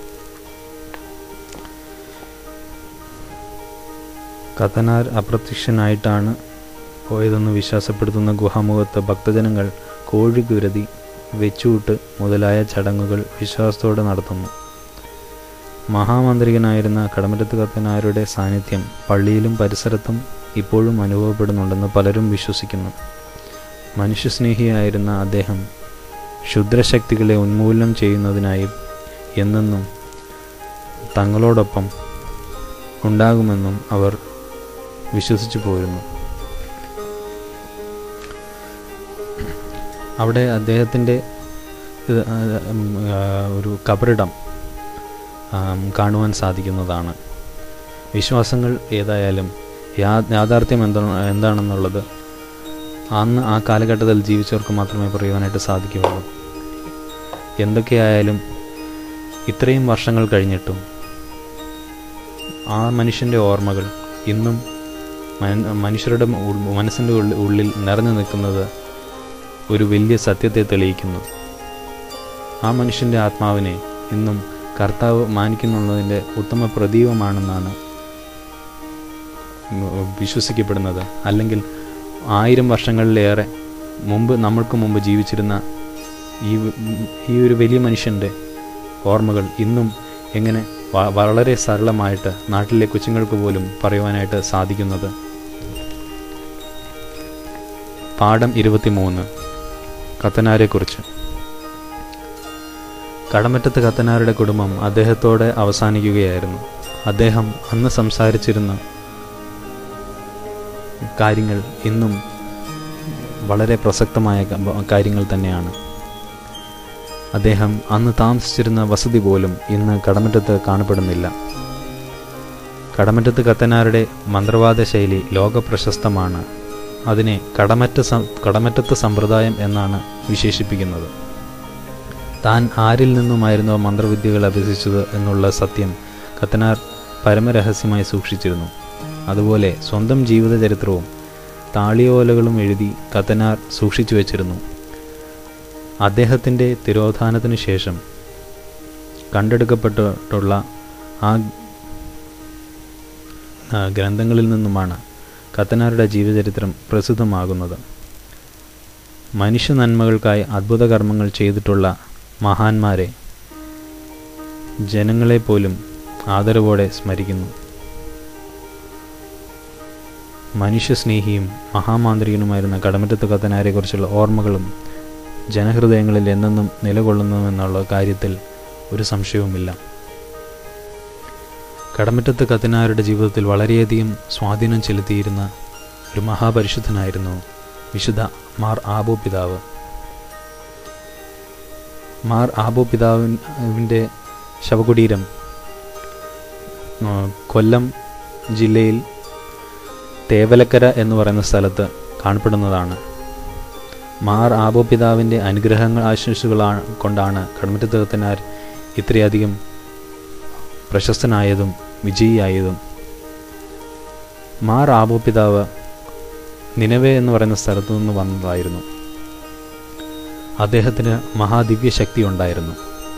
കത്തനാർ അപ്രത്യക്ഷനായിട്ടാണ് പോയതെന്ന് വിശ്വാസപ്പെടുത്തുന്ന ഗുഹാമുഖത്ത് ഭക്തജനങ്ങൾ കോഴിക്കുരതി വെച്ചൂട്ട് മുതലായ ചടങ്ങുകൾ വിശ്വാസത്തോടെ നടത്തുന്നു മഹാമാന്ത്രികനായിരുന്ന കടമറ്റത്ത് കത്തനാരുടെ സാന്നിധ്യം പള്ളിയിലും പരിസരത്തും ഇപ്പോഴും അനുഭവപ്പെടുന്നുണ്ടെന്ന് പലരും വിശ്വസിക്കുന്നു മനുഷ്യസ്നേഹിയായിരുന്ന അദ്ദേഹം ക്ഷുദ്രശക്തികളെ ഉന്മൂലനം ചെയ്യുന്നതിനായി എന്നെന്നും തങ്ങളോടൊപ്പം ഉണ്ടാകുമെന്നും അവർ വിശ്വസിച്ചു പോരുന്നു അവിടെ അദ്ദേഹത്തിൻ്റെ ഇത്, ആ, ഉം, ആ, ഒരു കബറിടം ആം, കാണുവാൻ സാധിക്കുന്നതാണ് വിശ്വാസങ്ങൾ ഏതായാലും യാ യാഥാർത്ഥ്യം എന്താ എന്താണെന്നുള്ളത് അന്ന് ആ കാലഘട്ടത്തിൽ ജീവിച്ചവർക്ക് മാത്രമേ പറയുവാനായിട്ട് സാധിക്കുകയുള്ളൂ എന്തൊക്കെയായാലും ഇത്രയും വർഷങ്ങൾ കഴിഞ്ഞിട്ടും ആ മനുഷ്യൻ്റെ ഓർമ്മകൾ ഇന്നും മന- മനുഷ്യരുടെ ഉൾ- മനസ്സിൻ്റെ ഉള്ളിൽ ഉള്ളിൽ നിറഞ്ഞു നിൽക്കുന്നത് ഒരു വലിയ സത്യത്തെ തെളിയിക്കുന്നു ആ മനുഷ്യൻ്റെ ആത്മാവിനെ ഇന്നും കർത്താവ് മാനിക്കുന്നുള്ളതിൻ്റെ ഉത്തമ പ്രതീകമാണെന്നാണ് ഉം, വിശ്വസിക്കപ്പെടുന്നത് അല്ലെങ്കിൽ ആയിരം വർഷങ്ങളിലേറെ മുമ്പ് നമ്മൾക്ക് മുമ്പ് ജീവിച്ചിരുന്ന ഈ വ- ഈ ഒരു വലിയ മനുഷ്യൻ്റെ ഓർമ്മകൾ ഇന്നും എങ്ങനെ വ- വളരെ സരളമായിട്ട് നാട്ടിലെ കൊച്ചുങ്ങൾക്ക് പോലും പറയുവാനായിട്ട് സാധിക്കുന്നത് പാഠം ഇരുപത്തിമൂന്ന് കത്തനാരെക്കുറിച്ച് കടമറ്റത്ത് കത്തനാരുടെ കുടുംബം അദ്ദേഹത്തോടെ അവസാനിക്കുകയായിരുന്നു അദ്ദേഹം അന്ന് സംസാരിച്ചിരുന്ന കാര്യങ്ങൾ ഇന്നും വളരെ പ്രസക്തമായ ക- കാര്യങ്ങൾ തന്നെയാണ് അദ്ദേഹം അന്ന് താമസിച്ചിരുന്ന വസതി പോലും ഇന്ന് കടമറ്റത്ത് കാണപ്പെടുന്നില്ല കടമറ്റത്ത് കത്തനാരുടെ മന്ത്രവാദ ശൈലി ലോകപ്രശസ്തമാണ് അതിനെ കടമറ്റ സം- കടമറ്റത്ത് സമ്പ്രദായം എന്നാണ് വിശേഷിപ്പിക്കുന്നത് താൻ ആരിൽ നിന്നുമായിരുന്നോ മന്ത്രവിദ്യകൾ അഭ്യസിച്ചത് എന്നുള്ള സത്യം കത്തനാർ പരമരഹസ്യമായി സൂക്ഷിച്ചിരുന്നു അതുപോലെ സ്വന്തം ജീവിതചരിത്രവും താളിയോലകളും എഴുതി കത്തനാർ സൂക്ഷിച്ചു വച്ചിരുന്നു അദ്ദേഹത്തിൻ്റെ തിരോധാനത്തിനു ശേഷം കണ്ടെടുക്കപ്പെട്ടിട്ടുള്ള ആ ആ, ഗ്രന്ഥങ്ങളിൽ നിന്നുമാണ് കത്തനാരുടെ ജീവചരിത്രം പ്രസിദ്ധമാകുന്നത് മനുഷ്യ നന്മകൾക്കായി അത്ഭുത കർമ്മങ്ങൾ ചെയ്തിട്ടുള്ള മഹാന്മാരെ ജനങ്ങളെ പോലും ആദരവോടെ സ്മരിക്കുന്നു മനുഷ്യസ്നേഹിയും മഹാമാന്ത്രികനുമായിരുന്ന കടമറ്റത്ത് കത്തനാരെക്കുറിച്ചുള്ള ഓർമ്മകളും ജനഹൃദയങ്ങളിൽ എന്നെന്നും നിലകൊള്ളുന്നുവെന്നുള്ള കാര്യത്തിൽ ഒരു സംശയവുമില്ല കടമറ്റത്ത് കത്തനാരുടെ ജീവിതത്തിൽ വളരെയധികം സ്വാധീനം ചെലുത്തിയിരുന്ന ഒരു മഹാപരിശുദ്ധനായിരുന്നു വിശുദ്ധ മാർ ആബോ പിതാവ് മാർ ആബോ പിതാവിൻ്റെ ശവകുടീരം ആ, കൊല്ലം ജില്ലയിൽ തേവലക്കര എന്ന് പറയുന്ന സ്ഥലത്ത് കാണപ്പെടുന്നതാണ് മാർ ആബോ പിതാവിൻ്റെ അനുഗ്രഹങ്ങൾ ആശംസകളാണ് കൊണ്ടാണ് കടമറ്റത്ത് കത്തനാർ ഇത്രയധികം പ്രശസ്തനായതും വിജയിയായതും മാർ ആബോ പിതാവ് നിലവേ എന്ന് പറയുന്ന സ്ഥലത്തു നിന്ന് വന്നതായിരുന്നു അദ്ദേഹത്തിന് മഹാദിവ്യ ശക്തി ഉണ്ടായിരുന്നു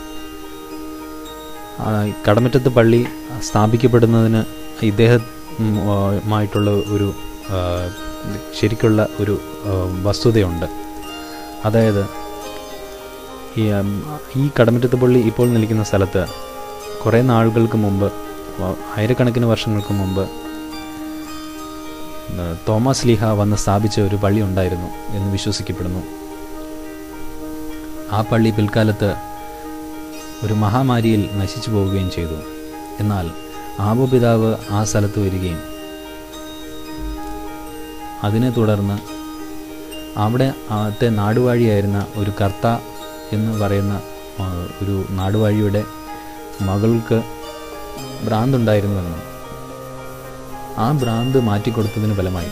ആ, കടമറ്റത്ത് പള്ളി സ്ഥാപിക്കപ്പെടുന്നതിന് ഇദ്ദേഹമായിട്ടുള്ള ഒരു ആ, ശരിക്കുള്ള ഒരു ആ, വസ്തുതയുണ്ട് അതായത് ഈ ഉം, ഈ കടമറ്റത്ത് പള്ളി ഇപ്പോൾ നിൽക്കുന്ന സ്ഥലത്ത് കുറേ നാളുകൾക്ക് മുമ്പ് വ- ആയിരക്കണക്കിന് വർഷങ്ങൾക്ക് മുമ്പ് ഉം, തോമസ് ലീഹ വന്ന് സ്ഥാപിച്ച ഒരു പള്ളി ഉണ്ടായിരുന്നു എന്ന് വിശ്വസിക്കപ്പെടുന്നു ആ പള്ളി പിൽക്കാലത്ത് ഒരു മഹാമാരിയിൽ നശിച്ചു പോവുകയും ചെയ്തു എന്നാൽ ആബു പിതാവ് ആ സ്ഥലത്ത് വരികയും അതിനെ തുടർന്ന് അവിടെ അവിടുത്തെ നാടുവാഴിയായിരുന്ന ഒരു കർത്ത എന്ന് പറയുന്ന ആ, ഒരു നാടുവാഴിയുടെ മകൾക്ക് ഭ്രാന്തുണ്ടായിരുന്നുവെന്നും ആ ഭ്രാന്ത് മാറ്റിക്കൊടുത്തതിന് ഫലമായി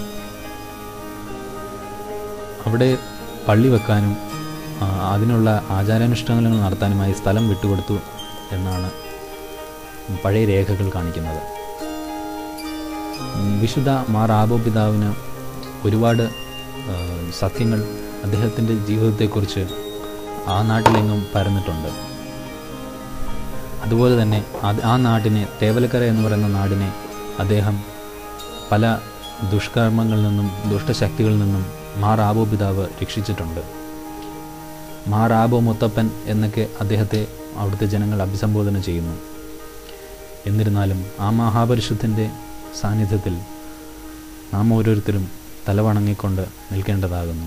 അവിടെ പള്ളി വെക്കാനും ആ, അതിനുള്ള ആചാരാനുഷ്ഠാനങ്ങൾ നടത്താനുമായി സ്ഥലം വിട്ടുകൊടുത്തു എന്നാണ് പഴയ രേഖകൾ കാണിക്കുന്നത് ഉം, വിശുദ്ധ മാർ ആബോ പിതാവിന് ഒരുപാട് ആ, സത്യങ്ങൾ അദ്ദേഹത്തിൻ്റെ ജീവിതത്തെക്കുറിച്ച് ആ നാട്ടിലെങ്ങും പരന്നിട്ടുണ്ട് അതുപോലെ തന്നെ അത് ആ നാടിനെ തേവലക്കര എന്ന് പറയുന്ന നാടിനെ അദ്ദേഹം പല ദുഷ്കർമ്മങ്ങളിൽ നിന്നും ദുഷ്ടശക്തികളിൽ നിന്നും മാർ ആബോ പിതാവ് രക്ഷിച്ചിട്ടുണ്ട് മാർ ആബോ മുത്തപ്പൻ എന്നൊക്കെ അദ്ദേഹത്തെ അവിടുത്തെ ജനങ്ങൾ അഭിസംബോധന ചെയ്യുന്നു എന്നിരുന്നാലും ആ മഹാപരിശുദ്ധൻ്റെ സാന്നിധ്യത്തിൽ നാം ഓരോരുത്തരും തലവണങ്ങിക്കൊണ്ട് നിൽക്കേണ്ടതാകുന്നു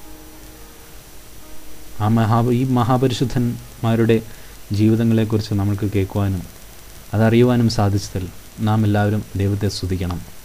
ആ മഹാ ഈ മഹാപരിശുദ്ധന്മാരുടെ ജീവിതങ്ങളെക്കുറിച്ച് നമ്മൾക്ക് കേൾക്കുവാനും അതറിയുവാനും സാധിച്ചതിൽ നാം എല്ലാവരും ദൈവത്തെ സ്തുതിക്കണം